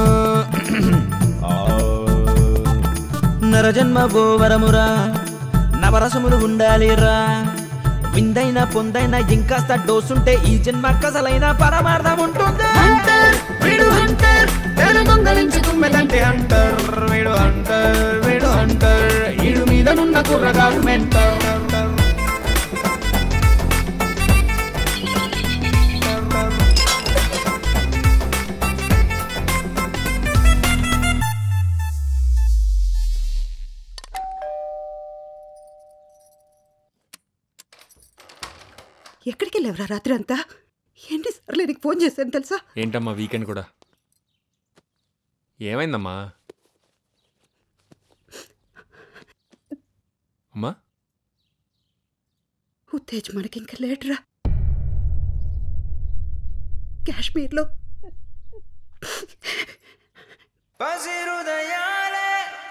నరజన్మ గోవరమురా నవరసములు ఉండాలిరా విందైన పొందైన ఇంకాస్త డోసుంటే ఈ జన్మ కసలైన పరమార్థం ఉంటుంది వీడు హంటర్ తన దొంగలించి తుమ్మెదంటే హంటర్ వీడు హంటర్ వీడు హంటర్ ఈడు మీద నున్న కుర్రగాడు మెంటర్ ఎక్కడికి వెళ్ళావురా రాత్రి అంతా ఎన్నిసార్లు నీకు ఫోన్ చేశాను తెలుసా ఏంటమ్మా వీకెండ్ కూడా ఏమైందమ్మా అమ్మా ఉత్తేజ్ మనకి ఇంకా లేటరా కాశ్మీర్లో పసిరుదయాలే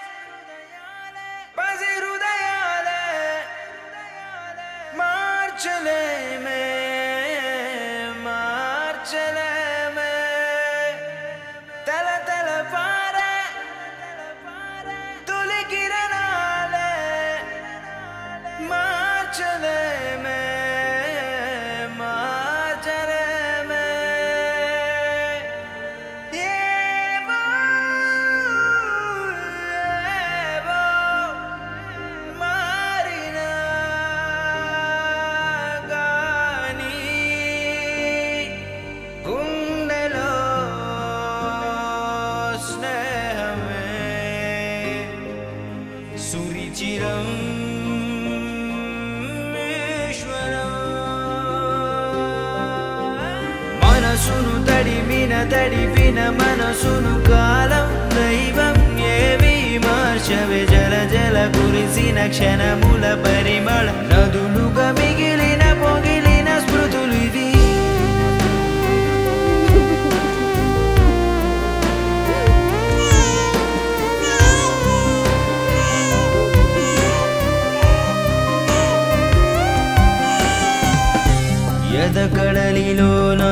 పసిరుదయాలే మార్చలేమే మార్చలేమే తల తల పారే తొలి కిరణాలే మార్చలేమే మార్చలేమే తడిపిన మనసును కాలం దైవం ఏవి మార్చవే జల జల కురిసిన క్షణముల పరిమళ నదులుగా మిగిలిన పొగిలిన స్మృతులు ఇవి ఎదకడలిలోన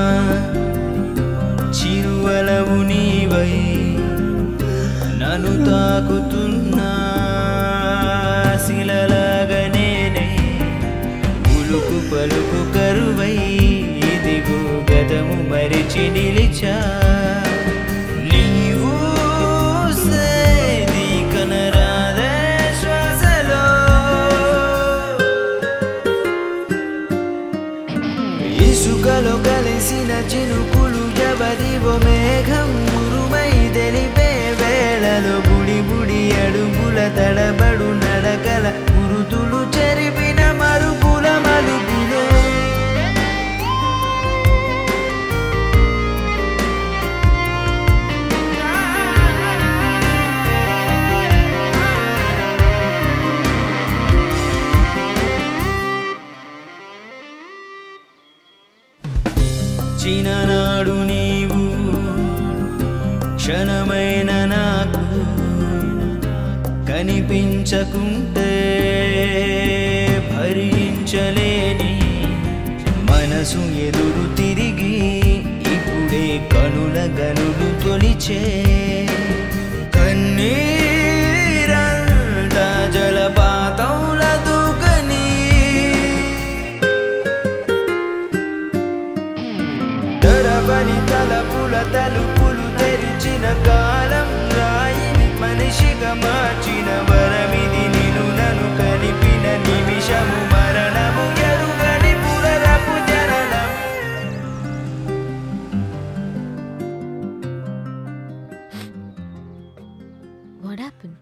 చిరువలవు నీవై నన్ను తాకుతున్నా శిలలాగా నేనే ఉలుకు పలుకు కరువై ఇదిగో గతము మరిచి నిలిచా నీవు సేది కనరాదే శ్వాసలో ఇసుకలో కలిసిన చినుకులు జబదివో మేఘం ఉరుమై తెలిపే వేళలో బుడి బుడి అడుగుల తడబడు నడకల గురుతులు చెరిపిన మరుపుల మలుపులే చిన్ననాడు నీవు క్షణమైన నాకు కనిపించకుంటే భరించలేని మనసు ఎదురు తిరిగి ఇప్పుడే కనుల గనులు తొలిచే కన్నీరంట జలపాతంల దూకని తరబని తలపుల తలుపులు తెరిచిన కాలం రాయిని మనిషిగా మార్చిన వరమిది నిన్ను నన్ను కలిపిన నిమిషము మరణము ఎరుగని పురరపు జననం వాట్ హ్యాపెన్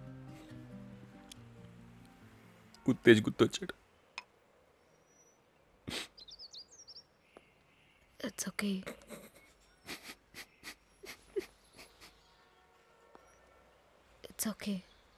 ఉత్తేజ్ గుర్తొచ్చాడు ఇట్స్ ఓకే ఇట్స్ ఓకే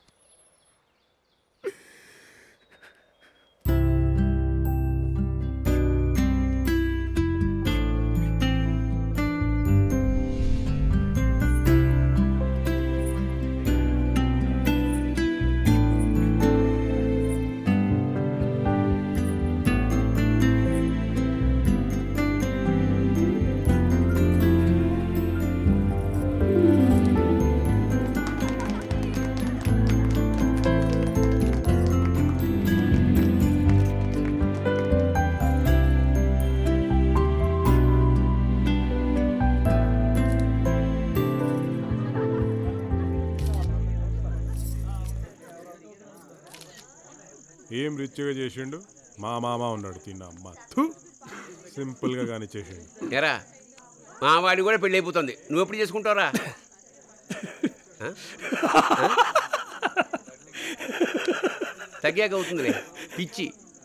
ఏం రిచ్గా చేసిండు మా మామ ఉన్నాడు తిన్న అమ్మ థు సింపుల్గా కానీ చేసిండు ఎరా మా వాడి కూడా పెళ్ళి అయిపోతుంది నువ్వు ఎప్పుడు చేసుకుంటావురా ఆ? ఆ? తగ్గాక అవుతుందిలే పిచ్చి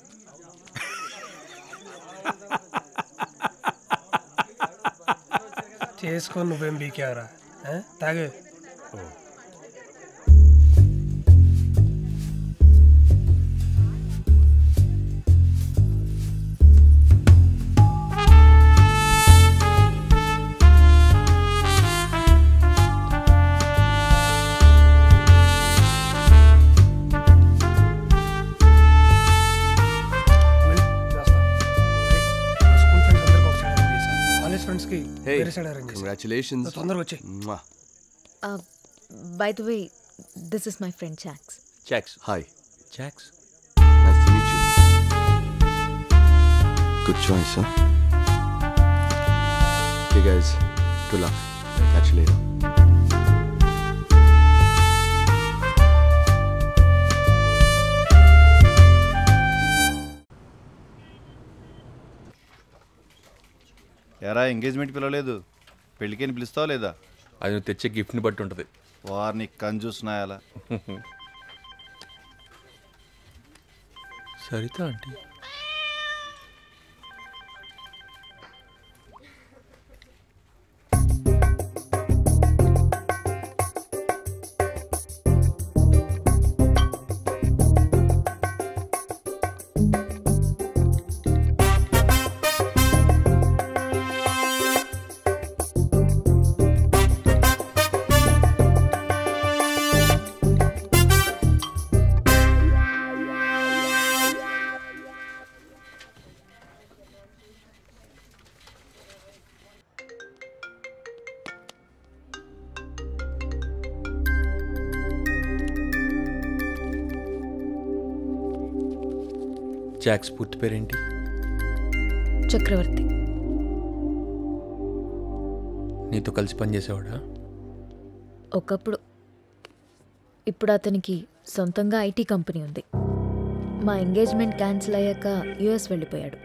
చేసుకొని నువ్వేం బీకేవరా తాగే స్కూల్ ఫ్రెండ్స్ అందరికి ఒక సైడ్ అరేంజ్ చేశాను కాలేజ్ ఫ్రెండ్స్ కి Hey, వేరే సైడ్ అరేంజ్ చేశాను congratulations. నువ్వు తొందరగా వచ్చే by the way this is my friend Chax Checks. Hi. Checks. Nice to meet you. Good choice, huh? Okay, guys. Good luck. Catch you later. ఎరా engagement పిలవలేదు పెళ్ళికని పిలుస్తావా లేదా అది నువ్వు తెచ్చే గిఫ్ట్ని బట్టి ఉంటుంది వారిని కంజూస్ నాయాలా సరిత ఆంటీ జాక్స్ పూర్తి పేరేంటి చక్రవర్తి నీతో కలిసి పనిచేసేవాడా ఒకప్పుడు ఇప్పుడు అతనికి సొంతంగా ఐటీ కంపెనీ ఉంది మా ఎంగేజ్మెంట్ క్యాన్సిల్ అయ్యాక యుఎస్ వెళ్ళిపోయాడు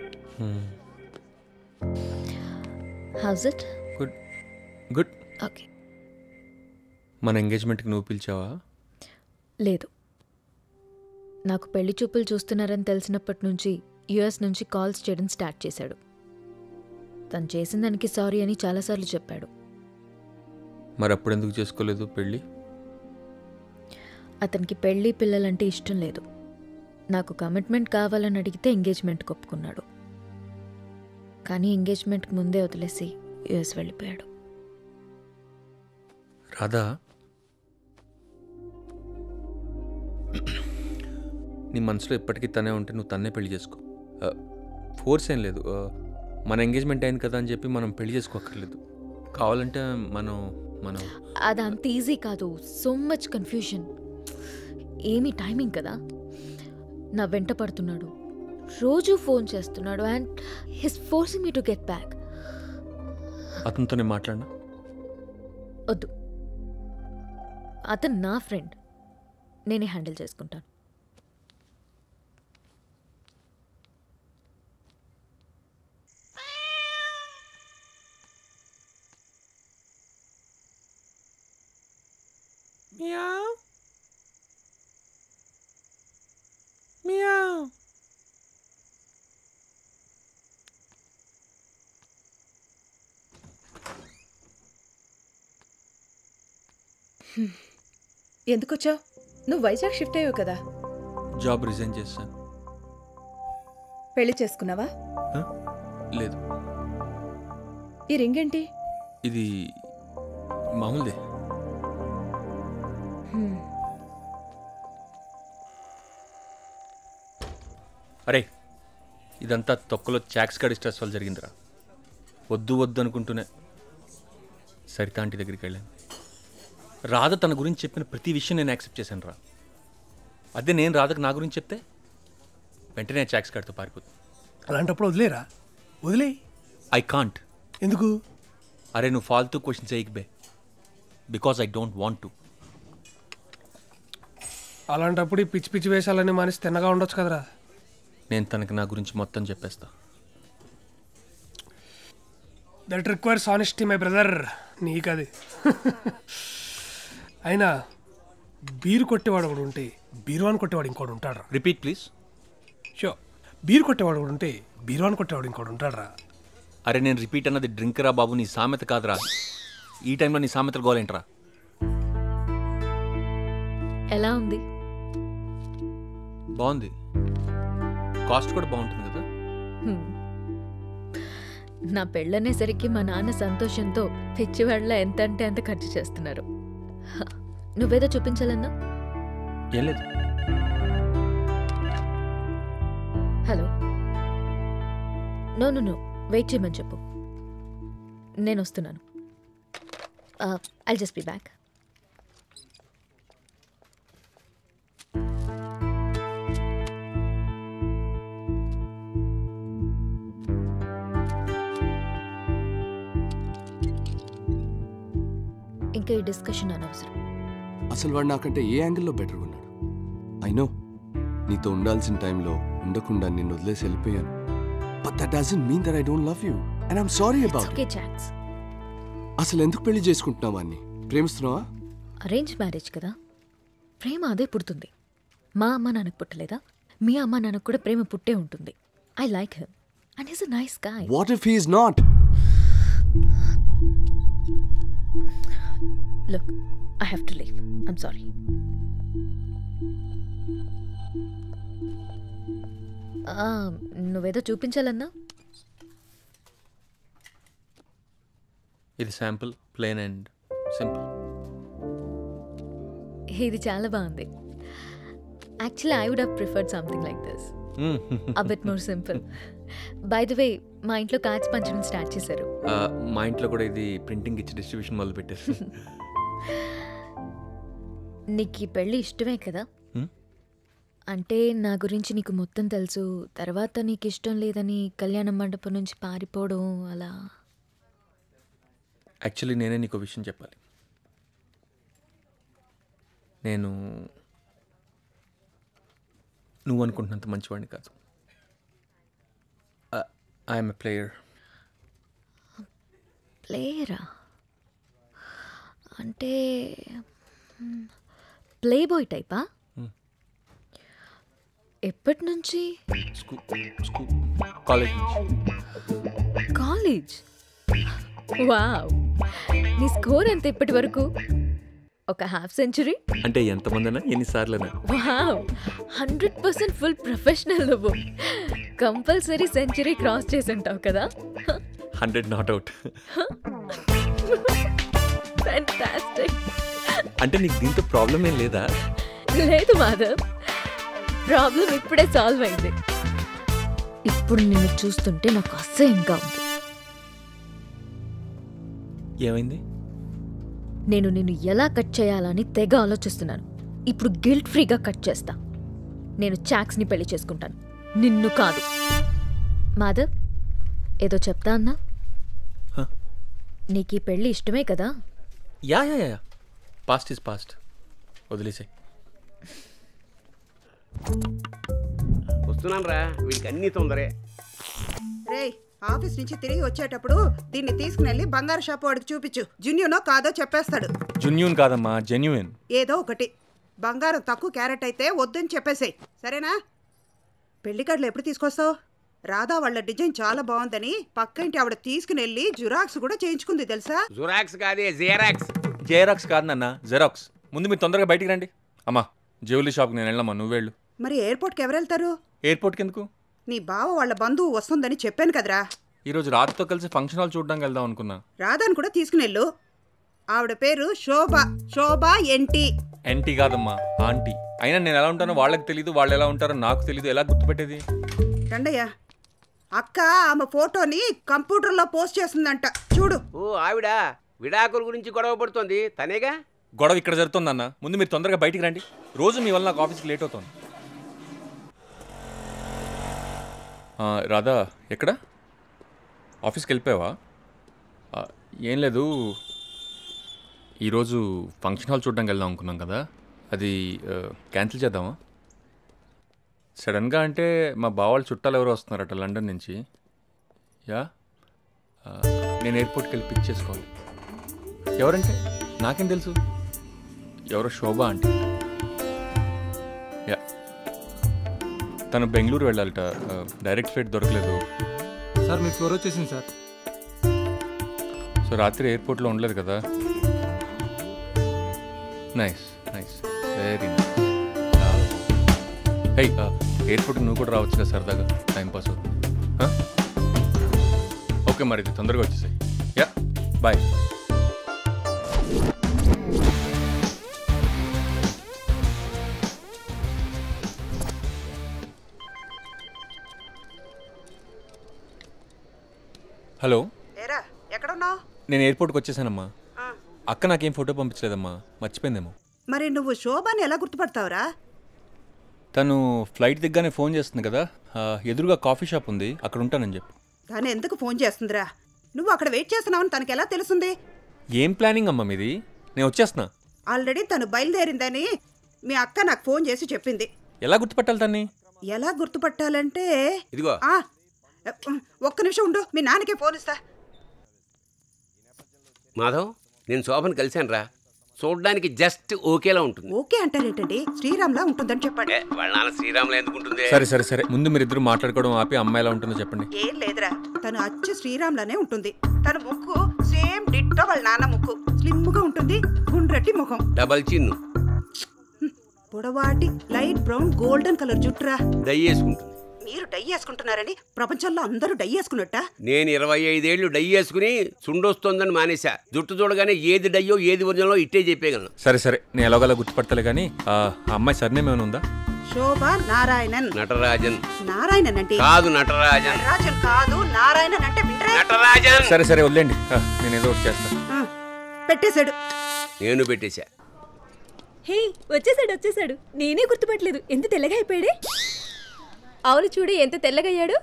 how's it good good okay మన ఎంగేజ్మెంట్కి నువ్వు పిలిచావా లేదు నాకు పెళ్లి చూపులు చూస్తున్నారని తెలిసినప్పటి నుంచి యుఎస్ నుంచి కాల్స్ చేయడం స్టార్ట్ చేశాడు తను చేసిన దానికి సారీ అని చాలాసార్లు చెప్పాడు మరి అప్పుడు ఎందుకు చేసుకోలేదు పెళ్ళి అతనికి పెళ్ళి పిల్లలంటే ఇష్టం లేదు నాకు కమిట్మెంట్ కావాలని అడిగితే ఎంగేజ్మెంట్కి ఒప్పుకున్నాడు కానీ ఎంగేజ్మెంట్కి ముందే వదిలేసి యుఎస్ వెళ్ళిపోయాడు రాధా నీ మనసులో ఎప్పటికీ తనే ఉంటే నువ్వు తన్నే పెళ్లి చేసుకో ఫోర్స్ ఏం లేదు ఆ, మన ఎంగేజ్మెంట్ అయింది కదా అని చెప్పి మనం పెళ్లి చేసుకోక్కర్లేదు కావాలంటే మనం మనం అది అంత ఈజీ కాదు సో మచ్ కన్ఫ్యూజన్ ఏమీ టైమింగ్ కదా నా వెంట పడుతున్నాడు రోజు ఫోన్ చేస్తున్నాడు and his forcing me to get back అతనితోనే మాట్లాడినా వద్దు అతను నా ఫ్రెండ్ నేనే హ్యాండిల్ చేసుకుంటాను Meow. Meow. ఎందుకు వచ్చావు నువ్వు వైజాగ్ షిఫ్ట్ అయ్యావు కదా జాబ్ రిజైన్ చేశాను పెళ్లి చేసుకున్నావా లేదు ఈ రింగ్ ఏంటి ఇది మామూలుదే హ్మ్. అరే ఇదంతా తొక్కలో చాక్స్ గడి స్ట్రెస్ వల్ల జరిగిందిరా వద్దు వద్దు అనుకుంటూనే సరిత ఆంటీ దగ్గరికి వెళ్ళాను రాధ తన గురించి చెప్పిన ప్రతి విషయం నేను యాక్సెప్ట్ చేశాను రా అదే నేను రాధకు నా గురించి చెప్తే వెంటనే చాక్స్ గడితో పారిపోతుంది అలాంటప్పుడు వదిలేరా వదిలే ఐ కాంట్ ఎందుకు అరే నువ్వు ఫాల్తూ క్వశ్చన్ చేయకు బే because I don't want to అలాంటప్పుడు ఈ పిచ్చి పిచ్చి వేషాలన్నీ మానేసి తిన్నగా ఉండొచ్చు కదరా నేను తనకి నా గురించి మొత్తం చెప్పేస్తా that requires honesty my brother నీకది అయినా బీరు కొట్టేవాడు ఒకడు ఉంటే బీరువాన్ కొట్టేవాడు ఇంకోటి ఉంటాడు రిపీట్ ప్లీజ్ షో బీరు కొట్టేవాడు ఒకడు ఉంటే బీరువాన్ కొట్టేవాడు ఇంకోటి ఉంటాడురా అరే నేను రిపీట్ అన్నది డ్రింక్ రా బాబు నీ సామెత కాదురా ఈ టైంలో నీ సామెతలు గోలేంట్రా ఎలా ఉంది బాగుంది కాస్ట్ కూడా బాగుంటుంది కదా హ్మ్. నా పెళ్ళనేసరికి మా నాన్న సంతోషంతో పిచ్చివాళ్ళ ఎంత అంటే అంత ఖర్చు చేస్తున్నారు హ, నువ్వేదో చూపించాలన్నా ఏం లేదు hello no no no wait చేయమని చెప్పు నేను వస్తున్నాను ఐ జస్ట్ బి బ్యాక్ ఇంకా ఈ డిస్కషన్ అనవసరం అసలు వాడు నాకంటే ఏ యాంగిల్లో బెటర్గా ఉన్నాడు ఐ నో నీతో ఉండాల్సిన టైంలో ఉండకుండా నిన్ను వదిలేసి వెళ్ళిపోయాను but that doesn't mean that I don't love you and I'm sorry about okay Chax అసలు ఎందుకు పెళ్లి చేసుకుంటున్నావా అన్ని ప్రేమిస్తున్నావా అరేంజ్ మ్యారేజ్ కదా ప్రేమ అదే పుడుతుంది మా అమ్మ నాన్నకు పుట్టలేదా మీ అమ్మ నాన్నకు కూడా ప్రేమ పుట్టే ఉంటుంది I like him and is a nice guy what if he's not look I have to leave I'm sorry నువ్వేదో చూపించాలన్నా ఇది శాంపుల్ ప్లేన్ అండ్ సింపుల్ ఇది చాలా బాగుంది actually I would have preferred something like this a bit more simple by the way మా ఇంట్లో cards పంచడం start చేశారు మా ఇంట్లో కూడా ఇది ప్రింటింగ్ ఇచ్చి డిస్ట్రిబ్యూషన్ మొదలు పెట్టారు నీకు ఈ పెళ్ళి ఇష్టమే కదా అంటే నా గురించి నీకు మొత్తం తెలుసు తర్వాత నీకు ఇష్టం లేదని కళ్యాణ మండపం నుంచి పారిపోవడం అలా యాక్చువల్లీ నేనే నీకు విషయం చెప్పాలి నేను నువ్వు అనుకుంటున్నంత మంచివాడిని కాదు ఐఎమ్ ఎ ప్లేయర్ ప్లేయరా అంటే ప్లే బాయ్ టైపా ఎప్పటి నుంచి school school college college wow నీ స్కోర్ ఎంత ఇప్పటి వరకు ఒక హాఫ్ సెంచరీ అంటే ఎంతమందినా ఎన్నిసార్లనా wow hundred percent full professional నువ్వు కంపల్సరీ సెంచరీ క్రాస్ చేసి ఉంటావు కదా హండ్రెడ్ నాట్ అవుట్ ఫ్యాంటాస్టిక్ అంటే నీకు దీంతో ప్రాబ్లం ఏం లేదా లేదు మాధవ్ ప్రాబ్లం ఇప్పుడే సాల్వ్ అయింది ఇప్పుడు నిన్ను చూస్తుంటే నాకు అసహ్యంగా ఉంది ఏమైంది నేను నిన్ను ఎలా కట్ చేయాలని తెగ ఆలోచిస్తున్నాను ఇప్పుడు గిల్ట్ ఫ్రీగా కట్ చేస్తా నేను చాక్స్ని పెళ్లి చేసుకుంటాను నిన్ను కాదు మాధవ్ ఏదో చెప్తా అన్నా హ? నీకు ఈ పెళ్లి ఇష్టమే కదా yeah yeah yeah past is past వదిలేసాయి వస్తున్నాను రా వీడికి అన్ని తొందరే రేయ్ ఆఫీస్ నుంచి తిరిగి వచ్చేటప్పుడు దీన్ని తీసుకుని బంగారు షాప్ వాడికి చూపించు జున్యూనో కాదో చెప్పేస్తాడు జున్యూన్ కాదమ్మా జెన్యున్ ఏదో ఒకటి బంగారం తక్కువ క్యారెట్ అయితే వద్దని చెప్పేసేయ్ సరేనా పెళ్లి కార్డులు ఎప్పుడు తీసుకొస్తావు రాధా వాళ్ళ డిజైన్ చాలా బాగుందని పక్క ఇంటి ఆవిడ తీసుకుని వెళ్ళి జురాక్స్ కూడా చేయించుకుంది తెలుసా జురాక్స్ కాదే జీరాక్స్ జెరాక్స్ కాదు నాన్న జెరాక్స్ ముందు మీరు తొందరగా బయటికి రండి అమ్మా జ్యువెలరీ షాప్కి నేను వెళ్ళమ్మా నువ్వు వెళ్ళు మరి ఎయిర్పోర్ట్కి ఎవరు వెళ్తారు ఎయిర్పోర్ట్కి ఎందుకు నీ బావ వాళ్ళ బంధువు వస్తుందని చెప్పాను కదరా ఈరోజు రాత్రితో కలిసి ఫంక్షన్ హాల్ చూడడానికి వెళ్దాం అనుకున్నా రాధాని కూడా తీసుకుని వెళ్ళు ఆవిడ పేరు శోభ శోభ ఎన్టీ ఎన్టీ కాదమ్మా ఆంటీ అయినా నేను ఎలా ఉంటానో వాళ్ళకి తెలియదు వాళ్ళు ఎలా ఉంటారో నాకు తెలియదు ఎలా గుర్తుపెట్టేది రండయ్యా అక్క ఆమె ఫోటోని కంప్యూటర్లో పోస్ట్ చేస్తుందంట చూడు ఓ ఆవిడ విడాకుల గురించి గొడవ పడుతోంది తనేగా గొడవ ఇక్కడ జరుగుతుందన్న ముందు మీరు తొందరగా బయటికి రండి రోజు మీ వల్ల నాకు ఆఫీస్కి లేట్ అవుతుంది ఆ, రాధా ఎక్కడ ఆఫీస్కి వెళ్ళిపోయావా ఆ, ఏం లేదు ఈరోజు ఫంక్షన్ హాల్ చూడడానికి వెళ్దాం అనుకున్నాం కదా అది ఆ, క్యాన్సిల్ చేద్దామా సడన్గా అంటే మా బావాళ్ళ చుట్టాలు ఎవరో వస్తున్నారట లండన్ నుంచి యా ఆ, నేను ఎయిర్పోర్ట్కి వెళ్ళి పిక్ చేసుకోవాలి ఎవరంటే నాకేం తెలుసు ఎవరో శోభ అంటే యా తను బెంగళూరు వెళ్ళాలట ఆ, డైరెక్ట్ ఫ్లైట్ దొరకలేదు సార్ మీ ఫ్లోర్ వచ్చేసింది సార్ సో రాత్రి ఎయిర్పోర్ట్లో ఉండలేదు కదా nice nice very nice hi ఎయిర్పోర్ట్కి నువ్వు కూడా రావచ్చు కదా సరదాగా టైం పాస్ అవుతుంది ఆ? ఓకే మరి ఇది తొందరగా వచ్చేసాయి యా బాయ్ హలో ఏరా ఎక్కడున్నావు నేను ఎయిర్పోర్ట్కి వచ్చేసానమ్మా అక్క నాకేం ఫోటో పంపించలేదమ్మా మర్చిపోయిందేమో మరి నువ్వు శోభని ఎలా గుర్తుపడతావురా తను ఫ్లైట్ దిగ్గానే ఫోన్ చేస్తుంది కదా ఆ, ఎదురుగా కాఫీ షాప్ ఉంది అక్కడ ఉంటానని చెప్పు తను ఎందుకు ఫోన్ చేస్తుందిరా నువ్వు అక్కడ వెయిట్ చేస్తున్నావని తనకి ఎలా తెలుస్తుంది ఏం ప్లానింగ్ అమ్మా మీది నేను వచ్చేస్తున్నా ఆల్రెడీ తను బయలుదేరిందని మీ అక్క నాకు ఫోన్ చేసి చెప్పింది ఎలా గుర్తుపట్టాలి తన్ని ఎలా గుర్తుపట్టాలంటే ఇదిగో ఆ, ఒక్క నిమిషం ఉండు మీ నాన్నకే ఫోన్ ఇస్తా మాధవ్ నేను శోభను కలిశాను రా చూడడానికి జస్ట్ ఓకేలా ఉంటుంది ఓకే అంటారేంటండి శ్రీరామ్లా ఉంటుందని చెప్పండి ఏ, వాళ్ళ నాన్న శ్రీరాములు ఎందుకుంటుంది సరే సరే సరే ముందు మీరు ఇద్దరు మాట్లాడుకోవడం ఆపి అమ్మాయి ఎలా ఉంటుందో చెప్పండి ఏం లేదురా తను అచ్చు శ్రీరామ్లానే ఉంటుంది తన ముక్కు సేమ్ డిట్టో వాళ్ళ నాన్న ముక్కు స్లిమ్ గా ఉంటుంది గుండ్రటి ముఖం డబల్ చిన్ను పొడవాటి లైట్ బ్రౌన్ గోల్డెన్ కలర్ జుట్టురా దయ్యేసుకుంటుంది మీరు డై వేసుకుంటున్నారని ప్రపంచంలో అందరూ డై వేసుకున్నట్ట నేను ఇరవై ఐదేళ్లు డై వేసుకుని సుండొస్తోందని మానేశా జుట్టు చూడగానే ఏది డయ్యో ఏది ఒరిజినలో ఇట్టే చెప్పేయగలను సరే సరే నేను ఎలాగోలా గుర్తుపడతలే కానీ ఆ ఆ అమ్మాయి సర్నేమ్ ఏమైనా ఉందా శోభ నారాయణన్ నటరాజన్ నారాయణన్ అంటే కాదు నటరాజన్ నటరాజన్ కాదు నారాయణన్ అంటే వినరా నటరాజన్ సరే సరే వదిలేండి ఆ, నేను ఏదో ఒకటి చేస్తాను ఆ, పెట్టేశాడు నేను పెట్టేశా హే వచ్చేసాడు వచ్చేసాడు నేనే గుర్తుపట్టలేదు ఎంత తెల్లగా అయిపోయాడే అవును చూడు ఎంత తెల్లగయ్యాడు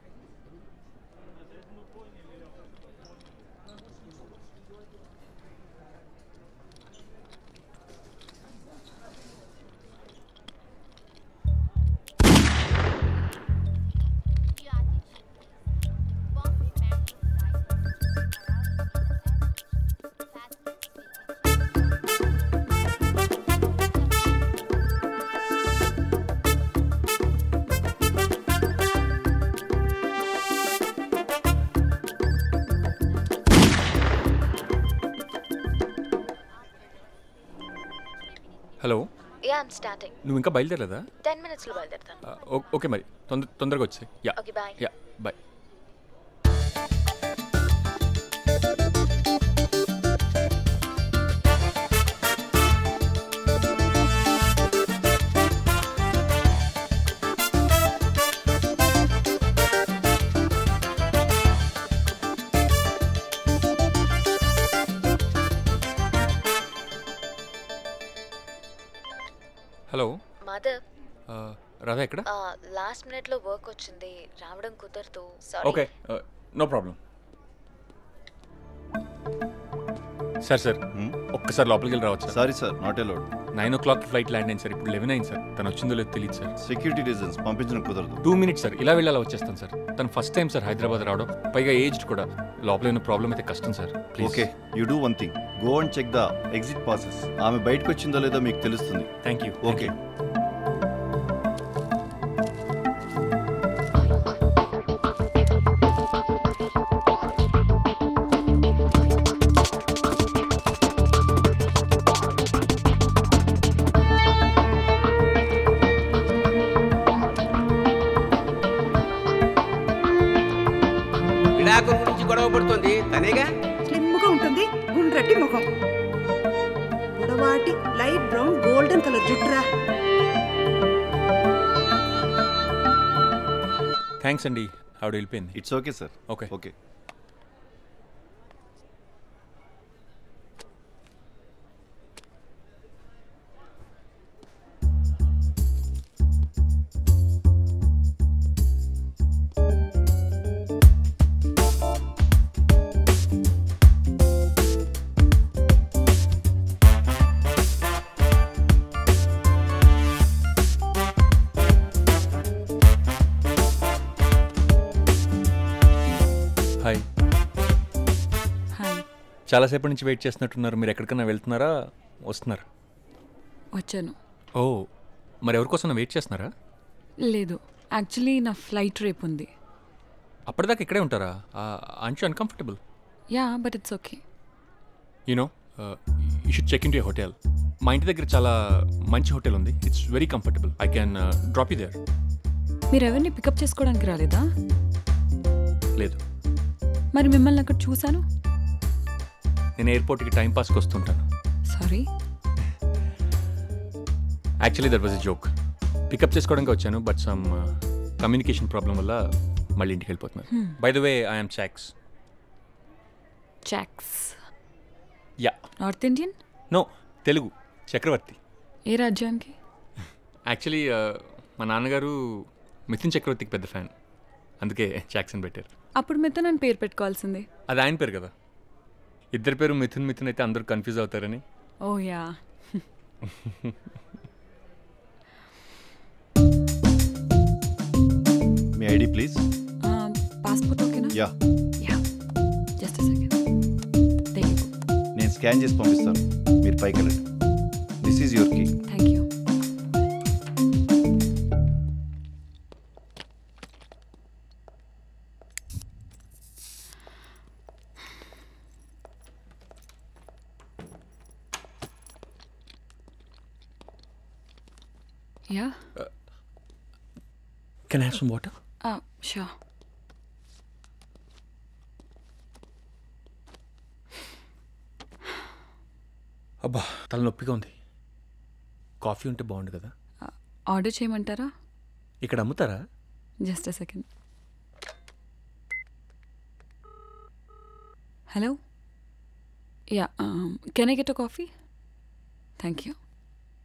హలో యా ఐమ్ స్టార్టింగ్ నువ్వు ఇంకా బయలుదేరలేదా టెన్ మినిట్స్లో బయలుదేరుతాను ఆ, ఓ- ఓకే మరి తొందర తొందరగా వచ్చాయి yeah okay bye yeah bye hello mother ఆ, రాధా ఎక్కడ లాస్ట్ మినిట్లో వర్క్ వచ్చింది రావడం కుదరదు okay sorry no problem sir sir ఒక్కసారి లోపలికి వెళ్ళి రావచ్చు sorry sir not allowed nine o'clock flight land అయింది సార్ ఇప్పుడు లెవెన్ అయింది సార్ తను వచ్చిందో లేదో తెలియదు సార్ సెక్యూరిటీ రీజన్స్ పంపించడం కుదరదు టూ మినిట్స్ సార్ ఇలా వెళ్ళాలా వచ్చేస్తాను సార్ తను ఫస్ట్ టైం సార్ హైదరాబాద్ రావడం పైగా ఏజ్డ్ కూడా లోపల ఏమైనా ప్రాబ్లం అయితే కష్టం sir please okay you do one thing go and check the exit passes ఆమె బయటకు వచ్చిందో లేదో మీకు తెలుస్తుంది థ్యాంక్ యూ ఓకే విడాకుల గురించి గొడవ పడుతుంది తనేగా స్లిమ్గా ఉంటుంది గుండ్రటి ముఖం పొడవాటి లైట్ బ్రౌన్ గోల్డెన్ కలర్ జుట్టురా థ్యాంక్స్ అండి ఆవిడ వెళ్ళిపోయింది it's okay sir okay okay hi hi చాలాసేపటి నుంచి వెయిట్ చేస్తున్నట్టున్నారు మీరు ఎక్కడికైనా వెళ్తున్నారా వస్తున్నారా వచ్చాను ఓ మరి ఎవరి కోసం వెయిట్ చేస్తున్నారా లేదు యాక్చువల్లీ నా ఫ్లైట్ రేపు ఉంది అప్పటిదాకా ఇక్కడే ఉంటారా అంచు uncomfortable yeah but it's okay you know you should check in to hotel మా ఇంటి దగ్గర చాలా మంచి హోటల్ ఉంది it's very comfortable I can drop you there మీరు ఎవరిని పికప్ చేసుకోవడానికి రాలేదా లేదు మరి మిమ్మల్ని అక్కడ చూశాను నేను ఎయిర్పోర్ట్కి టైం పాస్కి వస్తుంటాను sorry actually that was a joke pickup చేసుకోవడానికి వచ్చాను బట్ సమ్ కమ్యూనికేషన్ ప్రాబ్లం వల్ల మళ్ళీ ఇంటికి వెళ్ళిపోతున్నాను Hmm. By the way I'm Chax Chax yeah north Indian no Telugu Chakravarthy ఏ రాజ్యానికి యాక్చువల్లీ మా నాన్నగారు మిథున్ చక్రవర్తికి పెద్ద ఫ్యాన్ అందుకే చాక్స్ అని పెట్టారు అప్పుడు మీతో నన్ను పేరు పెట్టుకోవాల్సింది అది ఆయన పేరు కదా ఇద్దరి పేరు మిథున్ మిథున్ అయితే అందరూ కన్ఫ్యూజ్ అవుతారని ఓ యా మీ ఐడి ప్లీజ్ పాస్పోర్ట్ ఓకేనా యా యా జస్ట్ సెకండ్ నేను స్కాన్ చేసి పంపిస్తాను మీరు పైకి వెళ్ళండి this is your key thank you yeah can have some water sure అబ్బా తల నొప్పిగా ఉంది కాఫీ ఉంటే బాగుండు కదా ఆర్డర్ చేయమంటారా ఇక్కడ అమ్ముతారా just second hello yeah can I get a coffee thank you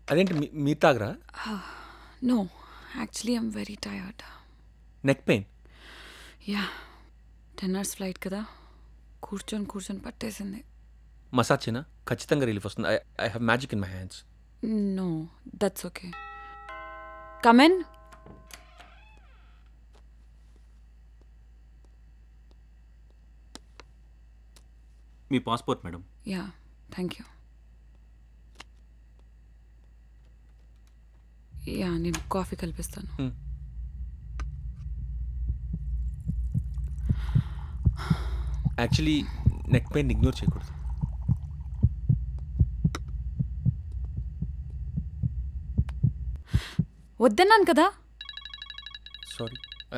అదేంటి మీ- మీరు తాగరా no actually I'm very tired neck pain yeah ten hours flight కదా కూర్చొని కూర్చొని పట్టేసింది మసాజ్ చేయనా ఖచ్చితంగా రిలీఫ్ వస్తుంది I I have magic in my hands no that's okay come on మీ passport madam yeah thank you yeah నేను కాఫీ కల్పిస్తాను యాక్చువల్లీ నెక్ పెయిన్ ఇగ్నోర్ చేయకూడదు వద్దన్నాను కదా సారీ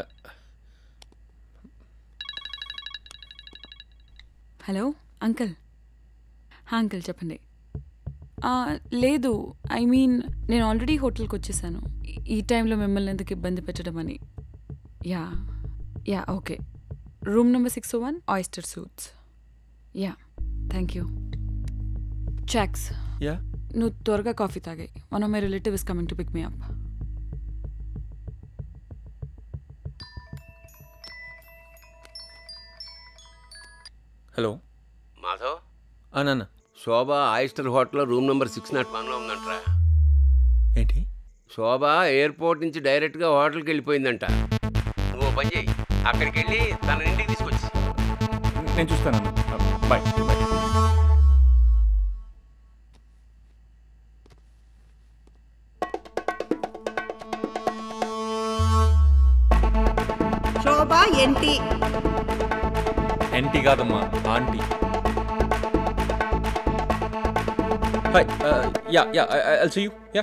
హలో అంకుల్ హా అంకుల్ చెప్పండి ఆ, లేదు ఐ మీన్ నేను ఆల్రెడీ హోటల్కి వచ్చేసాను ఈ- ఈ టైంలో మిమ్మల్ని ఎందుకు ఇబ్బంది పెట్టడం అని yeah yeah okay room number six one oyster suites yeah thank you Chax yeah నువ్వు త్వరగా కాఫీ తాగాయి one of my relative is coming to pick me up hello Madhav నాన్న శోభ ఆయిస్టర్ హోటల్లో రూమ్ నెంబర్ సిక్స్ నాట్ వన్లో ఉందంట్రా ఏంటి శోభ ఎయిర్పోర్ట్ నుంచి డైరెక్ట్గా హోటల్కి వెళ్ళిపోయిందంట నువ్వు ఓ పని చేయి అక్కడికి వెళ్ళి తన ఇంటికి తీసుకొచ్చి నేను చూస్తాను బాయ్ బాయ్ శోభ ఏంటి ఎన్టీ కాదమ్మా aunty hi yeah yeah I'll see you yeah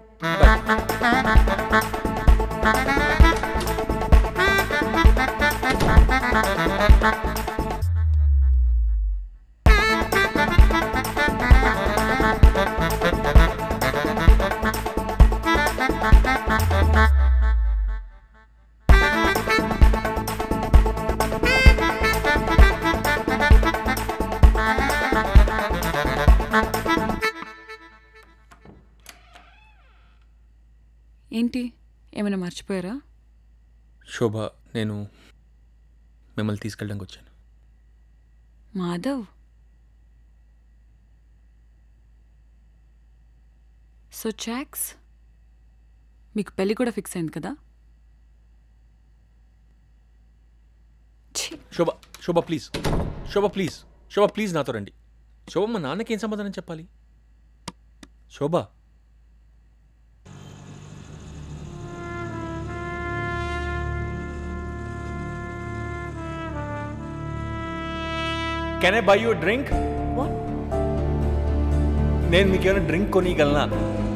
ఏంటి ఏమైనా మర్చిపోయారా శోభ నేను మిమ్మల్ని తీసుకెళ్ళడానికి వచ్చాను మాధవ్ సో చాక్స్ మీకు పెళ్ళి కూడా ఫిక్స్ అయింది కదా Shobha Shobha please Shobha please Shobha please నాతో రండి శోభ మా నాన్నకి ఏం సమాధానం చెప్పాలి Shobha can I buy you drink నేను మీకు ఏమైనా డ్రింక్ కొనిగలనా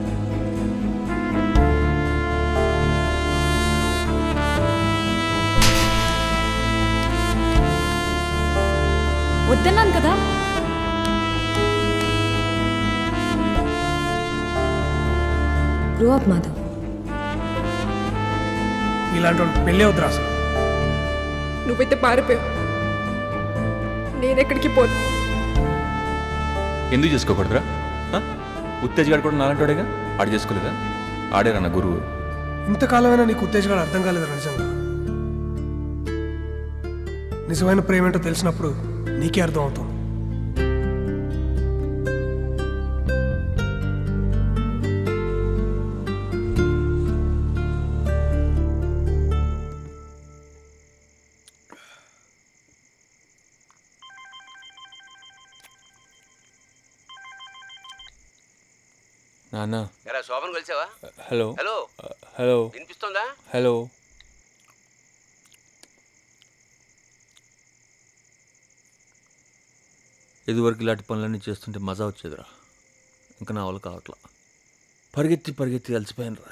వద్దన్నాను కదా గ్రో అప్ మాధవ్ ఇలాంటి వాళ్ళు పెళ్ళే వద్దురా అసలు నువ్వైతే పారిపోయావు నేనెక్కడికి పోను ఎందుకు చేసుకోకూడదురా ఆ? ఉత్తేజ్ గారు కూడా నాలంటోడేగా ఆడు చేసుకోలేదా ఆడేరా నా గురువు ఇంతకాలమైనా నీకు ఉత్తేజగాడు అర్థం కాలేదురా నిజంగా నిజమైన ప్రేమ ఏంటో తెలిసినప్పుడు నీకే అర్థం అవుతుంది నాన్న ఎరా శోభను కలిసావా హలో హలో హలో వినిపిస్తోందా హలో ఇదివరకు ఇలాంటి పనులన్నీ చేస్తుంటే మజా వచ్చేదిరా ఇంకా నా వల్ల కావట్లా పరిగెత్తి పరిగెత్తి అలసిపోయానురా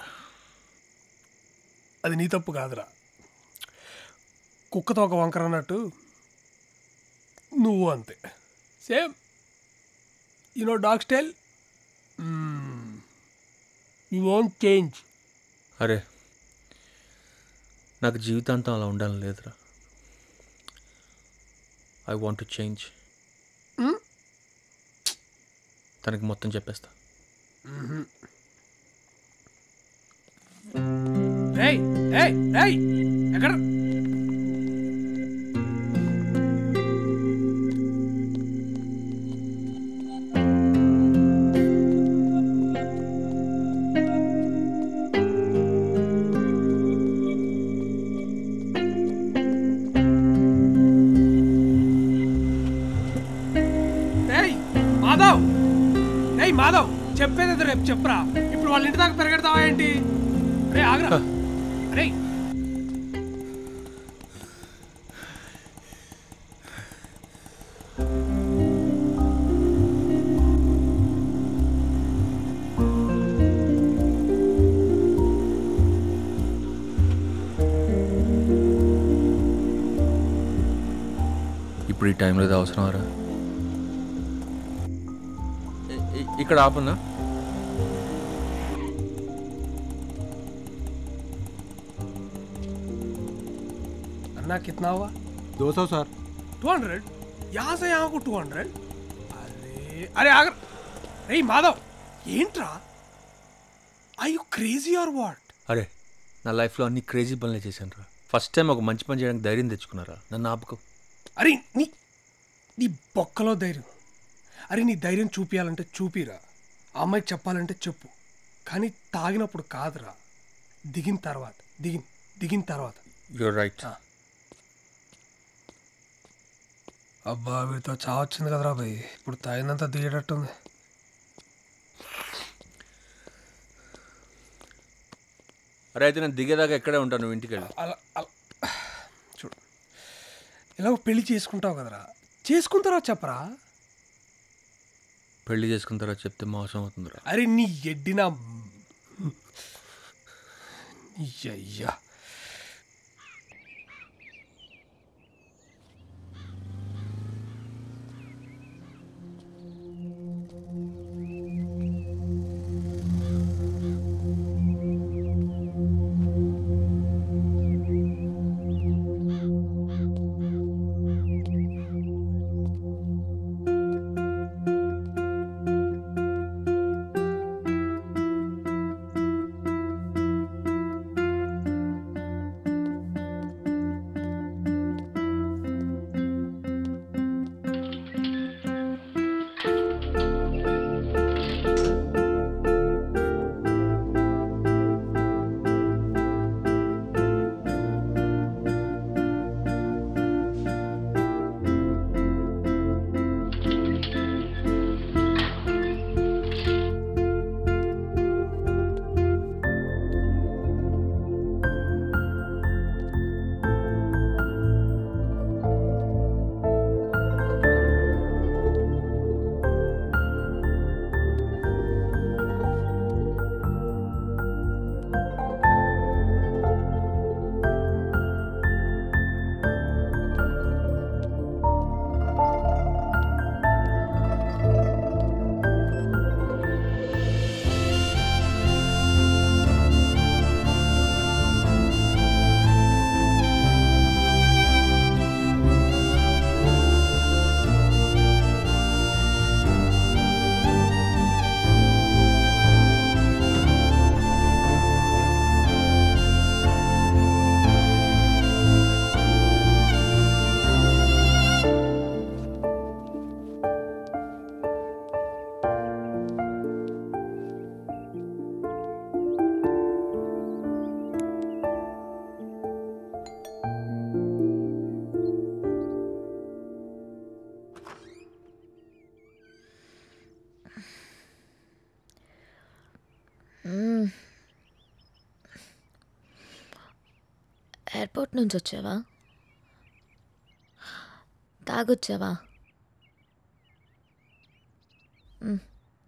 అది నీ తప్పు కాదురా కుక్కతో ఒక వంకర అన్నట్టు నువ్వు అంతే same you know dog style you won't change అరే నాకు జీవితాంతం అలా ఉండాలని లేదురా ఐ వాంట్ టు చేంజ్ తనకి మొత్తం చెప్పేస్తా ఏయ్ ఏయ్ ఏయ్ ఎక్కడ ఏయ్ మాధవ్ ఏయ్ మాధవ్ చెప్పేది ఏదో రేపు చెప్పరా ఇప్పుడు వాళ్ళ ఇంటి దాకా పెరగడతావా ఏంటి రే ఆగ్రా రే ఇప్పుడు ఈ టైంలో ఇది అవసరం రా ఇక్కడ ఆపన్నా अन्ना कितना हुआ दो सौ सर टू हंड्रेड यहाँ से यहाँ को टू हंड्रेड अरे अरे आगर రే మాధవ్ ఏంట్రా I you crazy are what అరే నా లైఫ్లో అన్ని క్రేజీ పనులే చేశాను రా ఫస్ట్ టైం ఒక మంచి పని చేయడానికి ధైర్యం తెచ్చుకున్నారా నన్ను ఆపుకో అరే నీ నీ బొక్కలో ధైర్యం అరే నీ ధైర్యం చూపించాలంటే చూపిరా ఆ అమ్మాయికి చెప్పాలంటే చెప్పు కానీ తాగినప్పుడు కాదురా దిగిన తర్వాత దిగిన దిగిన తర్వాత యూర్ రైట్ అబ్బా వీడితో చావు వచ్చింది కదరా భయ్ ఇప్పుడు తాగినంత దిగేటట్టుంది అరే అయితే నేను దిగేదాకా ఎక్కడే ఉంటాను నువ్వు ఇంటికి వెళ్ళి అలా అలా చూడు ఇలా పెళ్లి చేసుకుంటావు కదరా చేసుకున్న తర్వాత చెప్పరా పెళ్లి చేసుకున్న తర్వాత చెప్తే మోసం అవుతుందిరా అరే నీ ఎడ్డిన అయ్యా మ్మ్. ఎయిర్పోర్ట్ నుంచి వచ్చావా తాగొచ్చావా మ్మ్.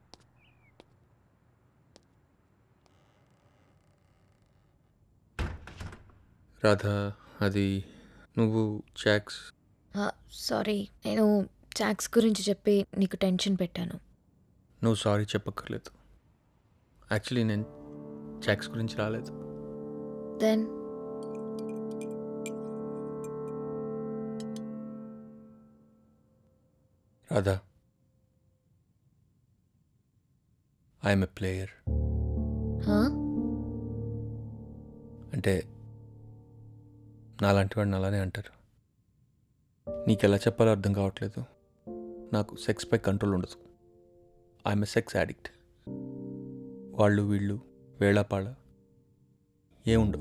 రాధా అది నువ్వు చాక్స్ ఆ, సారీ నేను చాక్స్ గురించి చెప్పి నీకు టెన్షన్ పెట్టాను నువ్వు సారీ చెప్పక్కర్లేదు యాక్చువల్లీ నేను చాక్స్ గురించి రాలేదు then Radha I'm a player అంటే నాలాంటి వాడిని అలానే అంటారు నీకు ఎలా చెప్పాలో అర్థం కావట్లేదు నాకు సెక్స్పై కంట్రోల్ ఉండదు ఐఎమ్ ఎ సెక్స్ యాడిక్ట్ వాళ్ళు వీళ్ళు వేళాపాళ ఏముండవు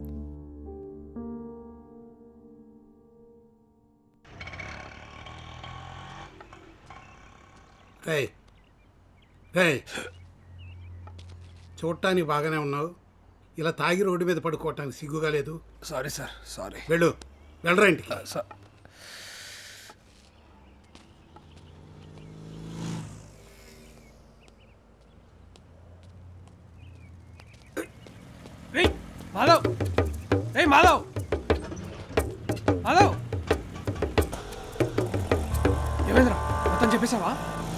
రే రే చూడటానికి బాగానే ఉన్నావు ఇలా తాగి రోడ్డు మీద పడుకోవటానికి సిగ్గుగా లేదు సారీ సార్ సారీ వెళ్ళు వెళ్ళరా ఇంటికి రేయ్ మాధవ్ రేయ్ మాధవ్ మాధవ్ ఏమైందిరా మొత్తం చెప్పేశావా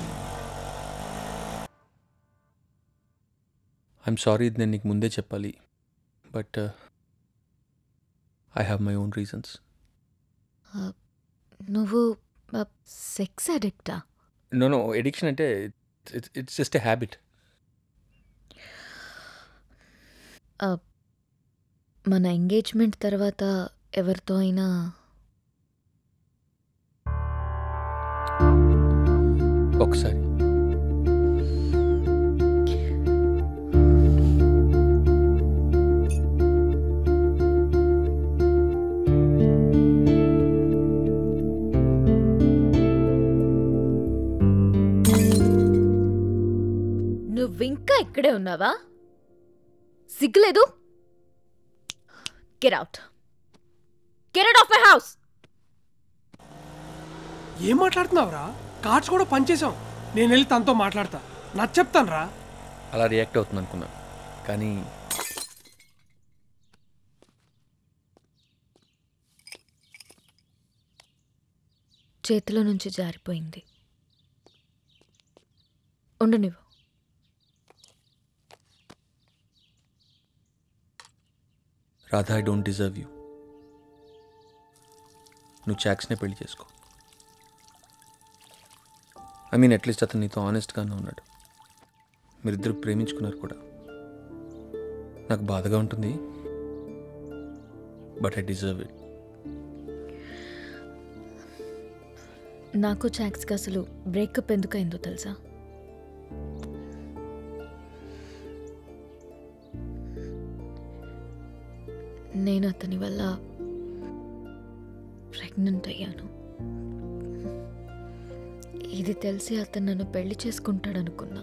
ఐఎమ్ సారీ ఇది నేను నీకు ముందే చెప్పాలి but I have my own reasons నువ్వు సెక్స్ అడిక్టా నో నో ఎడిక్షన్ అంటే it's it's just a habit మన ఎంగేజ్మెంట్ తర్వాత ఎవరితో అయినా ఒకసారి నువ్వింకా ఇక్కడే ఉన్నావా సిగ్గులేదు get out get out of my house ఏం మాట్లాడుతున్నావురా కార్డ్స్ కూడా పనిచేసాం నేను వెళ్ళి తనతో మాట్లాడతా నాకు చెప్తాను రా అలా రియాక్ట్ అవుతుంది అనుకున్నాను కానీ చేతిలో నుంచి జారిపోయింది ఉండు నువ్వు Radha I don't deserve you నువ్వు చాక్స్నే పెళ్లి చేసుకో ఐ మీన్ అట్లీస్ట్ అతను నీతో ఆనెస్ట్గానే ఉన్నాడు మీరిద్దరు ప్రేమించుకున్నారు కూడా నాకు బాధగా ఉంటుంది బట్ ఐ డిజర్వ్ ఇట్ నాకు చాక్స్కి అసలు బ్రేకప్ ఎందుకు అయిందో తెలుసా నేను అతని వల్ల ప్రెగ్నెంట్ అయ్యాను ఇది తెలిసి అతను నన్ను పెళ్లి చేసుకుంటాడనుకున్నా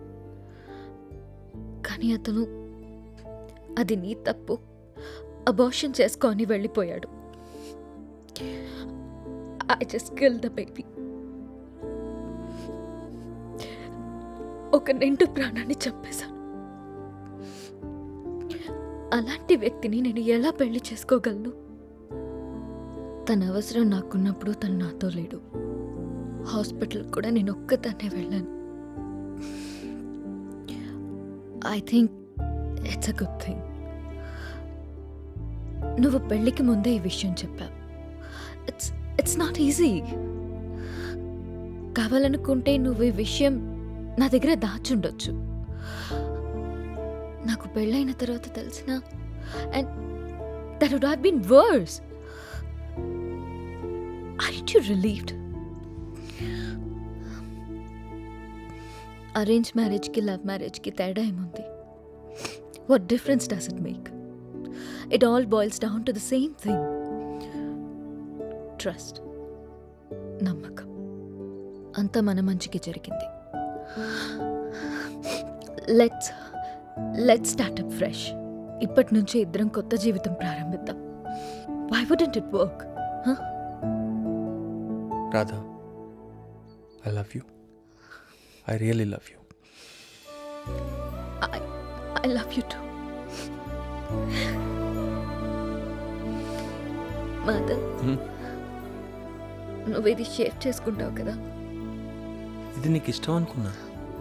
కానీ అతను అది నీ తప్పు అబార్షన్ చేసుకో అని వెళ్ళిపోయాడు I just kill the baby ఒక నిండు ప్రాణాన్ని చంపేశాను అలాంటి వ్యక్తిని నేను ఎలా పెళ్లి చేసుకోగలను తన అవసరం నాకున్నప్పుడు తను నాతో లేడు హాస్పిటల్ కూడా నేను ఒక్కదాన్నే వెళ్ళాను I think it's a good thing నువ్వు పెళ్ళికి ముందే ఈ విషయం చెప్పావు ఇట్స్ ఇట్స్ నాట్ ఈజీ కావాలనుకుంటే నువ్వు ఈ విషయం నా దగ్గర దాచుండొచ్చు నాకు పెళ్ళైన తర్వాత తెలిసిన and that would have been worse are you relieved arrange మ్యారేజ్కి లవ్ మ్యారేజ్కి తేడా ఏముంది what difference does it make it all boils down to the same thing trust నమ్మకం అంతా మన మంచికి జరిగింది లెట్స్ లెట్స్ స్టార్ట్అప్ ఫ్రెష్ ఇప్పటి నుంచి ఇద్దరం కొత్త జీవితం ప్రారంభిద్దాం why wouldn't it work Radha I love you I really love you I I love you too Madhav నువ్వు ఇది షేర్ చేసుకుంటావు కదా ఇది నీకు ఇష్టం అనుకున్నా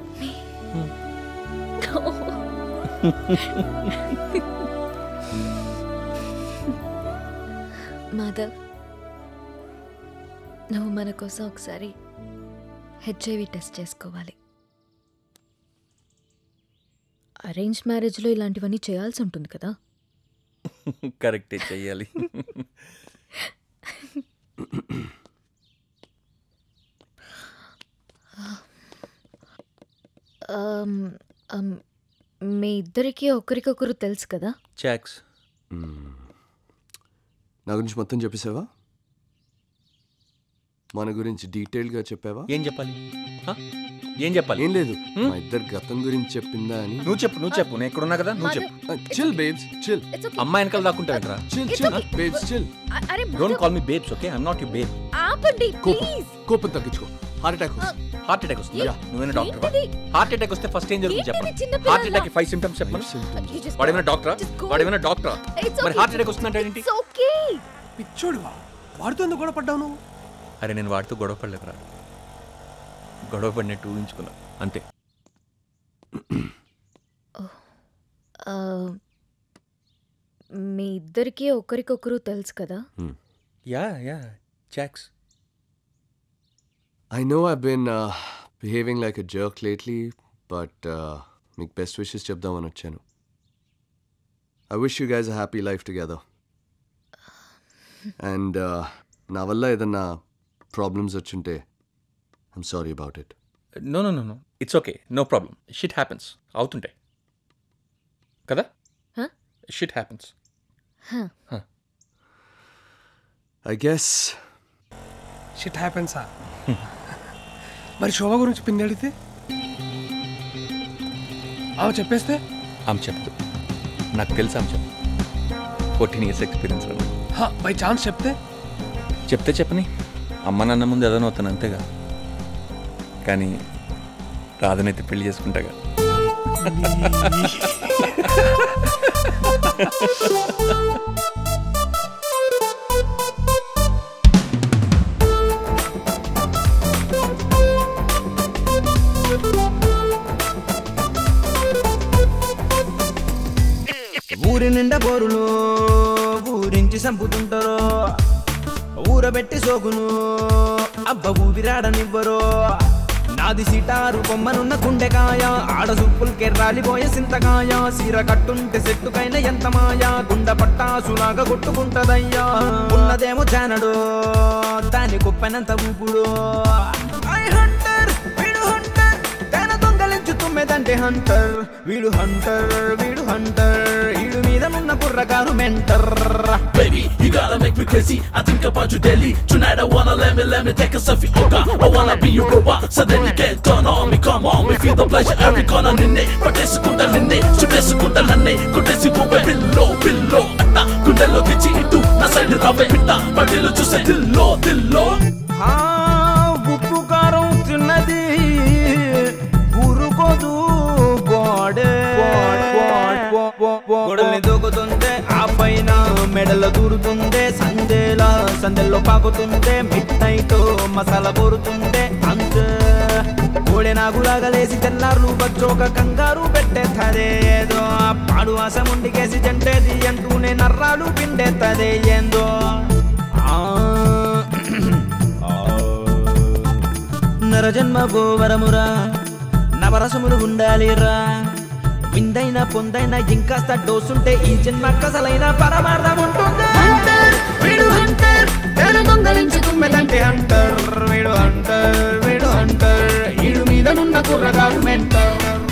మాధవ్ నువ్వు మన కోసం ఒకసారి హెచ్ఐవి టెస్ట్ చేసుకోవాలి అరేంజ్ మ్యారేజ్లో ఇలాంటివన్నీ చేయాల్సి ఉంటుంది కదా కరెక్టే చెయ్యాలి Um, um, మీ ఇద్దరికి ఒకరికొకరు తెలుసు కదా చాక్స్ నా గురించి మొత్తం చెప్పేసావా మన గురించి డీటెయిల్గా చెప్పావా ఏం చెప్పాలి హ? ఏం చెప్పాలి ఏం లేదు మా ఇద్దరు గతం గురించి చెప్పిందా అని నువ్వు చెప్పు నువ్వు చెప్పు నేను ఎక్కడ ఉన్నా కదా నువ్వు చెప్పు చిల్ బేబ్స్ చిల్ అమ్మాయి వెనకాల దాక్కుంటావేంట్రా చిల్ చిల్ బేబ్స్ చిల్ అరే don't call me babes okay I'm not you babe ఆపండి కోపం ప్లీజ్ కోపం తగ్గించుకో హార్ట్ అటాక్ వస్తుంది హార్ట్ అటాక్ వస్తుంది Yeah. నువ్వేనా డాక్టర్ ఏంటిది? హార్ట్ అటాక్ వస్తే ఫస్ట్ ఏం జరుగుతుంది ఏంటిది చెప్పండి చిన్న హార్ట్ పిల్లలా? అటాక్ ఫైవ్ సిమ్టమ్స్ చెప్పమను You just వాడేమైనా go. డాక్టరా Just go. వాడేమైనా డాక్టరా It's మరి okay. హార్ట్ అటాక్ వస్తుందంటే ఏంటి It's okay. పిచ్చోడివా వాడితో ఎందుకు గొడవ పడ్డావు నువ్వు అరే నేను వాడితో గొడవ పడలేదురా గొడవ పడినట్టు ఊహించుకున్నా అంతే Uh, మీ ఇద్దరికి ఒకరికొకరు తెలుసు కదా యా యా చాక్స్ I know I've been uh, behaving like a jerk lately, but uh, మీకు బెస్ట్ విషెస్ చెప్దామని వచ్చాను I wish you guys a happy life together and నా వల్ల ఏదన్నా ప్రాబ్లమ్స్ వచ్చుంటే I'm sorry about it no no no no it's okay no problem shit happens అవుతుంటాయి కదా Huh? Shit happens Huh. I guess shit హ్యాపెన్సా మరి శోభ గురించి పిండి అడిగితే ఆమె చెప్పేస్తే ఆమె చెప్తూ నాకు తెలుసు ఆమె చెప్తూ fourteen years experience by chance చెప్తే చెప్తే చెప్పని అమ్మ నాన్న ముందు ఏదైనా అవుతాను అంతేగా కానీ రాధనైతే పెళ్లి చేసుకుంటాగా ఊరి నిండా బోరులు ఊరించి సంపుతుంటారు ఊరబెట్టి సోకును అబ్బ ఊపిరాడనివ్వరు నాది సిటారు బొమ్మనున్న గుండెకాయ ఆడ సుప్పులు కెర్రాలిపోయే సింతకాయ సీర కట్టుంటే సెట్టుకైన ఎంత మాయా గుండె పట్టాసులాగా కొట్టుకుంటదయ్యా ఉన్నదేమో జానడు దాని కుప్పనంత ఊపుడు ఐ హంటర్ వీడు హంటర్ తన దొంగలించు తుమ్మెదంటే హంటర్ వీడు హంటర్ వీడు హంటర్ వీడు మీద ఉన్న కుర్రగారు mentor Baby, you gotta make me crazy. I think about you daily. Tonight I wanna let me, let me take a selfie. Okay, I wanna be your robot. So then you get turn on me, come on me, feel the pleasure every corner ninne. పట్టేసుకుంటా నిన్నే, చుట్టేసుకుంటా నన్నే, కొట్టేసి పోవే pillow, pillow. అట్ట గుండెల్లో తెచ్చి ఇటు నా సైడ్ రావే పిట్ట, పట్టిలు చూసే దిల్లో, దిల్లో. ఆ, ఉప్పు కారం తిన్నది ఊరుకోదు బాడే గొడల్ని దూకుతుందే ఆ పైన మెడలో దూరుతుందే సందేలా సందెల్లో పాకుతుందే మిడ్ నైట్ మసాలా కోరుతుందే అంతే కోడె నాగులాగా లేసి తెల్లారులు బచ్చోక కంగారు పెట్టేత్తదే ఏదో ఆ పాడు ఆశ ముండికేసి జంటేది అంటూనే నర్రాలు పిండేత్తదే ఏందో ఆ నరజన్మ గోవరమురా నవరసములు ఉండాలిరా విందైన పొందైన ఇంకాస్త డోసుంటే ఈ జన్మ కసలైన పరమార్థం ఉంటుంది వీడు హంటర్ తేను దొంగలించి తుమ్మెదంటే హంటర్ వీడు హంటర్ వీడు హంటర్ ఈడు మీద నున్న కుర్రగాడు మెంటర్